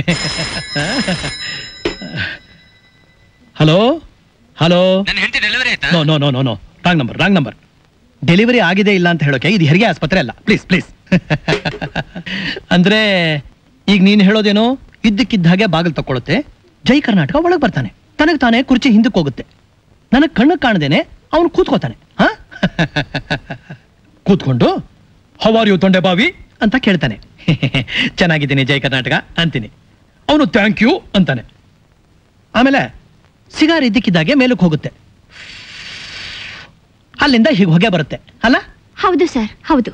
hello hello no no no no no wrong number wrong number delivery ಆಗಿದೆ ಇಲ್ಲ ಅಂತ ಹೇಳೋಕೆ ಇದು ಹೆರಿಗೆ ಆಸ್ಪತ್ರೆ ಅಲ್ಲ ಪ್ಲೀಸ್ ಪ್ಲೀಸ್ ಅಂದ್ರೆ ಈಗ ನೀನ್ ಹೇಳೋದೇನೋ ಇದ್ದಕ್ಕಿದ್ದ ಹಾಗೆ ಬಾಗಿಲು ತಕೊಳ್ಳುತ್ತೆ ಜೈ ಕರ್ನಾಟಕ ಒಳಗೆ ಬರ್ತಾನೆ ತನಗೆ ತಾನೇ ಕುರ್ಚಿ ಹಿಂದಕ್ಕೆ ಹೋಗುತ್ತೆ ನನಗೆ ಕಣ್ಣು ಕಾಣದೇನೆ ಅವನು ಕೂತ್ಕೋತಾನೆ ಹಾ ಕೂತ್ಕೊಂಡು ಹವಾರ್ ಯು ತೊಂಡೆ ಬಾವಿ ಅಂತ ಕೇಳ್ತಾನೆ ಚೆನ್ನಾಗಿದ್ದೀನಿ ಜೈ ಕರ್ನಾಟಕ ಅಂತೀನಿ ಅವನು ಥ್ಯಾಂಕ್ ಯು ಅಂತಾನೆ ಆಮೇಲೆ ಸಿಗಾರ್ ಇದ್ದಕ್ಕಿದ್ದಾಗೆ ಮೇಲಕ್ಕೆ ಹೋಗುತ್ತೆ ಅಲ್ಲಿಂದ ಹೀಗೆ ಹೊಗೆ ಬರುತ್ತೆ ಅಲ್ಲ ಹೌದು ಸರ್ ಹೌದು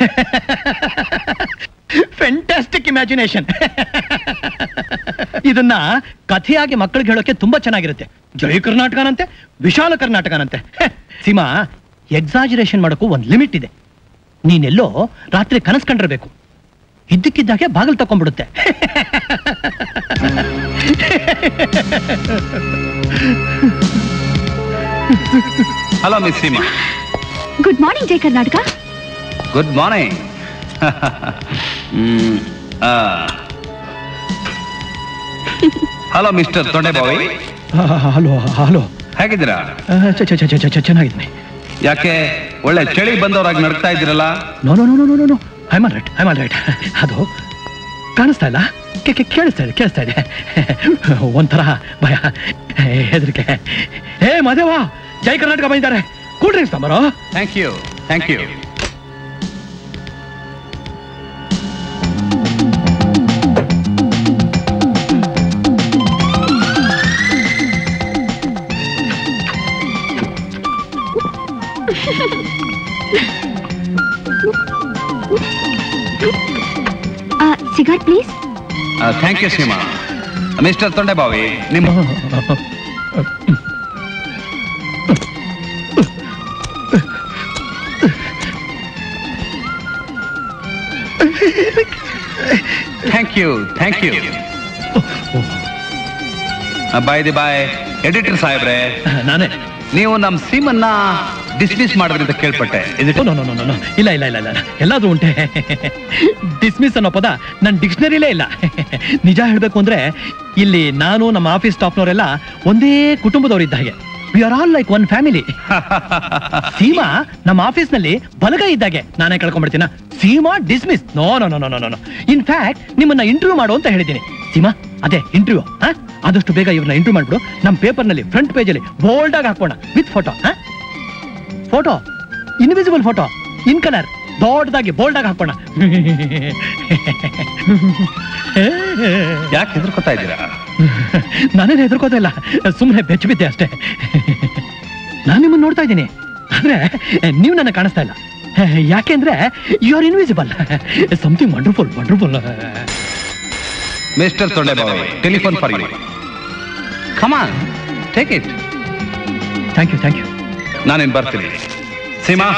ಫೆಂಟಾಸ್ಟಿಕ್ ಇಮ್ಯಾಜಿನೇಷನ್ ಇದನ್ನ ಕಥೆಯಾಗಿ ಮಕ್ಕಳಿಗೆ ಹೇಳೋಕೆ ತುಂಬಾ ಚೆನ್ನಾಗಿರುತ್ತೆ ಜೈ ಕರ್ನಾಟಕನಂತೆ ವಿಶಾಲ ಕರ್ನಾಟಕನಂತೆ ಹೆ, ಸೀಮಾ ಎಕ್ಸಾಜುರೇಷನ್ ಮಾಡೋಕ್ಕೂ ಒಂದು ಲಿಮಿಟ್ ಇದೆ ನೀನೆಲ್ಲೋ ರಾತ್ರಿ ಕನಸು ಕಂಡಿರ್ಬೇಕು ಇದ್ದಕ್ಕಿದ್ದಾಗೆ ಬಾಗಿಲು ತಕೊಂಡ್ಬಿಡುತ್ತೆ hello miss Seema good morning Jai Karnataka good morning hello mister Tondebavi hello hello ಹೇಗಿದ್ದೀರಾ ಚೆನ್ನಾಗಿದ್ದೀನಿ ಯಾಕೆ ಒಳ್ಳೆ ಚಳಿ ಬಂದವರಾಗಿ ನಡ್ತಾ ಇದ್ದೀರಲ್ಲ no no no no no no I all right I all right ಅದು ಕಾಣಿಸ್ತಾ ಇಲ್ಲ ಕೆ- ಕೆ- ಕೇಳಿಸ್ತಾ ಇದೆ ಕೇಳಿಸ್ತಾ ಇದೆ ಒಂಥರ ಭಯ ಹೆದರಿಕೆ ಏ ಮದೇವ ಜೈ ಕರ್ನಾಟಕ ಬಂದಿದ್ದಾರೆ ಕೂಲ್ ಡ್ರಿಂಕ್ಸ್ ತಂಬರೋ thank you thank you cigar please thank you Seema mister Tondebavi ನಿಮ್ಮ thank you thank you by the by editor ಸಾಹೇಬ್ರೆ ನಾನೇ ನೀವು ನಮ್ಮ ಸೀಮನ್ನ ಡಿಸ್ಮಿಸ್ ಮಾಡಿದ್ರಿ ಅಂತ ಕೇಳ್ಪಟ್ಟೆ ನೋ ನೋ ನೋ ನೋ ಇಲ್ಲ ಇಲ್ಲ ಇಲ್ಲ ಇಲ್ಲ ಎಲ್ಲಾದ್ರೂ ಉಂಟೆ ಡಿಸ್ಮಿಸ್ ಅನ್ನೋ ಪದ ನನ್ನ ಡಿಕ್ಷನರಿಲೇ ಇಲ್ಲ ನಿಜ ಹೇಳ್ಬೇಕು ಅಂದ್ರೆ ಇಲ್ಲಿ ನಾನು ನಮ್ಮ ಆಫೀಸ್ ಸ್ಟಾಫ್ನವರೆಲ್ಲ ಒಂದೇ ಕುಟುಂಬದವರಿದ್ದ ಹಾಗೆ we are all like one family Seema ನಮ್ಮ ಆಫೀಸ್ ನಲ್ಲಿ ಬಲಗೈ ಇದ್ದಾಗೆ ನಾನೇ ಕಳ್ಕೊಂಡ್ಬಿಡ್ತೀನ Seema dismiss no no no no no in fact ನಿಮ್ಮನ್ನ ಇಂಟರ್ವ್ಯೂ ಮಾಡು ಅಂತ ಹೇಳಿದ್ದೀನಿ ಸೀಮಾ ಅದೇ ಇಂಟರ್ವ್ಯೂ ಆದಷ್ಟು ಬೇಗ ಇವ್ರನ್ನ ಇಂಟರ್ವ್ಯೂ ಮಾಡ್ಬಿಡು ನಮ್ಮ ಪೇಪರ್ ನಲ್ಲಿ ಫ್ರಂಟ್ ಪೇಜ್ ಅಲ್ಲಿ ಬೋಲ್ಡ್ ಆಗಿ ಹಾಕೋಣ with photo photo invisible photo in colour ದೊಡ್ಡದಾಗಿ ಬೋಲ್ಡ್ ಆಗಿ ಹಾಕೋಣ ಯಾಕೆ ಹೆದರ್ಕೋತಾ ಇದ್ದೀರಾ ನಾನೇನು ಹೆದರ್ಕೋತಾ ಇಲ್ಲ ಸುಮ್ಮನೆ ಬೆಚ್ಚ ಬಿದ್ದೆ ಅಷ್ಟೇ ನಾನು ನಿಮ್ಮನ್ನ ನೋಡ್ತಾ ಇದ್ದೀನಿ ಅಂದ್ರೆ ನೀವು ನನ್ನ ಕಾಣಿಸ್ತಾ ಇಲ್ಲ ಯಾಕೆಂದ್ರೆ you are invisible something wonderful wonderful mister Tondebavi telephone for you come on take it thank you thank you ನಾನೇನು ಬರ್ತೀನಿ ಸೀಮಾ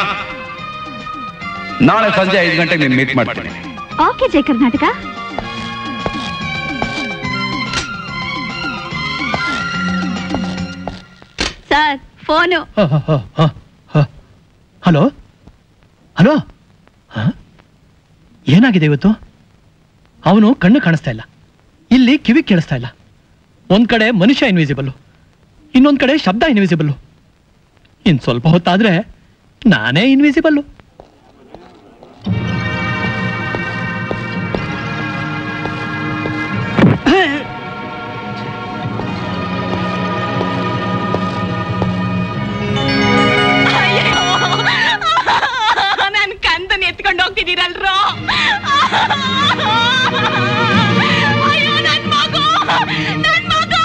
ನಾಳೆ ಸಂಜೆ ಐದು ಗಂಟೆಗೆ ನೀನು ಮೀಟ್ ಮಾಡ್ತೀನಿ okay Jaya Karnataka sir phone hello hello ಏನಾಗಿದೆ ಇವತ್ತು ಅವನು ಕಣ್ಣು ಕಾಣಿಸ್ತಾ ಇಲ್ಲ ಇಲ್ಲಿ ಕಿವಿ ಕೇಳಿಸ್ತಾ ಇಲ್ಲ ಒಂದ್ ಕಡೆ ಮನುಷ್ಯ ಇನ್ವಿಸಿಬಲ್ ಇನ್ನೊಂದ್ ಕಡೆ ಶಬ್ದ ಇನ್ವಿಸಿಬಲ್ ಇನ್ ಸ್ವಲ್ಪ ಹೊತ್ತಾದ್ರೆ ನಾನೇ ಇನ್ವಿಸಿಬಲ್ಲು ನನ್ ಕಂದನ್ ಎತ್ಕೊಂಡು ಹೋಗ್ತಿದ್ದೀರಲ್ರೋ ಅಯ್ಯೋ ನನ್ ಮಗು ನನ್ ಮಗು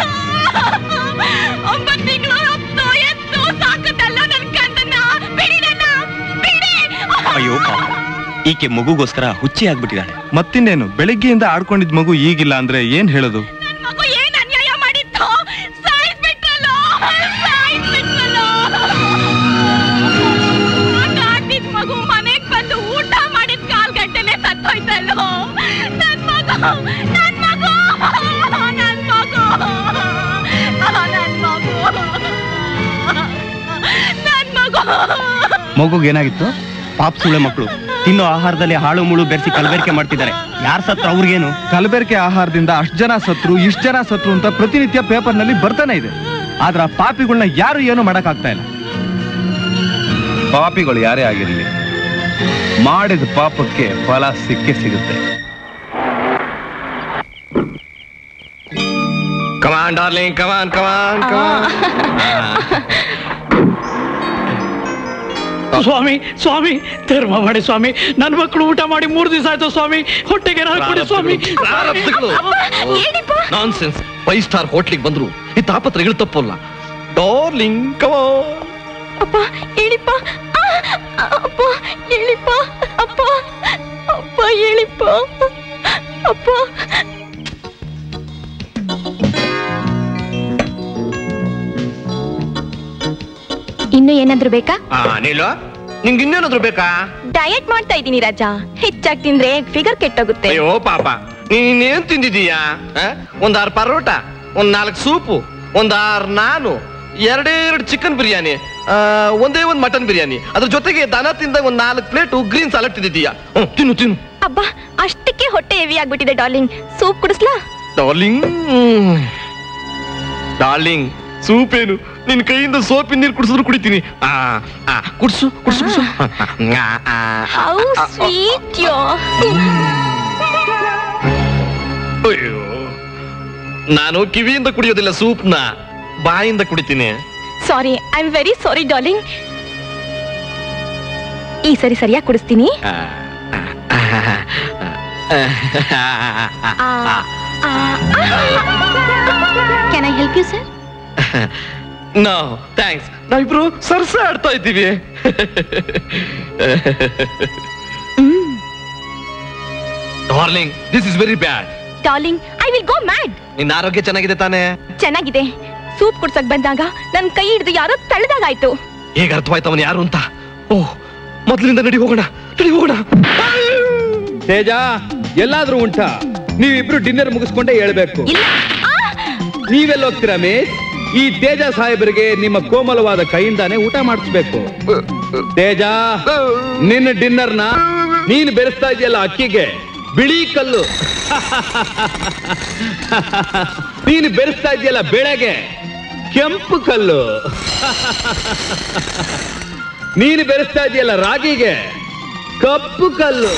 ಒಂಬತ್ತು ತಿಂಗಳು ಹೊತ್ತು ಎತ್ತು ಸಾಕುತ್ತಲ್ಲ ನನ್ ಕಂದನ್ನ ಬಿಡಿ ನನ್ನ ಬಿಡಿ ಅಯ್ಯೋ ಪಾಪ ಈಕೆ ಮಗುಗೋಸ್ಕರ ಹುಚ್ಚಿ ಆಗ್ಬಿಟ್ಟಿದ್ದಾಳೆ ಮತ್ತಿನ್ನೇನು ಬೆಳಿಗ್ಗೆಯಿಂದ ಆಡ್ಕೊಂಡಿದ್ ಮಗು ಈಗಿಲ್ಲ ಅಂದ್ರೆ ಏನ್ ಹೇಳೋದು ನನ್ ಮಗು ಏನ್ ಅನ್ಯಾಯ ಮಾಡಿತ್ತು ಸಾಯಿಸ್ಬಿಟ್ರಲ್ಲೋ ಸಾಯಿಸ್ಬಿಟ್ರಲ್ಲೋ ಕಾಡ್ತಿದ್ ಮಗು ಮನೆಗ್ ಬಂದು ಊಟ ಮಾಡಿದ ಕಾಲ್ಗಟ್ಟಲೆ ಸತ್ತೋಯ್ತಲ್ಲೋ ನನ್ ಮಗು ನನ್ ಮಗು ನನ್ ಮಗು ನನ್ ಮಗು ನನ್ ಮಗು ಮಗುಗೆ ಏನಾಗಿತ್ತು ಪಾಪ ಸುಳೆ ಮಕ್ಕಳು ತಿನ್ನೋ ಆಹಾರದಲ್ಲಿ ಹಾಳು ಮುಳು ಬೆರೆಸಿ ಕಲಬೆರಕೆ ಮಾಡ್ತಿದ್ದಾರೆ ಯಾರ್ ಸತ್ರ ಅವ್ರಿಗೇನು ಕಲಬೆರಕೆ ಆಹಾರದಿಂದ ಅಷ್ಟ್ ಜನ ಸತ್ರು ಇಷ್ಟ್ ಜನ ಸತ್ರು ಅಂತ ಪ್ರತಿನಿತ್ಯ ಪೇಪರ್ನಲ್ಲಿ ಬರ್ತಾನೆ ಇದೆ ಆದ್ರ ಆ ಪಾಪಿಗಳನ್ನ ಯಾರು ಏನು ಮಾಡಕ್ ಆಗ್ತಾ ಇಲ್ಲ ಪಾಪಿಗಳು ಯಾರೇ ಆಗಿರಲಿ ಮಾಡಿದ ಪಾಪಕ್ಕೆ ಫಲ ಸಿಕ್ಕೇ ಸಿಗುತ್ತೆ ಕಮಾನ್ ಡಾರ್ಲಿಂಗ್ ಕಮಾನ್ ಕಮಾನ್ ಕಮಾನ್ ಸ್ವಾಮಿ ಸ್ವಾಮಿ ಧರ್ಮ ಮಾಡಿ ಸ್ವಾಮಿ ನನ್ನ ಮಕ್ಕಳು ಊಟ ಮಾಡಿ ಮೂರು ದಿವಸ ಆಯ್ತು ಸ್ವಾಮಿ ಹೊಟ್ಟೆಗೆ ಏನಾದ್ರು ಕೊಡಿ ಸ್ವಾಮಿ ಪ್ರಾರಬ್ಧಗಳು ನಾನ್ಸೆನ್ಸ್ ಫೈವ್ ಸ್ಟಾರ್ ಹೋಟ್ಲಿಗೆ ಬಂದ್ರು ಈ ತಾಪತ್ರಗಳು ತಪ್ಪಲ್ಲ ಡಾರ್ಲಿಂಗ್ ಕಮಾನ್ ಅಪ್ಪ ಹೇಳಿಪ್ಪ ಅಪ್ಪ ಹೇಳಿಪ್ಪ ಅಪ್ಪ ಅಪ್ಪ ಹೇಳಿಪ್ಪ ಅಪ್ಪ ಇನ್ನು ಏನಾದ್ರು ಬೇಕಾ ಆ ನೀಲು ನಿಂಗೆ ಇನ್ನೇನಾದ್ರು ಬೇಕಾ ಡಯಟ್ ಮಾಡ್ತಾ ಇದ್ದೀನಿ ರಾಜ ಹೆಚ್ಚಾಗಿ ತಿಂದ್ರೆ ಫಿಗರ್ ಕೆಟ್ಟೋಗುತ್ತೆ ಅಯ್ಯೋ ಪಾಪ ನೀನೇನ್ ತಿಂದಿದೀಯಾ ಆ? ಒಂದ್ ಆರು ಪರೋಟ ಒಂದ್ ನಾಲ್ಕು ಸೂಪು ಒಂದ್ ಆರು ನಾನು ಎರಡೇ ಎರಡು ಚಿಕನ್ ಬಿರಿಯಾನಿ ಆ, ಒಂದೇ ಒಂದ್ ಮಟನ್ ಬಿರಿಯಾನಿ ಅದ್ರ ಜೊತೆಗೆ ದನ ತಿಂದ ಒಂದ್ ನಾಲ್ಕು ಪ್ಲೇಟ್ ಗ್ರೀನ್ ಸಾಲಡ್ ತಿಂದಿದ್ದೀಯಾ ಹ್ಮ್, ತಿನ್ನು ತಿನ್ನು ಅಬ್ಬಾ ಅಷ್ಟಕ್ಕೆ ಹೊಟ್ಟೆ ಹೆವಿ ಆಗ್ಬಿಟ್ಟಿದೆ ಡಾರ್ಲಿಂಗ್ ಸೂಪ್ ಕುಡಿಸ್ಲಾ ಡಾರ್ಲಿಂಗ್ ಡಾರ್ಲಿಂಗ್ ಸೂಪ್ ಏನು ನಿನ್ ಕೈಯಿಂದ ಸೋಪಿನ ನೀರು ಕುಡಿಸಿದ್ರು ಕುಡಿತೀನಿ ಆ ಆ ಕುಡ್ಸು ಕುಡ್ಸು ಕುಡ್ಸು ಆ, ಆ, ಆ, ಹೌ ಆ, ಆ. ಸ್ವೀಟ್ ಯೋ ಅಯ್ಯೋ ನಾನು ಕಿವಿಯಿಂದ ಕುಡಿಯೋದಿಲ್ಲ ಸೂಪ್ನ ಬಾಯಿಂದ ಕುಡಿತೀನಿ sorry I am very sorry darling ಈ ಸರಿ ಸರಿಯಾಗಿ ಕುಡಿಸ್ತೀನಿ can I help you sir no thanks ನಾವಿಬ್ರು ಸರ್ಸ ಆಡ್ತಾ ಇದ್ದೀವಿ darling this is very bad darling I will go mad ನಿನ್ನ ಆರೋಗ್ಯ ಚೆನ್ನಾಗಿದೆ ತಾನೇ ಚೆನ್ನಾಗಿದೆ ಸೂಪ್ ಕುಡ್ಸಕ್ ಬಂದಾಗ ನನ್ ಕೈ ಹಿಡಿದು ಯಾರೋ ತಳ್ದಾಗಾಯ್ತು ಹೇಗೆ ಅರ್ಥವಾಯ್ತು ಅವನು ಯಾರು ಅಂತ ಓಹ್ ಮೊದಲಿಂದ ನಡಿ ಹೋಗೋಣ ನಡಿ ಹೋಗೋಣ ತೇಜ ಎಲ್ಲಾದ್ರೂ ಉಂಟಾ ನೀವಿಬ್ರು ಡಿನ್ನರ್ ಮುಗಿಸ್ಕೊಂಡೇ ಹೇಳ್ಬೇಕು ನೀವೆಲ್ಲ ಹೋಗ್ತೀರಾ ಮಿಸ್ ಈ ತೇಜ ಸಾಹೇಬರಿಗೆ ನಿಮ್ಮ ಕೋಮಲವಾದ ಕೈಯಿಂದಾನೇ ಊಟ ಮಾಡಿಸ್ಬೇಕು ತೇಜ ನಿನ್ನ ಡಿನ್ನರ್ನ ನೀನು ಬೆರೆಸ್ತಾ ಇದೆಯಲ್ಲ ಅಕ್ಕಿಗೆ ಬಿಳಿ ಕಲ್ಲು ನೀನು ಬೆರೆಸ್ತಾ ಇದೆಯಲ್ಲ ಬೆಳೆಗೆ ಕೆಂಪು ಕಲ್ಲು ನೀನು ಬೆರೆಸ್ತಾ ಇದೆಯಲ್ಲ ರಾಗಿಗೆ ಕಪ್ಪು ಕಲ್ಲು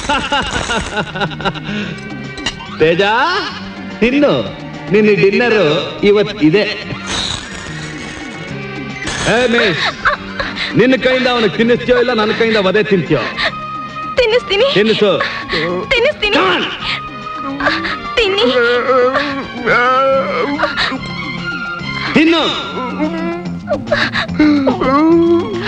ತೇಜ ತಿನ್ನು ನಿನ್ನ ಡಿನ್ನರ್ ಇವತ್ತು ಇದೆ ಏ ಮಿಸ್ ನಿನ್ನ ಕೈಯಿಂದ ಅವನಿಗೆ ತಿನ್ನಿಸ್ತೀಯೋ ಇಲ್ಲ ನನ್ನ ಕೈಯಿಂದ ವದೆ ತಿಂತೀಯೋ ತಿನ್ನಿಸ್ತೀನಿ ತಿನ್ನಿಸು ತಿನ್ನಿಸ್ತೀನಿ ತಿನ್ನಿ ತಿನ್ನು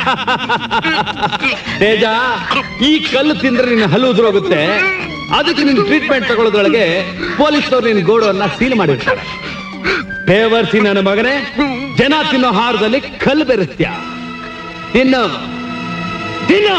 ತೇಜ ಈ ಕಲ್ಲು ತಿಂದ್ರೆ ನಿನ್ನ ಹಲ್ಲು ಉದುರೋಗುತ್ತೆ ಅದಕ್ಕೆ ನಿನ್ ಟ್ರೀಟ್ಮೆಂಟ್ ತಗೊಳ್ಳೋದ್ರೊಳಗೆ ಪೊಲೀಸ್ನವ್ರು ನಿನ್ ಗೋಡನ್ನ ಸೀಲ್ ಮಾಡಿರ್ತಾರೆ ಬೇವರ್ಸಿ ನನ್ನ ಮಗನೇ ಜನ ತಿನ್ನೋ ಹಾರದಲ್ಲಿ ಕಲ್ಲು ಬೆರೆಸ್ತ್ಯ ತಿನ್ನು ತಿನ್ನು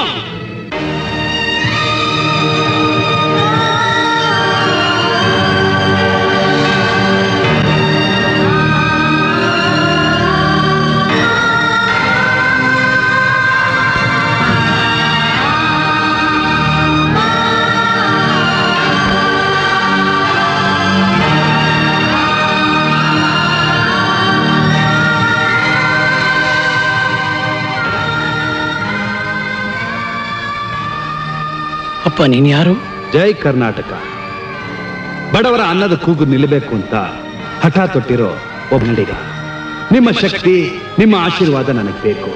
ಅಪ್ಪ ನೀನ್ ಯಾರು ಜೈ ಕರ್ನಾಟಕ ಬಡವರ ಅನ್ನದ ಕೂಗು ನಿಲ್ಲಬೇಕು ಅಂತ ಹಠ ತೊಟ್ಟಿರೋ ಒಬ್ಬ ನಡಿಗ ನಿಮ್ಮ ಶಕ್ತಿ ನಿಮ್ಮ ಆಶೀರ್ವಾದ ನನಗೆ ಬೇಕು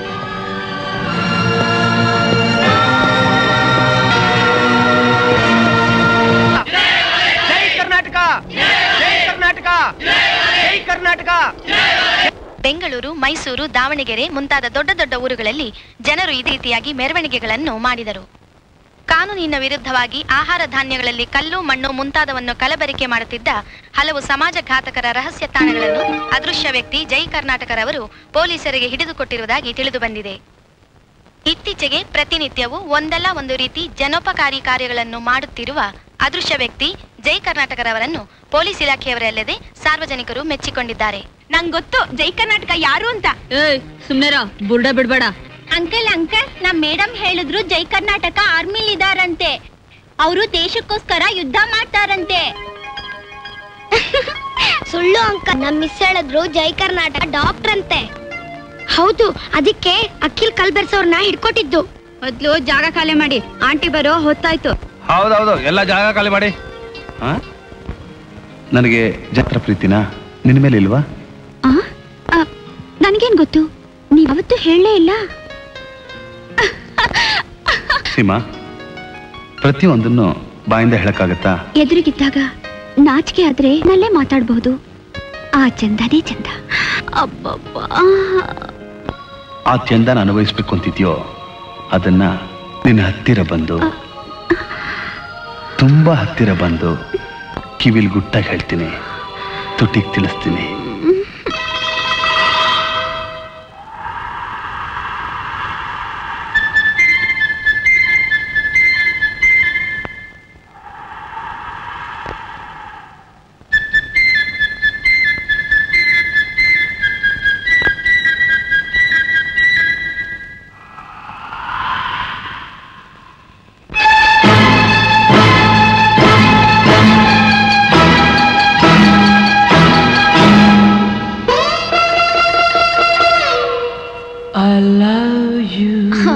ಜೈ ಕರ್ನಾಟಕ ಜೈ ಕರ್ನಾಟಕ ಜೈ ಕರ್ನಾಟಕ ಬೆಂಗಳೂರು ಮೈಸೂರು ದಾವಣಗೆರೆ ಮುಂತಾದ ದೊಡ್ಡ ದೊಡ್ಡ ಊರುಗಳಲ್ಲಿ ಜನರು ಇದೇ ರೀತಿಯಾಗಿ ಮೆರವಣಿಗೆಗಳನ್ನು ಮಾಡಿದರು ಕಾನೂನಿನ ವಿರುದ್ಧವಾಗಿ ಆಹಾರ ಧಾನ್ಯಗಳಲ್ಲಿ ಕಲ್ಲು ಮಣ್ಣು ಮುಂತಾದವನ್ನು ಕಲಬೆರಕೆ ಮಾಡುತ್ತಿದ್ದ ಹಲವು ಸಮಾಜಘಾತಕರ ರಹಸ್ಯ ತಾಣಗಳನ್ನು ಅದೃಶ್ಯ ವ್ಯಕ್ತಿ ಜೈ ಕರ್ನಾಟಕರವರು ಪೊಲೀಸರಿಗೆ ಹಿಡಿದುಕೊಟ್ಟಿರುವುದಾಗಿ ತಿಳಿದು ಬಂದಿದೆ ಇತ್ತೀಚೆಗೆ ಪ್ರತಿನಿತ್ಯವೂ ಒಂದಲ್ಲ ಒಂದು ರೀತಿ ಜನೋಪಕಾರಿ ಕಾರ್ಯಗಳನ್ನು ಮಾಡುತ್ತಿರುವ ಅದೃಶ್ಯ ವ್ಯಕ್ತಿ ಜೈ ಕರ್ನಾಟಕರವರನ್ನು ಪೊಲೀಸ್ ಇಲಾಖೆಯವರಲ್ಲದೆ ಸಾರ್ವಜನಿಕರು ಮೆಚ್ಚಿಕೊಂಡಿದ್ದಾರೆ ನಂಗ್ ಗೊತ್ತು ಜೈ ಕರ್ನಾಟಕ ಯಾರು ಅಂತ ಏಯ್ ಸುಮ್ನೆರ ಬುರ್ಡ ಬಿಡ್ಬೇಡ ಅಂಕಲ್ ಅಂಕಲ್ ನಮ್ ಮೇಡಮ್ ಹೇಳಿದ್ರು ಜೈ ಕರ್ನಾಟಕ ಆರ್ಮಿಲ್ ಇದಾರಂತೆ ಅವರು ದೇಶಕ್ಕೋಸ್ಕರ ಯುದ್ಧ ಮಾಡ್ತಾರಂತೆ ಸುಳ್ಳು ಅಂಕ ನಮ್ ಮಿಸ್ ಹೇಳಿದ್ರು ಜೈ ಕರ್ನಾಟಕ ಡಾಕ್ಟರ್ ಅಂತೆ ಹೌದು ಅದಕ್ಕೆ ಅಖಿಲ್ ಕಲ್ಬೆರ್ಸವ್ರನ್ನ ಹಿಡ್ಕೊಟ್ಟಿದ್ದು ಮೊದ್ಲು ಜಾಗ ಖಾಲಿ ಮಾಡಿ ಆಂಟಿ ಬರೋ ಹೊತ್ತಾಯ್ತು ಹೌದೌದು ಎಲ್ಲ ಜಾಗ ಖಾಲಿ ಮಾಡಿ ಆ? ನನಗೆ ಜಾತ್ರ ಪ್ರೀತಿನಾ ನಿನ್ನ ಮೇಲೆ ಇಲ್ವಾ ನನ್ಗೇನ್ ಗೊತ್ತು ನೀವ್ ಅವತ್ತು ಹೇಳಲೇ ಇಲ್ಲ ಸೀಮಾ ಪ್ರತಿಯೊಂದನ್ನು ಬಾಯಿಂದ ಹೇಳಕ್ಕಾಗತ್ತಾ ಎದುರಿಗಿದ್ದಾಗ ನಾಚಿಕೆ ಆದ್ರೆ ನಲ್ಲೇ ಮಾತಾಡ್ಬಹುದು ಆ ಚಂದನೇ ಚಂದ ಅಬ್ಬಬ್ಬಾ ಆ ಚಂದನ ಅನುಭವಿಸ್ಬೇಕು ಅಂತಿದ್ಯೋ ಅದನ್ನ ನಿನ್ನ ಹತ್ತಿರ ಬಂದು ತುಂಬಾ ಹತ್ತಿರ ಬಂದು ಕಿವಿಲ್ ಗುಟ್ಟಾಗಿ ಹೇಳ್ತೀನಿ ತುಟಿಗೆ ತಿಳಿಸ್ತೀನಿ I love you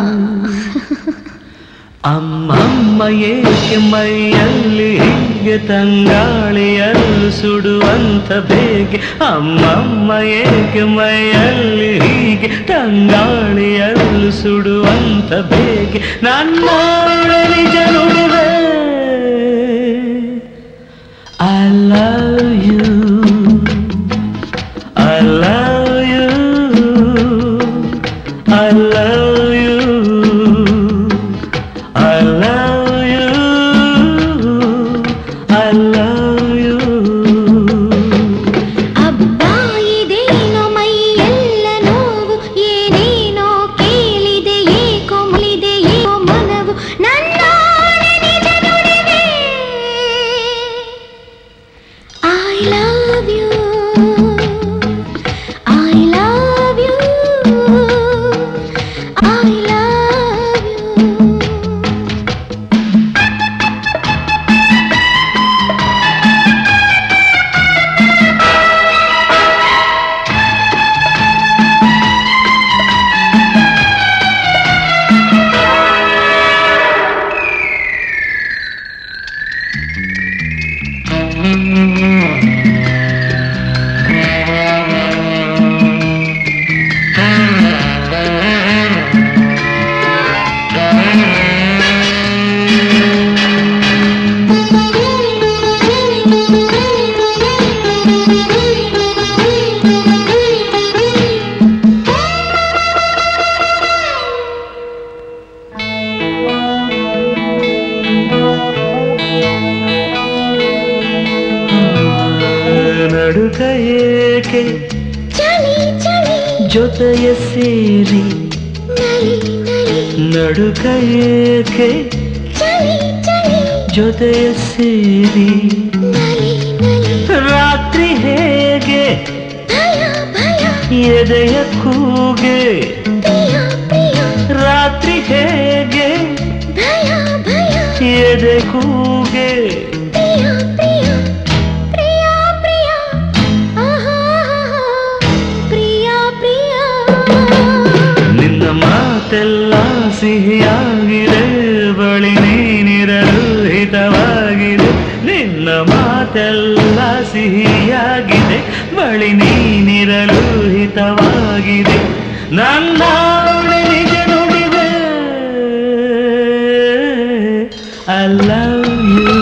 ಅಮ್ಮಮ್ಮ ಏಕೆ ಮೈಯಲ್ಲಿ ಹೀಗೆ ತಂಗಾಳಿಯಲ್ಲೂ ಸುಡುವಂತ ಬೇಗೆ ಅಮ್ಮಮ್ಮ ಏಕೆ ಮೈಯಲ್ಲಿ ಹೀಗೆ ತಂಗಾಳಿಯಲ್ಲೂ ಸುಡುವಂತ ಬೇಗೆ ನನ್ನ ನಿಜ ನುಡಿದೆ I love you I love you I love you I love you I love you ಅಬ್ಬಾ ಇದೇನೋ ಮೈಯೆಲ್ಲ ನೋವು ಏನೇನೋ ಕೇಳಿದೆ ಏಕೋ ಮುಳಿದೆ ಏಕೋ ಮನವು ನನ್ನ ನಿಜ ಏಕೆ ಚಳಿ ಚಳಿ ಜೊತೆಯ ಸೇರಿ ನಲಿ ನಲಿ ನಡುಕ ಏಕೆ ಚಳಿ ಚಳಿ ಜೊತೆಯ ಸೇರಿ ನಲಿ ನಲಿ ರಾತ್ರಿ ಹೇಗೆ ಭಯ ಭಯ ಎದೆಯ ಕೂಗೆ ಪ್ರಿಯ ಪ್ರಿಯ ರಾತ್ರಿ ಹೇಗೆ ಭಯ ಭಯ ಎದೆ ಕೂಗೆ ಪ್ರಿಯ ಪ್ರಿಯ ಪ್ರಿಯ ಪ್ರಿಯ ಆಹಾ ಪ್ರಿಯ ಪ್ರಿಯ ನಿನ್ನ ಮಾತೆಲ್ಲ ಸಿಹಿಯಾಗಿದೆ ಬಳಿ ನೀನಿರಲು ಹಿತವಾಗಿದೆ ನಿನ್ನ ಮಾತೆಲ್ಲ ಸಿಹಿಯಾಗಿದೆ ಬಳಿ ನೀನಿರಲು ಹಿತವಾಗಿದೆ ನನ್ನ ನಿಜ ನುಡಿದೆ I love you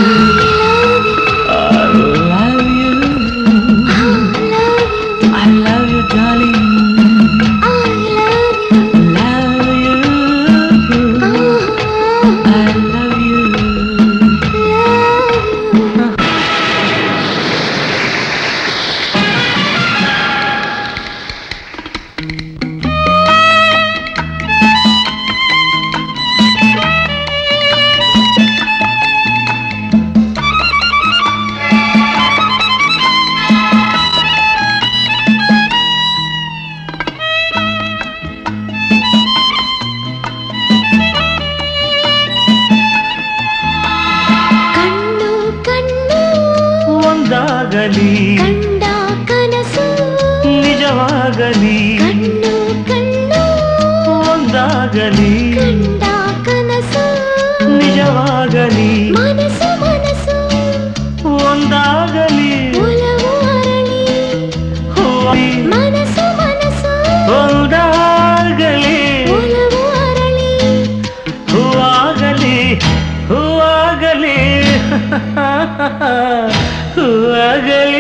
I love you I love you darling love you I love you ಕಣ್ಣು ಕಣ್ಣು ಒಂದಾಗಲಿ ಕಂಡ ಕನಸು ನಿಜವಾಗಲಿ ಕಣ್ಣು ಕಣ್ಣು ಒಂದಾಗಲಿ ಕಂಡ ಕನಸು ನಿಜವಾಗಲಿ ಮನಸ್ಸು ಮನಸ್ಸು ಒಂದಾಗಲಿ ಒಲವು ಅರಳಿ ಹೂವಾಗಿ ಮನಸ್ಸು ಮನಸ್ಸು ಒಂದಾಗಲಿ ಒಲವು ಅರಳಿ ಹೂವಾಗಲಿ ಹೂವಾಗಲಿ ಹೂವಾಗಲಿ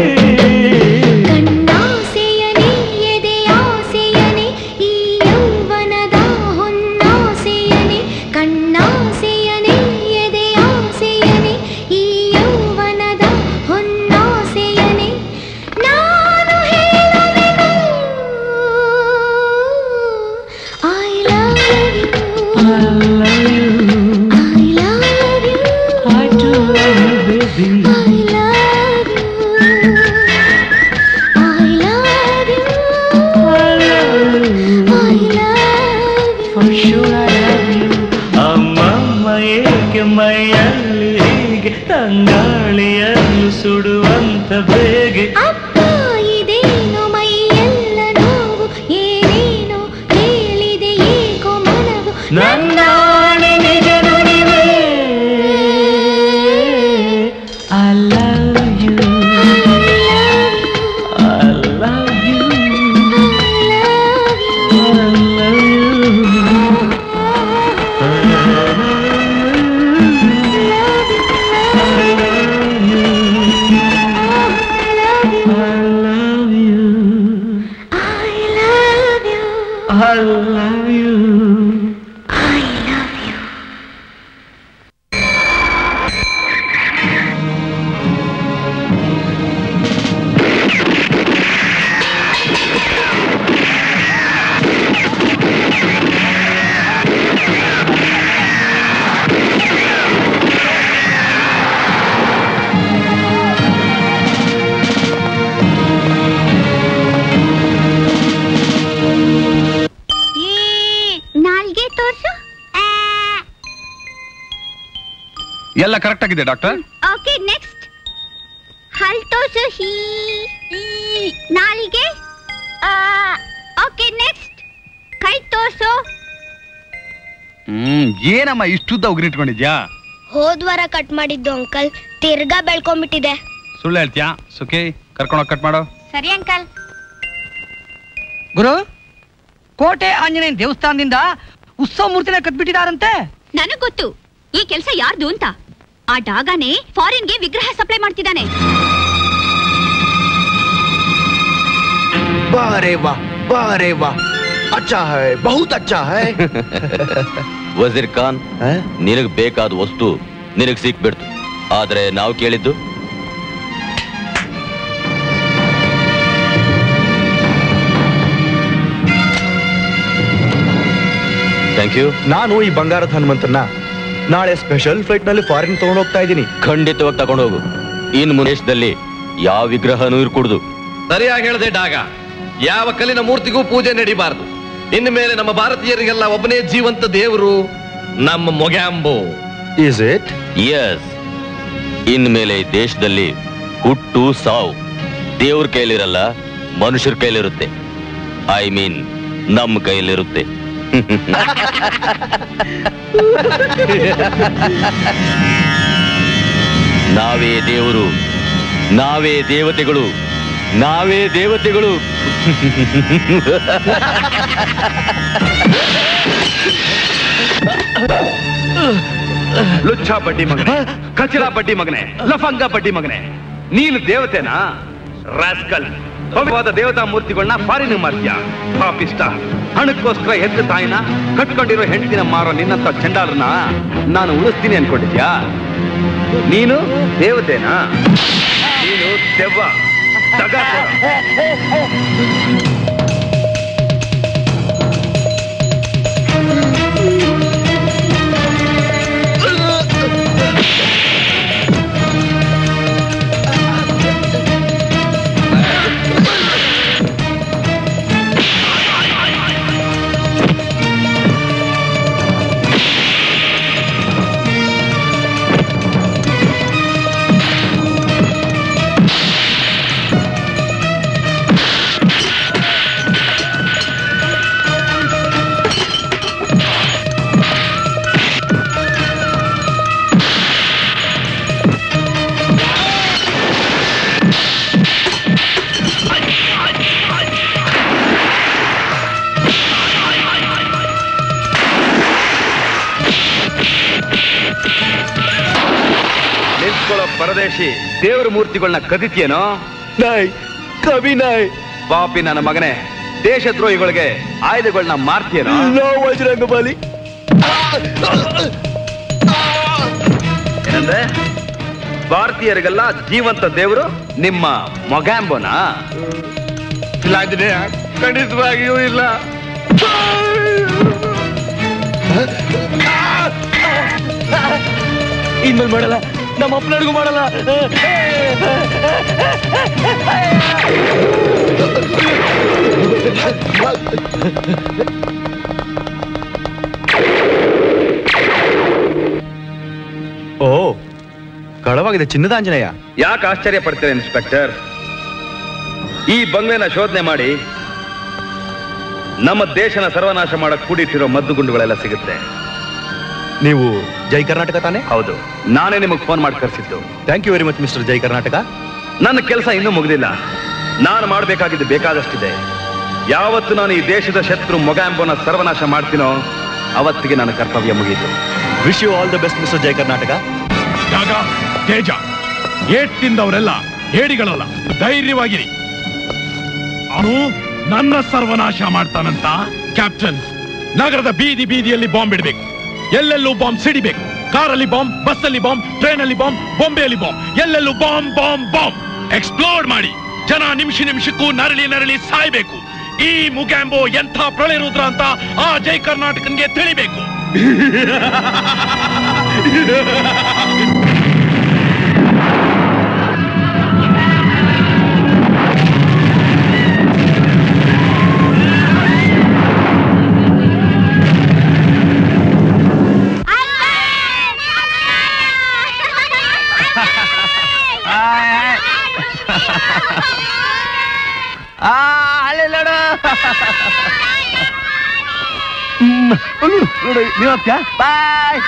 ಕಣ್ಣಾಸೆಯನೇ ಎದೆಯಾಸೆಯನೇ ಈ ಯೌವನದ ಹೊನ್ನಾಸೆಯನೇ ಕಣ್ಣಾಸೆಯನೇ ಎದೆಯಾಸೆಯನೇ ಈ ಯೌವನದ ಹೊನ್ನಾಸೆಯನೇ ನಾನು ಹೇಳುವೆನು I love you I love you I do love you, baby. I love you. I love you. I love you. I love you. For sure I love you. ಅಮ್ಮಮ್ಮ ಏಕೆ ಮೈಯಲ್ಲಿ ಹೀಗೆ ತಂಗಾಳಿಯನ್ನು ಸುಡುವಂತ ಬೇಗೆ ಅಪ್ಪ ಇದೇನು ಮೈಯೆಲ್ಲ ನೋವು ಏನೇನೋ ಹೇಳಿದೆ ಏಕೋ ಮನವು ನನ್ನಾಣೆ ನಿಜ ನುಡಿವೆ I love you. I love you. I love you. I love you. ನಾಲ್ಗೆ ತೋರ್ಸು ಎಲ್ಲ ಕರೆಕ್ಟ್ ಆಗಿದೆ ಡಾಕ್ಟರ್ ಓಕೆ ನೆಕ್ಸ್ಟ್ ಹಲ್ ತೋರ್ಸು ಹೀ ಈ ನಾಲಿಗೆ ಓಕೆ ನೆಕ್ಸ್ಟ್ ಕೈ ತೋರ್ಸು ಹ್ಮ್ ಏನಮ್ಮ ಇಷ್ಟುದ್ದ ಉಗುರಿಟ್ಕೊಂಡಿದ್ಯಾ ಹೋದ್ವಾರ ಕಟ್ ಮಾಡಿದ್ದು ಅಂಕಲ್ ತಿರ್ಗಾ ಬೆಳ್ಕೊಂಡ್ಬಿಟ್ಟಿದೆ ಸುಳ್ಳು ಹೇಳ್ತೀಯಾ ಸುಖಿ ಕರ್ಕೊಂಡೋಗಿ ಕಟ್ ಮಾಡು ಸರಿ ಅಂಕಲ್ ಗುರು ಕೋಟೆ ಆಂಜನೇಯನ ದೇವಸ್ಥಾನದಿಂದ ಉತ್ಸವ ಮೂರ್ತಿನ ಕಟ್ಬಿಟ್ಟಿದಾರಂತೆ ನನಗ್ ಗೊತ್ತು ಈ ಕೆಲಸ ಯಾರ್ದು ಅಂತ ಆ ಡಾಗಾನೆ ಫಾರಿನ್ಗೆ ವಿಗ್ರಹ ಸಪ್ಲೈ ಮಾಡ್ತಿದ್ದಾನೆ वाह रे वाह वाह रे वाह अच्छा है बहुत अच्छा है ವಜೀರ್ ಖಾನ್ ನಿನಗ್ ಬೇಕಾದ ವಸ್ತು ನಿನಗ್ ಸಿಕ್ಬಿಡ್ತು ಆದ್ರೆ ನಾವು ಕೇಳಿದ್ದು ಥ್ಯಾಂಕ್ ಯು ನಾನು ಈ ಬಂಗಾರದ ಹನುಮಂತನ್ನ ನಾಳೆ ಸ್ಪೆಷಲ್ ಫ್ಲೈಟ್ ನಲ್ಲಿ ಫಾರಿನ್ ತಗೊಂಡು ಹೋಗ್ತಾ ಇದ್ದೀನಿ ಖಂಡಿತವಾಗಿ ತಗೊಂಡು ಹೋಗು ಇನ್ನು ದೇಶದಲ್ಲಿ ಯಾವ ವಿಗ್ರಹನೂ ಇರ್ಕೂಡ್ದು ಸರಿಯಾಗಿ ಹೇಳ್ದೆ ಡಾಗ ಯಾವ ಕಲ್ಲಿನ ಮೂರ್ತಿಗೂ ಪೂಜೆ ನಡಿಬಾರದು ಇನ್ನು ಮೇಲೆ ನಮ್ಮ ಭಾರತೀಯರಿಗೆಲ್ಲ ಒಬ್ಬನೇ ಜೀವಂತ ದೇವರು ನಮ್ಮ ಮೊಗ್ಯಾಂಬೋ ಇಸ್ ಇಟ್ ಎಸ್ ಇನ್ಮೇಲೆ ಈ ದೇಶದಲ್ಲಿ ಹುಟ್ಟು ಸಾವು ದೇವ್ರ ಕೈಲಿರಲ್ಲ ಮನುಷ್ಯರ ಕೈಲಿರುತ್ತೆ ಐ ಮೀನ್ ನಮ್ಮ ಕೈಲಿರುತ್ತೆ ನಾವೇ ದೇವರು ನಾವೇ ದೇವತೆಗಳು ನಾವೇ ದೇವತೆಗಳು ಲುಚ್ಚ ಬಡ್ಡಿ ಮಗನೆ ಕಚರ ಬಡ್ಡಿ ಮಗನೆ ಲಫಂಗ ಬಡ್ಡಿ ಮಗನೆ ನೀನು ದೇವತೆನಾ ರಾಸ್ಕಲ್ ಭವ್ಯವಾದ ದೇವತಾ ಮೂರ್ತಿಗಳನ್ನ ಫಾರಿನ್ ಮಾಡ್ತೀಯ ಪಾಪಿಷ್ಟ ಹಣಕ್ಕೋಸ್ಕರ ಹೆತ್ತ ತಾಯಿನ ಕಟ್ಕೊಂಡಿರೋ ಹೆಂಡತಿನ ಮಾರೋ ನಿನ್ನಂತ ಚಂಡಾಲರನ್ನ ನಾನು ಉಳಿಸ್ತೀನಿ ಅನ್ಕೊಂಡಿದ್ಯಾ ನೀನು ದೇವತೆನಾ ನೀನು ದೆವ್ವ ದಗಾಕೋರ. ನಿಂತ್ಕೊಳ್ಳೋ ಪರದೇಶಿ ದೇವರ ಮೂರ್ತಿಗಳನ್ನ ಕದಿತೀಯೇನೋ ನಾಯ್ ಕವಿ ನಾಯ್ ಪಾಪಿ ನನ್ನ ಮಗನೇ ದೇಶದ್ರೋಹಿಗಳಿಗೆ ಆಯುಧಗಳನ್ನ ಮಾರ್ತೀಯೇನೋ ನೋ ವಜ್ರಂಗ ಬಲಿ ಏನಂದ್ರೆ ಭಾರತೀಯರಿಗೆಲ್ಲ ಜೀವಂತ ದೇವರು ನಿಮ್ಮ ಮೊಗ್ಯಾಂಬೋನಾ ಇಲ್ಲ ಆಂಜನೇಯ ಖಂಡಿತವಾಗಿಯೂ ಇಲ್ಲ ಇನ್ಮೇಲೆ ಮಾಡಲ್ಲ ನಮ್ಮ ಅಪ್ಪನಡಿಗೂ ಮಾಡಲ್ಲ ಓ ಕಳವಾಗಿದೆ ಚಿನ್ನದ ಆಂಜನೇಯ ಯಾಕೆ ಆಶ್ಚರ್ಯ ಪಡ್ತೀರಾ ಇನ್ಸ್ಪೆಕ್ಟರ್ ಈ ಬಂಗ್ಲೆನ ಶೋಧನೆ ಮಾಡಿ ನಮ್ಮ ದೇಶನ ಸರ್ವನಾಶ ಮಾಡಕ್ ಕೂಡಿಟ್ಟಿರೋ ಮದ್ದುಗುಂಡುಗಳೆಲ್ಲ ಸಿಗುತ್ತೆ ನೀವು ಜೈ ಕರ್ನಾಟಕ ತಾನೆ ಹೌದು ನಾನೇ ನಿಮಗೆ ಫೋನ್ ಮಾಡಿ ಕರೆಸಿದ್ದು thank you very much mister Jai Karnataka ನನ್ನ ಕೆಲಸ ಇನ್ನೂ ಮುಗಿದಿಲ್ಲ ನಾನು ಮಾಡಬೇಕಾಗಿದ್ದು ಬೇಕಾದಷ್ಟಿದೆ ಯಾವತ್ತು ನಾನು ಈ ದೇಶದ ಶತ್ರು ಮೊಗಾಂಬೋನ ಸರ್ವನಾಶ ಮಾಡ್ತೀನೋ ಅವತ್ತಿಗೆ ನನ್ನ ಕರ್ತವ್ಯ ಮುಗಿಯಿತು wish you all the best mister Jai Karnataka ಜಾಗ ತೇಜ ಏಟ್ ತಿಂದವರೆಲ್ಲ ಹೇಡಿಗಳಲ್ಲ ಧೈರ್ಯವಾಗಿರಿ ಅವನು ನನ್ನ ಸರ್ವನಾಶ ಮಾಡ್ತಾನಂತ ಕ್ಯಾಪ್ಟನ್ ನಗರದ ಬೀದಿ ಬೀದಿಯಲ್ಲಿ ಬಾಂಬ್ ಇಡಬೇಕು ಎಲ್ಲೆಲ್ಲೂ ಬಾಂಬ್ ಸಿಡಿಬೇಕು ಕಾರಲ್ಲಿ ಬಾಂಬ್ ಬಸ್ಸಲ್ಲಿ ಬಾಂಬ್ ಟ್ರೈನಲ್ಲಿ ಬಾಂಬ್ ಬೊಂಬೆಯಲ್ಲಿ ಬಾಂಬ್ ಎಲ್ಲೆಲ್ಲೂ ಬಾಂಬ್ ಬಾಂಬ್ ಬಾಂಬ್ ಎಕ್ಸ್ಪ್ಲೋಡ್ ಮಾಡಿ ಜನ ನಿಮಿಷ ನಿಮಿಷಕ್ಕೂ ನರಳಿ ನರಳಿ ಸಾಯ್ಬೇಕು ಈ ಮುಗ್ಯಾಂಬೋ ಎಂಥ ಪ್ರಳಯ ರುದ್ರ ಅಂತ ಆ ಜೈ ಕರ್ನಾಟಕನ್ಗೆ ತಿಳಿಬೇಕು ಆ ಅಲ್ಲೇ ನೋಡು ನೋಡು ನೀವು ಹೋಗ್ತೀಯಾ ಬಾಯ್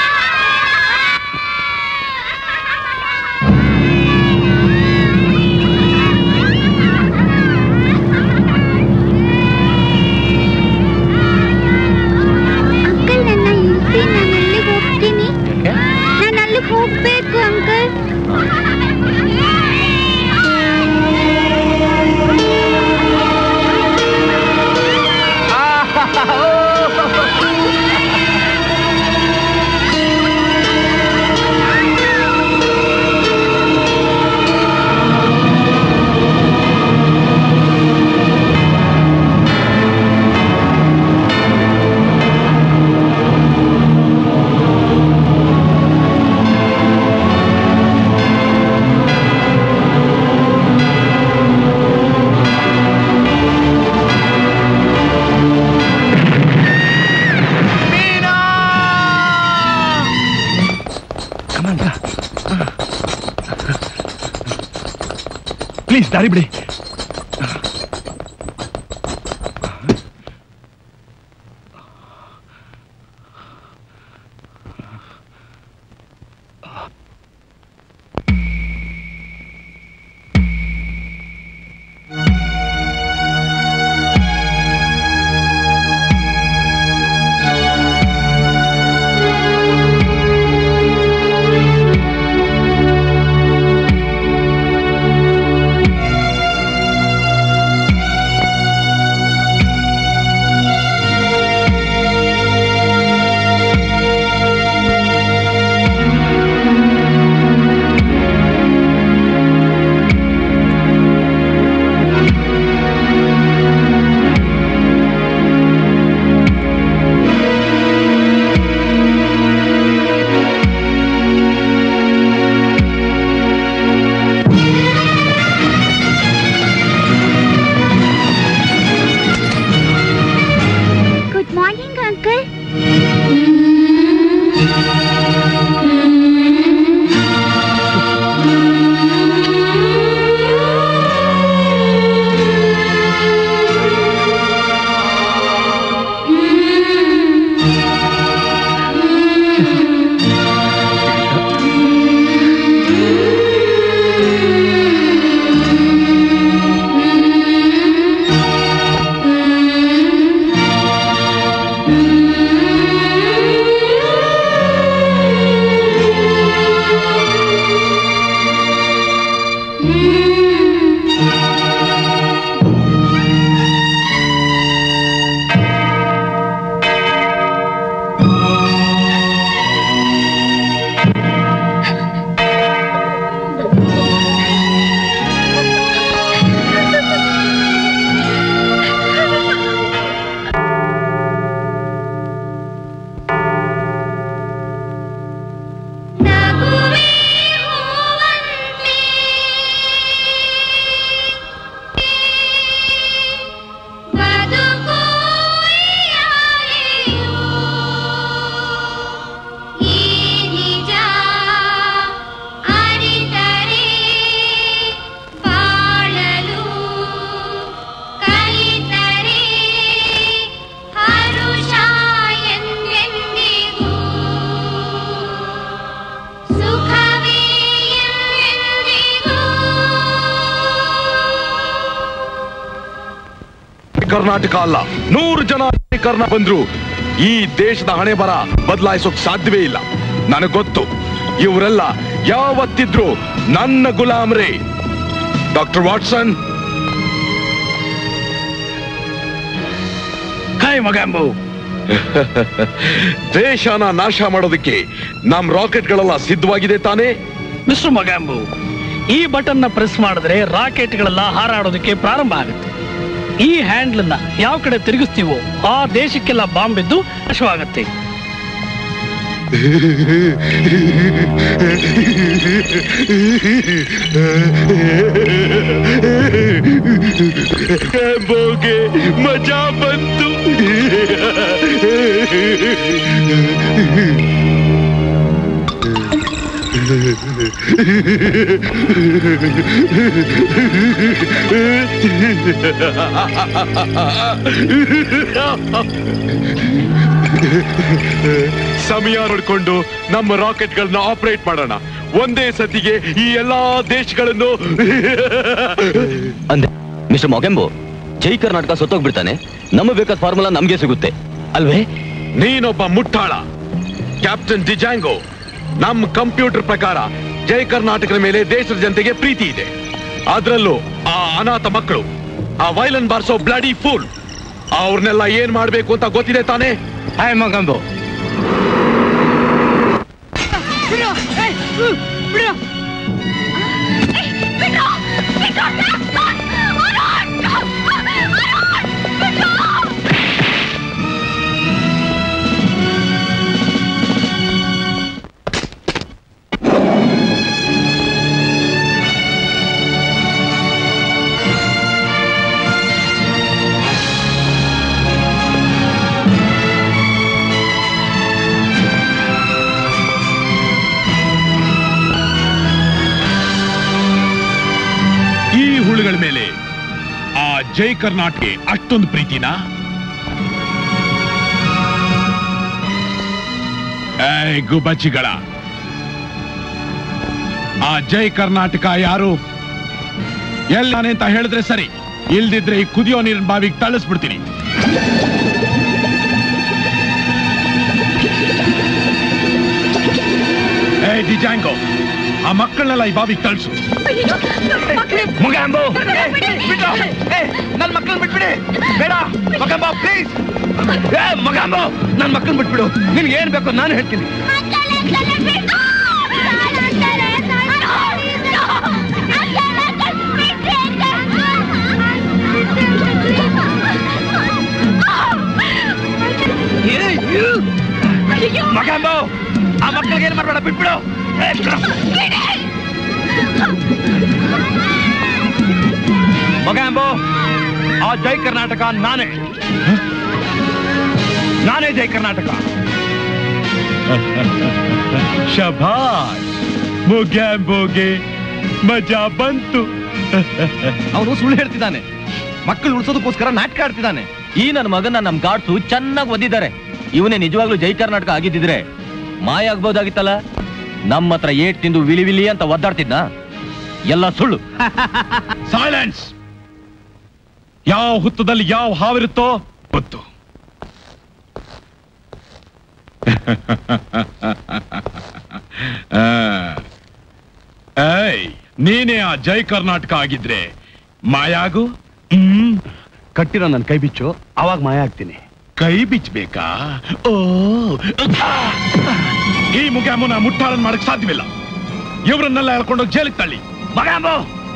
ಅಂಕಲ್ ನನ್ನ ಇಳಿಸಿ ನಾನು ಅಲ್ಲಿಗೆ ಹೋಗ್ತೀನಿ ನಾನು ಅಲ್ಲಿಗೆ ಹೋಗ್ಬೇಕು ಅಂಕಲ್ ಆ ಪ್ಲೀಸ್ ದಾರಿ ಬಿಡಿ ಗುಡ್ ಮಾರ್ನಿಂಗ್ ಅಂಕಲ್ ಕರ್ನಾಟಕ ಅಲ್ಲ ನೂರು ಜನ ಕರ್ನ ಬಂದ್ರು ಈ ದೇಶದ ಹಣೆ ಬರ ಬದಲಾಯಿಸೋಕ್ ಸಾಧ್ಯವೇ ಇಲ್ಲ ನನಗ್ ಗೊತ್ತು ಇವರೆಲ್ಲ ಯಾವತ್ತಿದ್ರು ನನ್ನ ಗುಲಾಮ್ರೇ ಡಾಕ್ಟರ್ ವಾಟ್ಸನ್ ಕಾಯ್ ಮಗಾಂಬು ದೇಶನ ನಾಶ ಮಾಡೋದಕ್ಕೆ ನಮ್ ರಾಕೆಟ್ಗಳೆಲ್ಲ ಸಿದ್ಧವಾಗಿದೆ ತಾನೇ ಮಿಸ್ಟರ್ ಮಗಾಂಬು ಈ ಬಟನ್ ನ ಪ್ರೆಸ್ ಮಾಡಿದ್ರೆ ರಾಕೆಟ್ಗಳೆಲ್ಲ ಹಾರಾಡೋದಕ್ಕೆ ಪ್ರಾರಂಭ ಆಗುತ್ತೆ ಈ ಹ್ಯಾಂಡ್ಲ್ ನ ಯಾವ ಕಡೆ ತಿರುಗಿಸ್ತೀವೋ ಆ ದೇಶಕ್ಕೆಲ್ಲ ಬಾಂಬ್ ಬಿದ್ದು ನಾಶವಾಗತ್ತೆ ಬೋಗೆ ಮಜಾ ಬಂತು ಸಮಯ ನೋಡ್ಕೊಂಡು ನಮ್ಮ ರಾಕೆಟ್ಗಳನ್ನ ಆಪರೇಟ್ ಮಾಡೋಣ ಒಂದೇ ಸತಿಗೆ ಈ ಎಲ್ಲಾ ದೇಶಗಳನ್ನು ಅಂದೆ ಮಿಸ್ಟರ್ ಮೊಗೆಂಬು ಜೈ ಕರ್ನಾಟಕ ಸತ್ತೋಗ್ಬಿಡ್ತಾನೆ ನಮ್ಮ ಬೇಕಾದ ಫಾರ್ಮುಲಾ ನಮ್ಗೆ ಸಿಗುತ್ತೆ ಅಲ್ವೇ ನೀನೊಬ್ಬ ಮುಟ್ಟಾಳ ಕ್ಯಾಪ್ಟನ್ ಡಿಜಾಂಗೋ ನಮ್ಮ ಕಂಪ್ಯೂಟರ್ ಪ್ರಕಾರ ಜೈ ಕರ್ನಾಟಕದ ಮೇಲೆ ದೇಶದ ಜನತೆಗೆ ಪ್ರೀತಿ ಇದೆ ಅದ್ರಲ್ಲೂ ಆ ಅನಾಥ ಮಕ್ಕಳು ಆ ವೈಲನ್ ಬಾರ್ಸೋ ಬ್ಲಡಿ ಫೂಲ್ ಅವ್ರನ್ನೆಲ್ಲ ಏನ್ ಮಾಡ್ಬೇಕು ಅಂತ ಗೊತ್ತಿದೆ ತಾನೇ ಹಾಯ್ ಮಗಂಬು ಬಿಡು ಏಯ್, ಹ್ಮ್, ಬಿಡು ಈ ಹುಳುಗಳ ಕರ್ನಾಟಕ ಅಷ್ಟೊಂದು ಪ್ರೀತಿನಾ ಏಯ್ ಗುಬಚ್ಚಿಗಳ ಆ ಜೈ ಕರ್ನಾಟಕ ಯಾರು ಎಲ್ಲಾನೆ ಅಂತ ಹೇಳಿದ್ರೆ ಸರಿ ಇಲ್ದಿದ್ರೆ ಈ ಕುದಿಯೋ ನೀರಿನ ಬಾವಿಗೆ ತಳಿಸ್ಬಿಡ್ತೀನಿ ಏ ಡಿಜಾಂಗೋ ಆ ಮಕ್ಕಳನ್ನೆಲ್ಲ ಈ ಬಾವಿಗೆ ತಳಿಸು ಮುಗಾಂಬು ನನ್ ಮಕ್ಕಳನ್ನ ಬಿಟ್ಬಿಡಿ ಬೇಡ ಮಗಂಬ ಪ್ಲೀಸ್ ಏ ಮಗಂಬು ನನ್ ಮಕ್ಕಳನ್ನ ಬಿಟ್ಬಿಡು ನಿನ್ಗೆ ಏನ್ ಬೇಕು ನಾನು ಹೇಳ್ತೀನಿ ಮಗಂಬು ಆ ಮಕ್ಕಳಿಗೆ ಏನ್ ಮಾಡ್ಬೇಡ ಬಿಟ್ಬಿಡು ಏ, ಬಿಡು. ಮಗಂಬು ಆ ಜೈ ಕರ್ನಾಟಕ ನಾನೇ ನಾನೇ ಜೈ ಕರ್ನಾಟಕ ಶಭಾಷ್ ಮುಗ್ಯಾಂಬೋಗೆ ಮಜಾ ಬಂತು ಅವನು ಸುಳ್ಳು ಹೇಳ್ತಿದ್ದಾನೆ ಮಕ್ಕಳು ಉಳಿಸೋದಕ್ಕೋಸ್ಕರ ನಾಟಕ ಆಡ್ತಿದ್ದಾನೆ ಈ ನನ್ನ ಮಗನ ನಮ್ ಗಾಡ್ಸು ಚೆನ್ನಾಗಿ ಓದಿದ್ದಾರೆ ಇವನೇ ನಿಜವಾಗ್ಲೂ ಜೈ ಕರ್ನಾಟಕ ಆಗಿದ್ದಿದ್ರೆ ಮಾಯ ಆಗ್ಬೋದಾಗಿತ್ತಲ್ಲ ನಮ್ಮ ಹತ್ರ ಏಟ್ ತಿಂದು ವಿಲಿ ವಿಲಿ ಅಂತ ಒದ್ದಾಡ್ತಿದ್ನ ಎಲ್ಲ ಸುಳ್ಳು ಸೈಲೆನ್ಸ್ ಯಾವ ಹುತ್ತದಲ್ಲಿ ಯಾವ ಹಾವಿರುತ್ತೋ ಗೊತ್ತು ಆ. ಏಯ್ ನೀನೇ ಆ ಜೈ ಕರ್ನಾಟಕ ಆಗಿದ್ರೆ ಮಾಯಾಗು ಹ್ಮ್ ಕಟ್ಟಿರೋ ನನ್ನ ಕೈ ಬಿಚ್ಚು ಅವಾಗ ಮಾಯ ಆಗ್ತೀನಿ ಕೈ ಬಿಚ್ಚಬೇಕಾ ಓ ಆ! ಈ ಮುಗ್ಯಾಮುನ ಮುಟ್ಟಾಳನ್ ಮಾಡಕ್ ಸಾಧ್ಯವಿಲ್ಲ ಇವರನ್ನೆಲ್ಲ ಎಳ್ಕೊಂಡೋಗಿ ಜೈಲಿಗೆ ತಳ್ಳಿ ಮಗಂಬು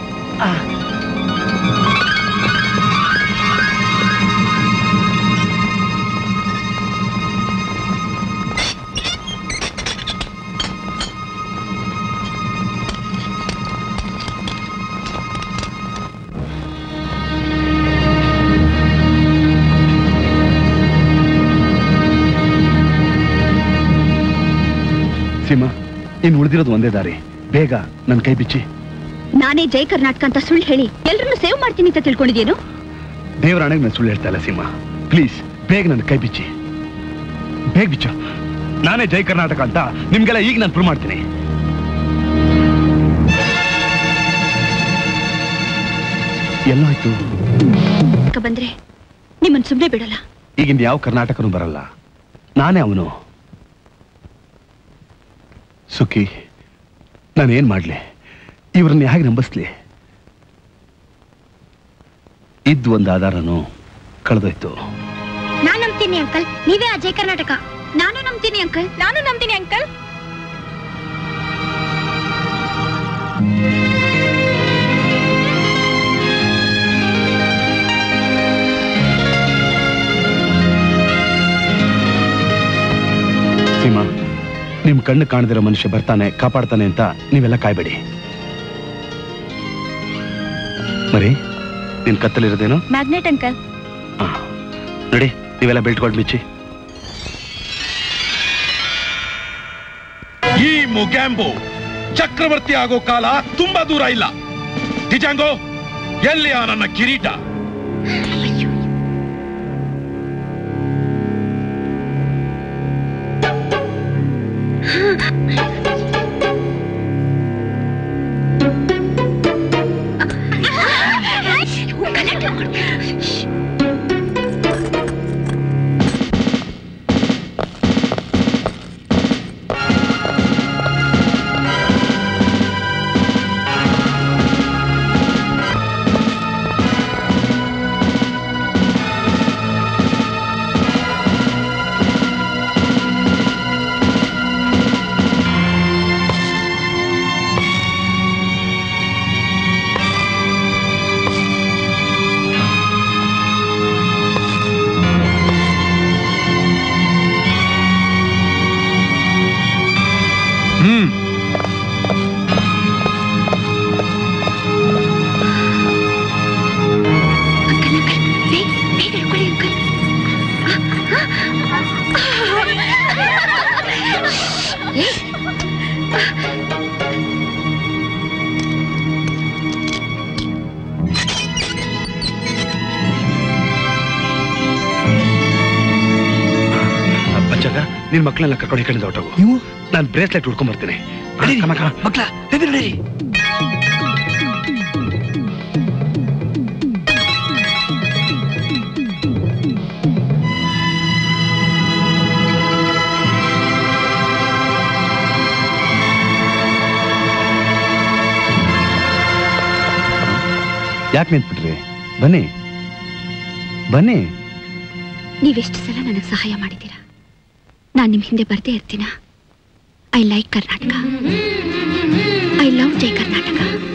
ಸೀಮಾ ಇನ್ ಉಳಿದಿರೋದು ಒಂದೇ ದಾರಿ ಬೇಗ ನನ್ನ ಕೈ ಬಿಚ್ಚಿ ನಾನೇ ಜೈ ಕರ್ನಾಟಕ ಅಂತ ಸುಳ್ಳು ಹೇಳಿ ಎಲ್ರನ್ನೂ ಸೇವ್ ಮಾಡ್ತೀನಿ ಅಂತ ತಿಳ್ಕೊಂಡಿದ್ಯೇನು ದೇವರ ಹಣೆಗೆ ನಾನು ಸುಳ್ಳು ಹೇಳ್ತಾ ಇಲ್ಲ ಸೀಮಾ ಪ್ಲೀಸ್ ಬೇಗ ನನ್ನ ಕೈ ಬಿಚ್ಚಿ ಬೇಗ ಬಿಚ್ಚು ನಾನೇ ಜೈ ಕರ್ನಾಟಕ ಅಂತ ನಿಮ್ಗೆಲ್ಲ ಈಗ ನಾನು ಪ್ರೂವ್ ಮಾಡ್ತೀನಿ ಎಲ್ಲೋಯ್ತು ಅಕ್ಕ ಬಂದ್ರೆ ನಿಮ್ಮನ್ ಸುಮ್ನೆ ಬಿಡಲ್ಲ ಈಗಿಂದ ಯಾವ ಕರ್ನಾಟಕನೂ ಬರಲ್ಲ ನಾನೇ ಅವನು ಸುಖಿ ನಾನೇನ್ ಮಾಡ್ಲಿ ಇವ್ರನ್ನ ಹೇಗೆ ನಂಬಿಸ್ಲಿ ಇದ್ ಒಂದು ಆಧಾರನು ಕಳೆದೋಯ್ತು ನಾನ್ ನಂಬ್ತೀನಿ ಅಂಕಲ್ ನೀವೇ ಅಜಯ್ ಕರ್ನಾಟಕ ನಾನು ನಂಬ್ತೀನಿ ಅಂಕಲ್ ನಾನು ನಂಬ್ತೀನಿ ಅಂಕಲ್ ಸೀಮಾ ನಿಮ್ ಕಣ್ಣು ಕಾಣದಿರೋ ಮನುಷ್ಯ ಬರ್ತಾನೆ ಕಾಪಾಡ್ತಾನೆ ಅಂತ ನೀವೆಲ್ಲ ಕಾಯ್ಬೇಡಿ ಮರಿ ನಿನ್ ಕತ್ತಲಿರೋದೇನು ಮ್ಯಾಗ್ನೆಟ್ ಅಂಕಲ್ ನೋಡಿ ನೀವೆಲ್ಲ ಬೆಲ್ಟ್ ಕೊಟ್ಟು ಬಿಚ್ಚಿ ಈ ಮುಗ್ಯಾಂಬೋ ಚಕ್ರವರ್ತಿ ಆಗೋ ಕಾಲ ತುಂಬಾ ದೂರ ಇಲ್ಲ ಡಿಜಾಂಗೋ ಎಲ್ಲಿ ಆ ನನ್ನ ಕಿರೀಟ ನಿನ್ ಮಕ್ಕಳೆಲ್ಲ ಕರ್ಕೊಂಡು ಈ ಕಡೆಯಿಂದ ಹೊರಟೋಗು ನೀವು ನಾನು ಬ್ರೇಸ್ಲೆಟ್ ಉಳ್ಕೊಂಡ್ ಬರ್ತೀನಿ ಮಕ್ಳ ನಡೀರಿ ಯಾಕೆ ನಿಂತ್ಬಿಟ್ರಿ ಬನ್ನಿ ಬನ್ನಿ ನೀವೆಷ್ಟು ಸಲ ನನಗೆ ಸಹಾಯ ಮಾಡಿದ್ದೀರಾ ನಾನು ನಿಮ್ಮ ಹಿಂದೆ ಬರ್ದೇ ಇರ್ತೀನ I like Karnataka I love Jai Karnataka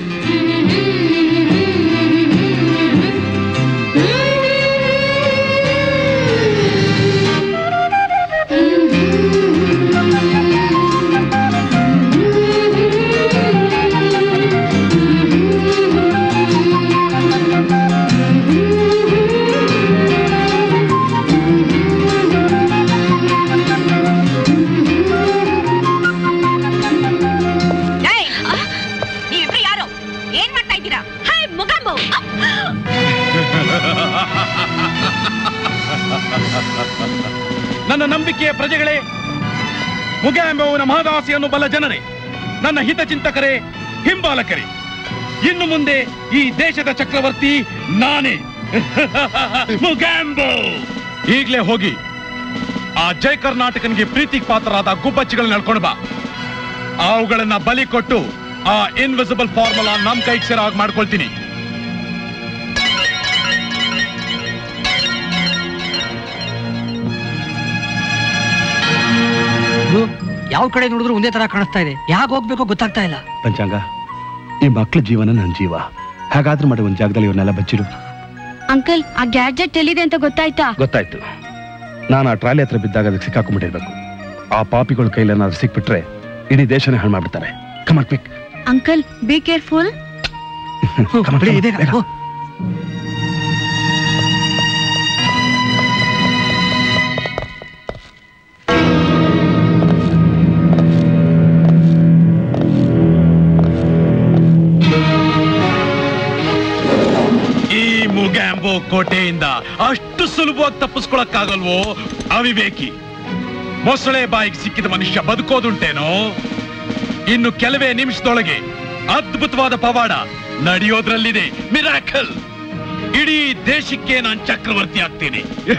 ಏಯ್! ನೀವಿಬ್ರು ಯಾರು ಏನ್ ಮಾಡ್ತಾ ಇದ್ದೀರಾ ಹೇ ಮುಗಂಬು ನನ್ನ ನಂಬಿಕೆಯ ಪ್ರಜೆಗಳೇ ಮುಗ ಎಂಬುವನ ಮಹದಾಸೆಯನ್ನು ಬಲ್ಲ ಜನರೇ ನನ್ನ ಹಿತಚಿಂತಕರೇ ಹಿಂಬಾಲಕರೇ ಇನ್ನು ಮುಂದೆ ಈ ದೇಶದ ಚಕ್ರವರ್ತಿ ನಾನೇ ಮುಗಾಂಬೋ ಈಗ್ಲೇ ಹೋಗಿ ಆ ಜೈ ಕರ್ನಾಟಕನಿಗೆ ಪ್ರೀತಿಗೆ ಪಾತ್ರರಾದ ಗುಬ್ಬಚ್ಚಿಗಳನ್ನ ನಡ್ಕೊಂಡು ಬಾ ಅವುಗಳನ್ನ ಬಲಿ ಕೊಟ್ಟು ಆ ಇನ್ವಿಸಿಬಲ್ ಫಾರ್ಮುಲಾ ನಮ್ ಕೈಗೆ ಸೇರೋ ಹಾಗೆ ಮಾಡ್ಕೊಳ್ತೀನಿ ಯಾವ ಕಡೆ ನೋಡಿದ್ರು ಒಂದೇ ತರ ಕಾಣಿಸ್ತಾ ಇದೆ ಯಾಕೆ ಹೋಗ್ಬೇಕೋ ಗೊತ್ತಾಗ್ತಾ ಇಲ್ಲ ಪಂಚಾಂಗ ಈ ಮಕ್ಕಳ ಜೀವನ ನನ್ನ ಜೀವ ಹಾಗಾದ್ರೂ ಮಾಡಿ ಒಂದ್ ಜಾಗದಲ್ಲಿ ಇವ್ರನ್ನೆಲ್ಲ ಬಚ್ಚಿಡು ಅಂಕಲ್ ಆ ಗ್ಯಾಡ್ಜೆಟ್ ಎಲ್ಲಿದೆ ಅಂತ ಗೊತ್ತಾಯ್ತಾ ಗೊತ್ತಾಯ್ತು ನಾನು ಆ ಟ್ರಾಲಿ ಹತ್ರ ಬಿದ್ದಾಗ ಅದಕ್ಕೆ ಸಿಕ್ಕಾಕೊಂಡ್ಬಿಟ್ಟಿರ್ಬೇಕು ಆ ಪಾಪಿಗಳ ಕೈಲೇನಾದ್ರೂ ಸಿಕ್ಬಿಟ್ರೆ ಇಡೀ ದೇಶನೇ ಹಾಳು ಮಾಡ್ಬಿಡ್ತಾರೆ come on quick uncle be careful ಈ ಮುಗ್ಯಾಂಬೋ ಕೋಟೆಯಿಂದ ಅಷ್ಟು ಸುಲಭವಾಗಿ ತಪ್ಪಿಸ್ಕೊಳಕ್ಕಾಗಲ್ವೋ ಅವಿವೇಕಿ ಮೊಸಳೆ ಬಾಯಿಗೆ ಸಿಕ್ಕಿದ ಮನುಷ್ಯ ಬದುಕೋದುಂಟೇನೋ ಇನ್ನು ಕೆಲವೇ ನಿಮಿಷದೊಳಗೆ ಅದ್ಭುತವಾದ ಪವಾಡ ನಡೆಯೋದ್ರಲ್ಲಿದೆ ಮಿರಾಕಲ್ ಇಡೀ ದೇಶಕ್ಕೆ ನಾನು ಚಕ್ರವರ್ತಿ ಆಗ್ತೀನಿ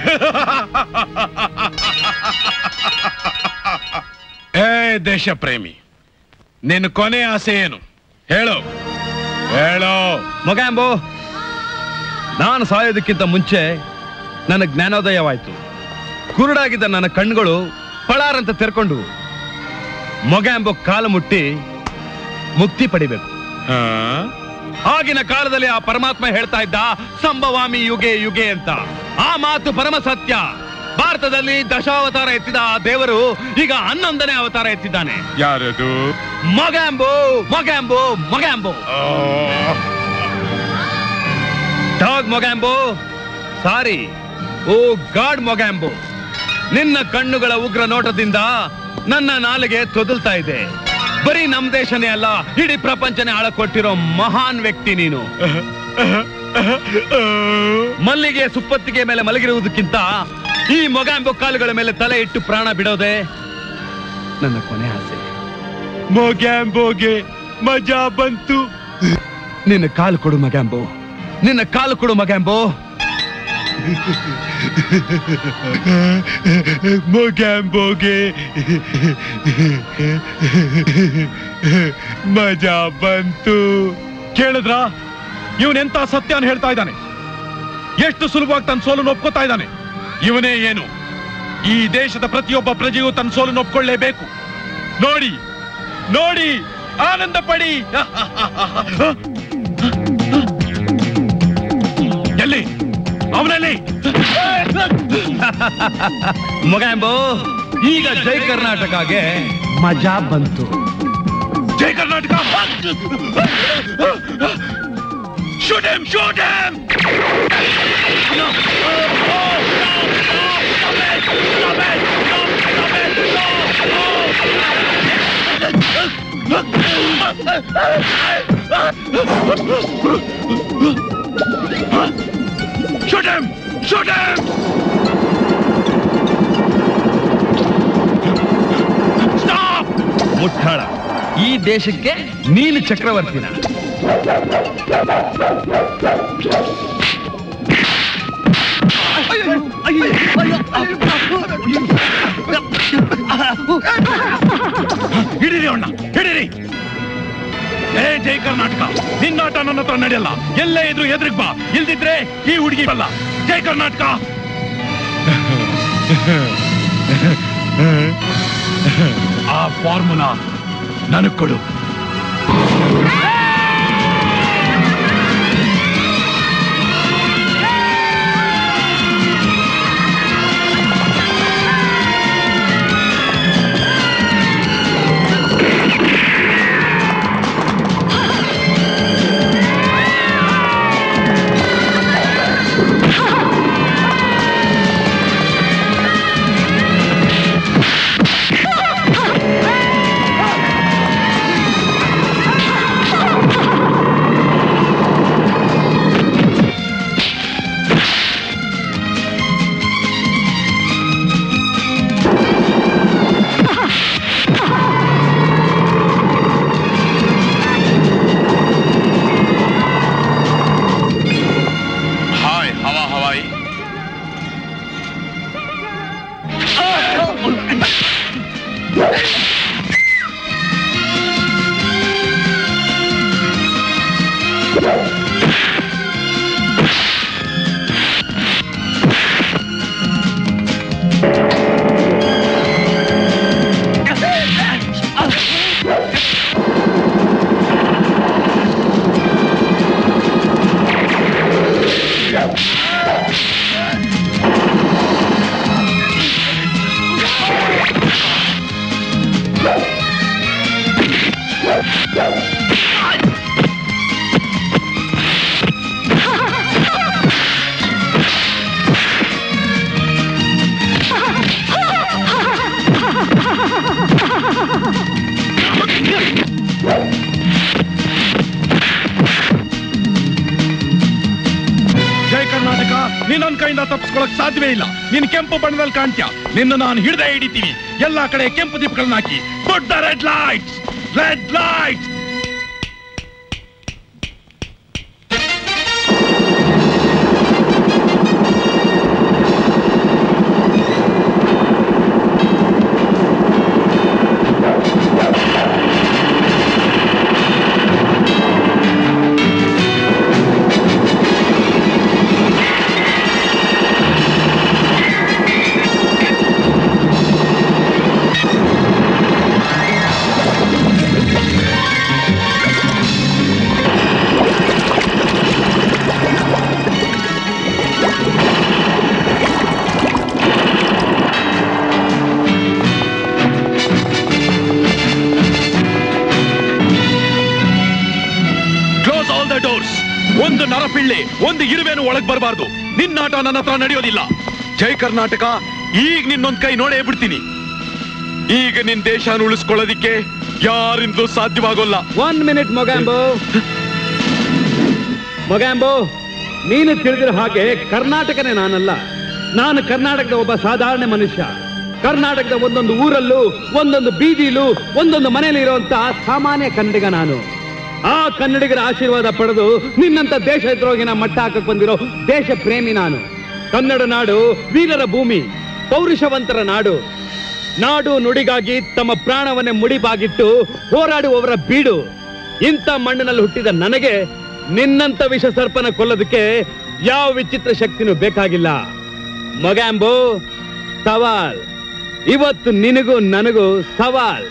ಏ ದೇಶ ಪ್ರೇಮಿ ನಿನ್ನ ಕೊನೆ ಆಸೆ ಏನು ಹೇಳು ಹೇಳೋ ಮೊಗಾಂಬೋ ನಾನು ಸಾಯೋದಕ್ಕಿಂತ ಮುಂಚೆ ನನ್ನ ಜ್ಞಾನೋದಯವಾಯ್ತು ಕುರುಡಾಗಿದ್ದ ನನ್ನ ಕಣ್ಣುಗಳು ಪಳಾರಂತ ತೆರ್ಕೊಂಡು ಮೊಗಾಂಬೋ ಕಾಲು ಮುಟ್ಟಿ ಮುಕ್ತಿ ಪಡಿಬೇಕು ಆಗಿನ ಕಾಲದಲ್ಲಿ ಆ ಪರಮಾತ್ಮ ಹೇಳ್ತಾ ಇದ್ದ ಸಂಭವಾಮಿ ಯುಗೆ ಯುಗೆ ಅಂತ ಆ ಮಾತು ಪರಮ ಸತ್ಯ ಭಾರತದಲ್ಲಿ ದಶಾವತಾರ ಎತ್ತಿದ ಆ ದೇವರು ಈಗ ಹನ್ನೊಂದನೇ ಅವತಾರ ಎತ್ತಿದ್ದಾನೆ ಯಾರದು ಮೊಗಾಂಬೋ ಮೊಗಾಂಬೋ ಮೊಗಾಂಬೋ ಡಾಗ್ ಮೊಗಾಂಬೋ ಸಾರಿ ಓ ಗಾಡ್ ಮೊಗಾಂಬೋ ನಿನ್ನ ಕಣ್ಣುಗಳ ಉಗ್ರ ನೋಟದಿಂದ ನನ್ನ ನಾಲಿಗೆ ತೊದಲ್ತಾ ಇದೆ ಬರೀ ನಮ್ ದೇಶನೇ ಅಲ್ಲ ಇಡೀ ಪ್ರಪಂಚನೇ ಆಳಕೊಟ್ಟಿರೋ ಮಹಾನ್ ವ್ಯಕ್ತಿ ನೀನು ಮಲ್ಲಿಗೆ ಸುಪ್ಪತ್ತಿಗೆ ಮೇಲೆ ಮಲಗಿರುವುದಕ್ಕಿಂತ ಈ ಮೊಗಾಂಬೋ ಕಾಲುಗಳ ಮೇಲೆ ತಲೆ ಇಟ್ಟು ಪ್ರಾಣ ಬಿಡೋದೆ ನನ್ನ ಕೊನೆ ಆಸೆ ಮೊಗ್ಯಾಂಬೋಗೆ ಮಜಾ ಬಂತು ನಿನ್ನ ಕಾಲು ಕೊಡು ಮಗ್ಯಾಂಬೋ ನಿನ್ನ ಕಾಲು ಕೊಡು ಮಗ್ಯಾಂಬೋ ಮೊಗ್ಯಾಂಬೋಗೆ ಮಜಾ ಬಂತು ಕೇಳಿದ್ರ ಇವನೆಂತ ಸತ್ಯನ ಹೇಳ್ತಾ ಇದ್ದಾನೆ ಎಷ್ಟು ಸುಲಭವಾಗಿ ತನ್ನ ಸೋಲನ್ನು ಒಪ್ಕೋತಾ ಇದ್ದಾನೆ ಇವನೇ ಏನು ಈ ದೇಶದ ಪ್ರತಿಯೊಬ್ಬ ಪ್ರಜೆಯು ತನ್ನ ಸೋಲನ್ನು ಒಪ್ಕೊಳ್ಳೇಬೇಕು ನೋಡಿ ನೋಡಿ ಆನಂದ ಪಡಿ ಎಲ್ಲಿ ಅವನಲ್ಲಿ ಮೊಗ್ಯಾಂಬೋ ಈಗ ಜೈ ಕರ್ನಾಟಕಗೆ ಮಜಾ ಬಂತು Jai Karnataka shoot him shoot him Shoot him! Shoot him! ಮುಟ್ಟಾಳ ಈ ದೇಶಕ್ಕೆ ನೀನು ಚಕ್ರವರ್ತಿನ ಹಿಡೀರಿ ಅಣ್ಣ ಹಿಡೀರಿ ಏ ಜೈ ಕರ್ನಾಟಕ ನಿನ್ನಾಟ ನನ್ನ ಹತ್ರ ನಡೆಯಲ್ಲ ಎಲ್ಲೇ ಇದ್ರು ಎದುರಿಗೆ ಬಾ ಇಲ್ದಿದ್ರೆ ಈ ಹುಡುಗಿ ಬಲ್ಲ ಜೈ ಕರ್ನಾಟಕ ಆ ಫಾರ್ಮುಲಾ ನನಗ್ ಕೊಡು हाय हवा हवाई ಜೈ ಕರ್ನಾಟಕ ನೀನ್ ನನ್ ಕೈಯಿಂದ ತಪ್ಪಿಸ್ಕೊಳಕ್ ಸಾಧ್ಯವೇ ಇಲ್ಲ ನೀನ್ ಕೆಂಪು ಬಣ್ಣದಲ್ಲಿ ಕಾಣ್ತೀಯ ನಿನ್ನ ನಾನು ಹಿಡ್ದೆ ಹಿಡಿತೀನಿ ಎಲ್ಲಾ ಕಡೆ ಕೆಂಪು ದೀಪಗಳನ್ನ ಹಾಕಿ put the red lights red lights close all the doors ಒಂದು ನರಪಿಳ್ಳಿ ಒಂದು ಇರುವೆನು ಒಳಗ್ ಬರಬಾರ್ದು ನಿನ್ನಾಟ ನನ್ನ ಹತ್ರ ನಡೆಯೋದಿಲ್ಲ ಜೈ ಕರ್ನಾಟಕ ಈಗ ನಿನ್ನೊಂದ್ ಕೈ ನೋಡೇ ಬಿಡ್ತೀನಿ ಈಗ ನಿನ್ ದೇಶನ ಉಳಿಸ್ಕೊಳ್ಳೋದಿಕ್ಕೆ ಯಾರಿಂದಲೂ ಸಾಧ್ಯವಾಗೋಲ್ಲ ಒನ್ ಮಿನಿಟ್ ಮೊಗಾಂಬೋ ಮೊಗಾಂಬೋ ನೀನು ತಿಳಿದಿರೋ ಹಾಗೆ ಕರ್ನಾಟಕನೇ ನಾನಲ್ಲ ನಾನು ಕರ್ನಾಟಕದ ಒಬ್ಬ ಸಾಧಾರಣ ಮನುಷ್ಯ ಕರ್ನಾಟಕದ ಒಂದೊಂದು ಊರಲ್ಲೂ ಒಂದೊಂದು ಬೀದಿಲೂ ಒಂದೊಂದು ಮನೆಯಲ್ಲಿ ಇರುವಂತ ಸಾಮಾನ್ಯ ಕನ್ನಡಿಗ ನಾನು ಆ ಕನ್ನಡಿಗರ ಆಶೀರ್ವಾದ ಪಡೆದು ನಿನ್ನಂತ ದೇಶದ್ರೋಗಿನ ಮಟ್ಟ ಹಾಕಕ್ ಬಂದಿರೋ ದೇಶ ಪ್ರೇಮಿ ನಾನು ಕನ್ನಡ ನಾಡು ವೀರರ ಭೂಮಿ ಪೌರುಷವಂತರ ನಾಡು ನಾಡು ನುಡಿಗಾಗಿ ತಮ್ಮ ಪ್ರಾಣವನ್ನೇ ಮುಡಿಬಾಗಿಟ್ಟು ಹೋರಾಡುವವರ ಬೀಡು ಇಂಥ ಮಣ್ಣಿನಲ್ಲಿ ಹುಟ್ಟಿದ ನನಗೆ ನಿನ್ನಂತ ವಿಷ ಸರ್ಪನ ಕೊಲ್ಲೋದಕ್ಕೆ ಯಾವ ವಿಚಿತ್ರ ಶಕ್ತಿನೂ ಬೇಕಾಗಿಲ್ಲ ಮೊಗಾಂಬೋ ಸವಾಲ್ ಇವತ್ತು ನಿನಗೂ ನನಗೂ ಸವಾಲ್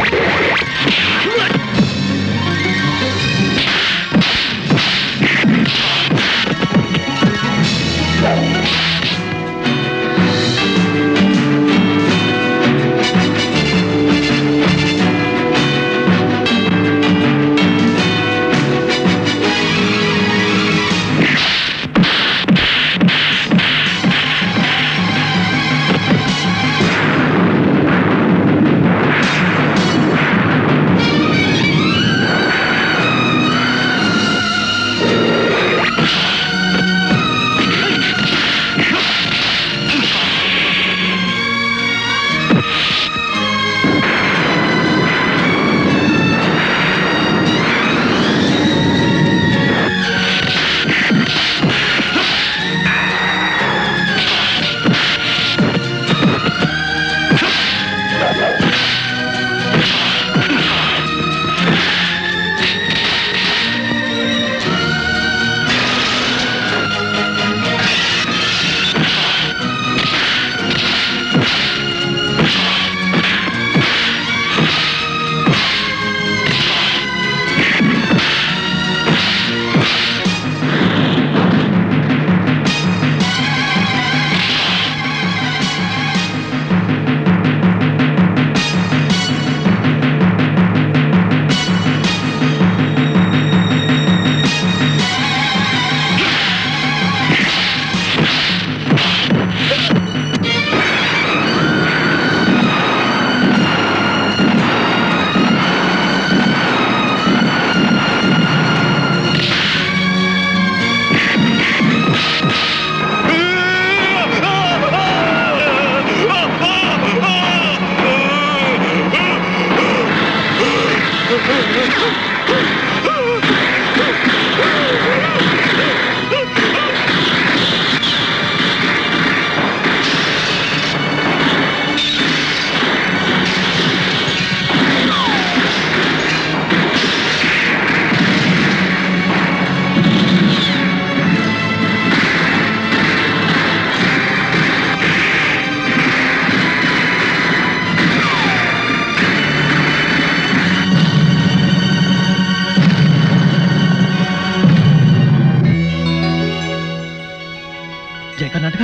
ಜೈ ಕರ್ನಾಟಕ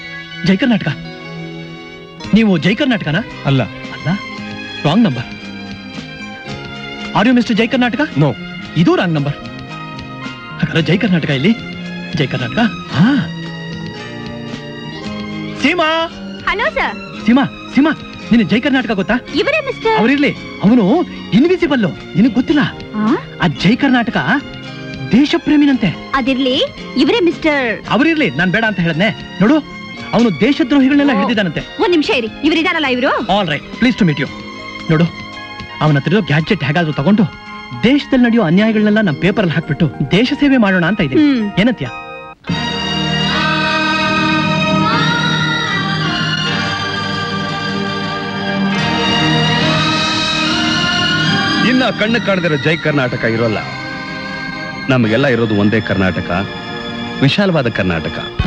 ಜೈ ಕರ್ನಾಟಕ ನೀವು ಜೈ ಕರ್ನಾಟಕನಾ ಅಲ್ಲ ಅಲ್ಲ wrong number are you mister Jai Karnataka no ಇದು ರಾಂಗ್ ನಂಬರ್ ಹಾಗಾದ್ರೆ ಜೈ ಕರ್ನಾಟಕ ಇಲ್ಲಿ ಜೈ ಕರ್ನಾಟಕ ಹಾ ಸೀಮಾ ಹಲೋ ಸರ್ ಸೀಮಾ ಸೀಮಾ ನಿನ್ನ ಜೈ ಕರ್ನಾಟಕ ಗೊತ್ತಾ ಇವರೇ ಮಿಸ್ಟರ್ ಅವರಿರ್ಲಿ ಅವನು ಇನ್ವಿಸಿಬಲ್ ನಿನಗ್ ಗೊತ್ತಿಲ್ಲ ಆ ಜೈ ಕರ್ನಾಟಕ ದೇಶ ಪ್ರೇಮಿನಂತೆ ಅದಿರ್ಲಿ ಇವರೇ ಮಿಸ್ಟರ್ ಅವರಿರ್ಲಿ ನಾನ್ ಬೇಡ ಅಂತ ಹೇಳದ್ನೆ ನೋಡು ಅವನು ದೇಶದ್ರೋಹಿಗಳನ್ನೆಲ್ಲ ಹಿಡಿದಿದ್ದಾನಂತೆ ಒಂದ್ ನಿಮಿಷ ಇರಿ ಇವರಿದಾರಲ್ಲ ಇವರು all right please to meet you ನೋಡು ಅವನ ಹತ್ರ ಗ್ಯಾಜೆಟ್ ಹೇಗಾದ್ರೂ ತಗೊಂಡು ದೇಶದಲ್ಲಿ ನಡೆಯೋ ಅನ್ಯಾಯಗಳನ್ನೆಲ್ಲ ನಮ್ಮ ಪೇಪರ್ ಅಲ್ಲಿ ಹಾಕ್ಬಿಟ್ಟು ದೇಶ ಸೇವೆ ಮಾಡೋಣ ಅಂತ ಇದ್ದೀನಿ ಹ್ಮ್. ಏನಂತ್ಯ ಇನ್ನ ಕಣ್ಣು ಕಾಣದಿರೋ ಜೈ ಕರ್ನಾಟಕ ಇರೋಲ್ಲ ನಮಗೆಲ್ಲ ಇರೋದು ಒಂದೇ ಕರ್ನಾಟಕ ವಿಶಾಲವಾದ ಕರ್ನಾಟಕ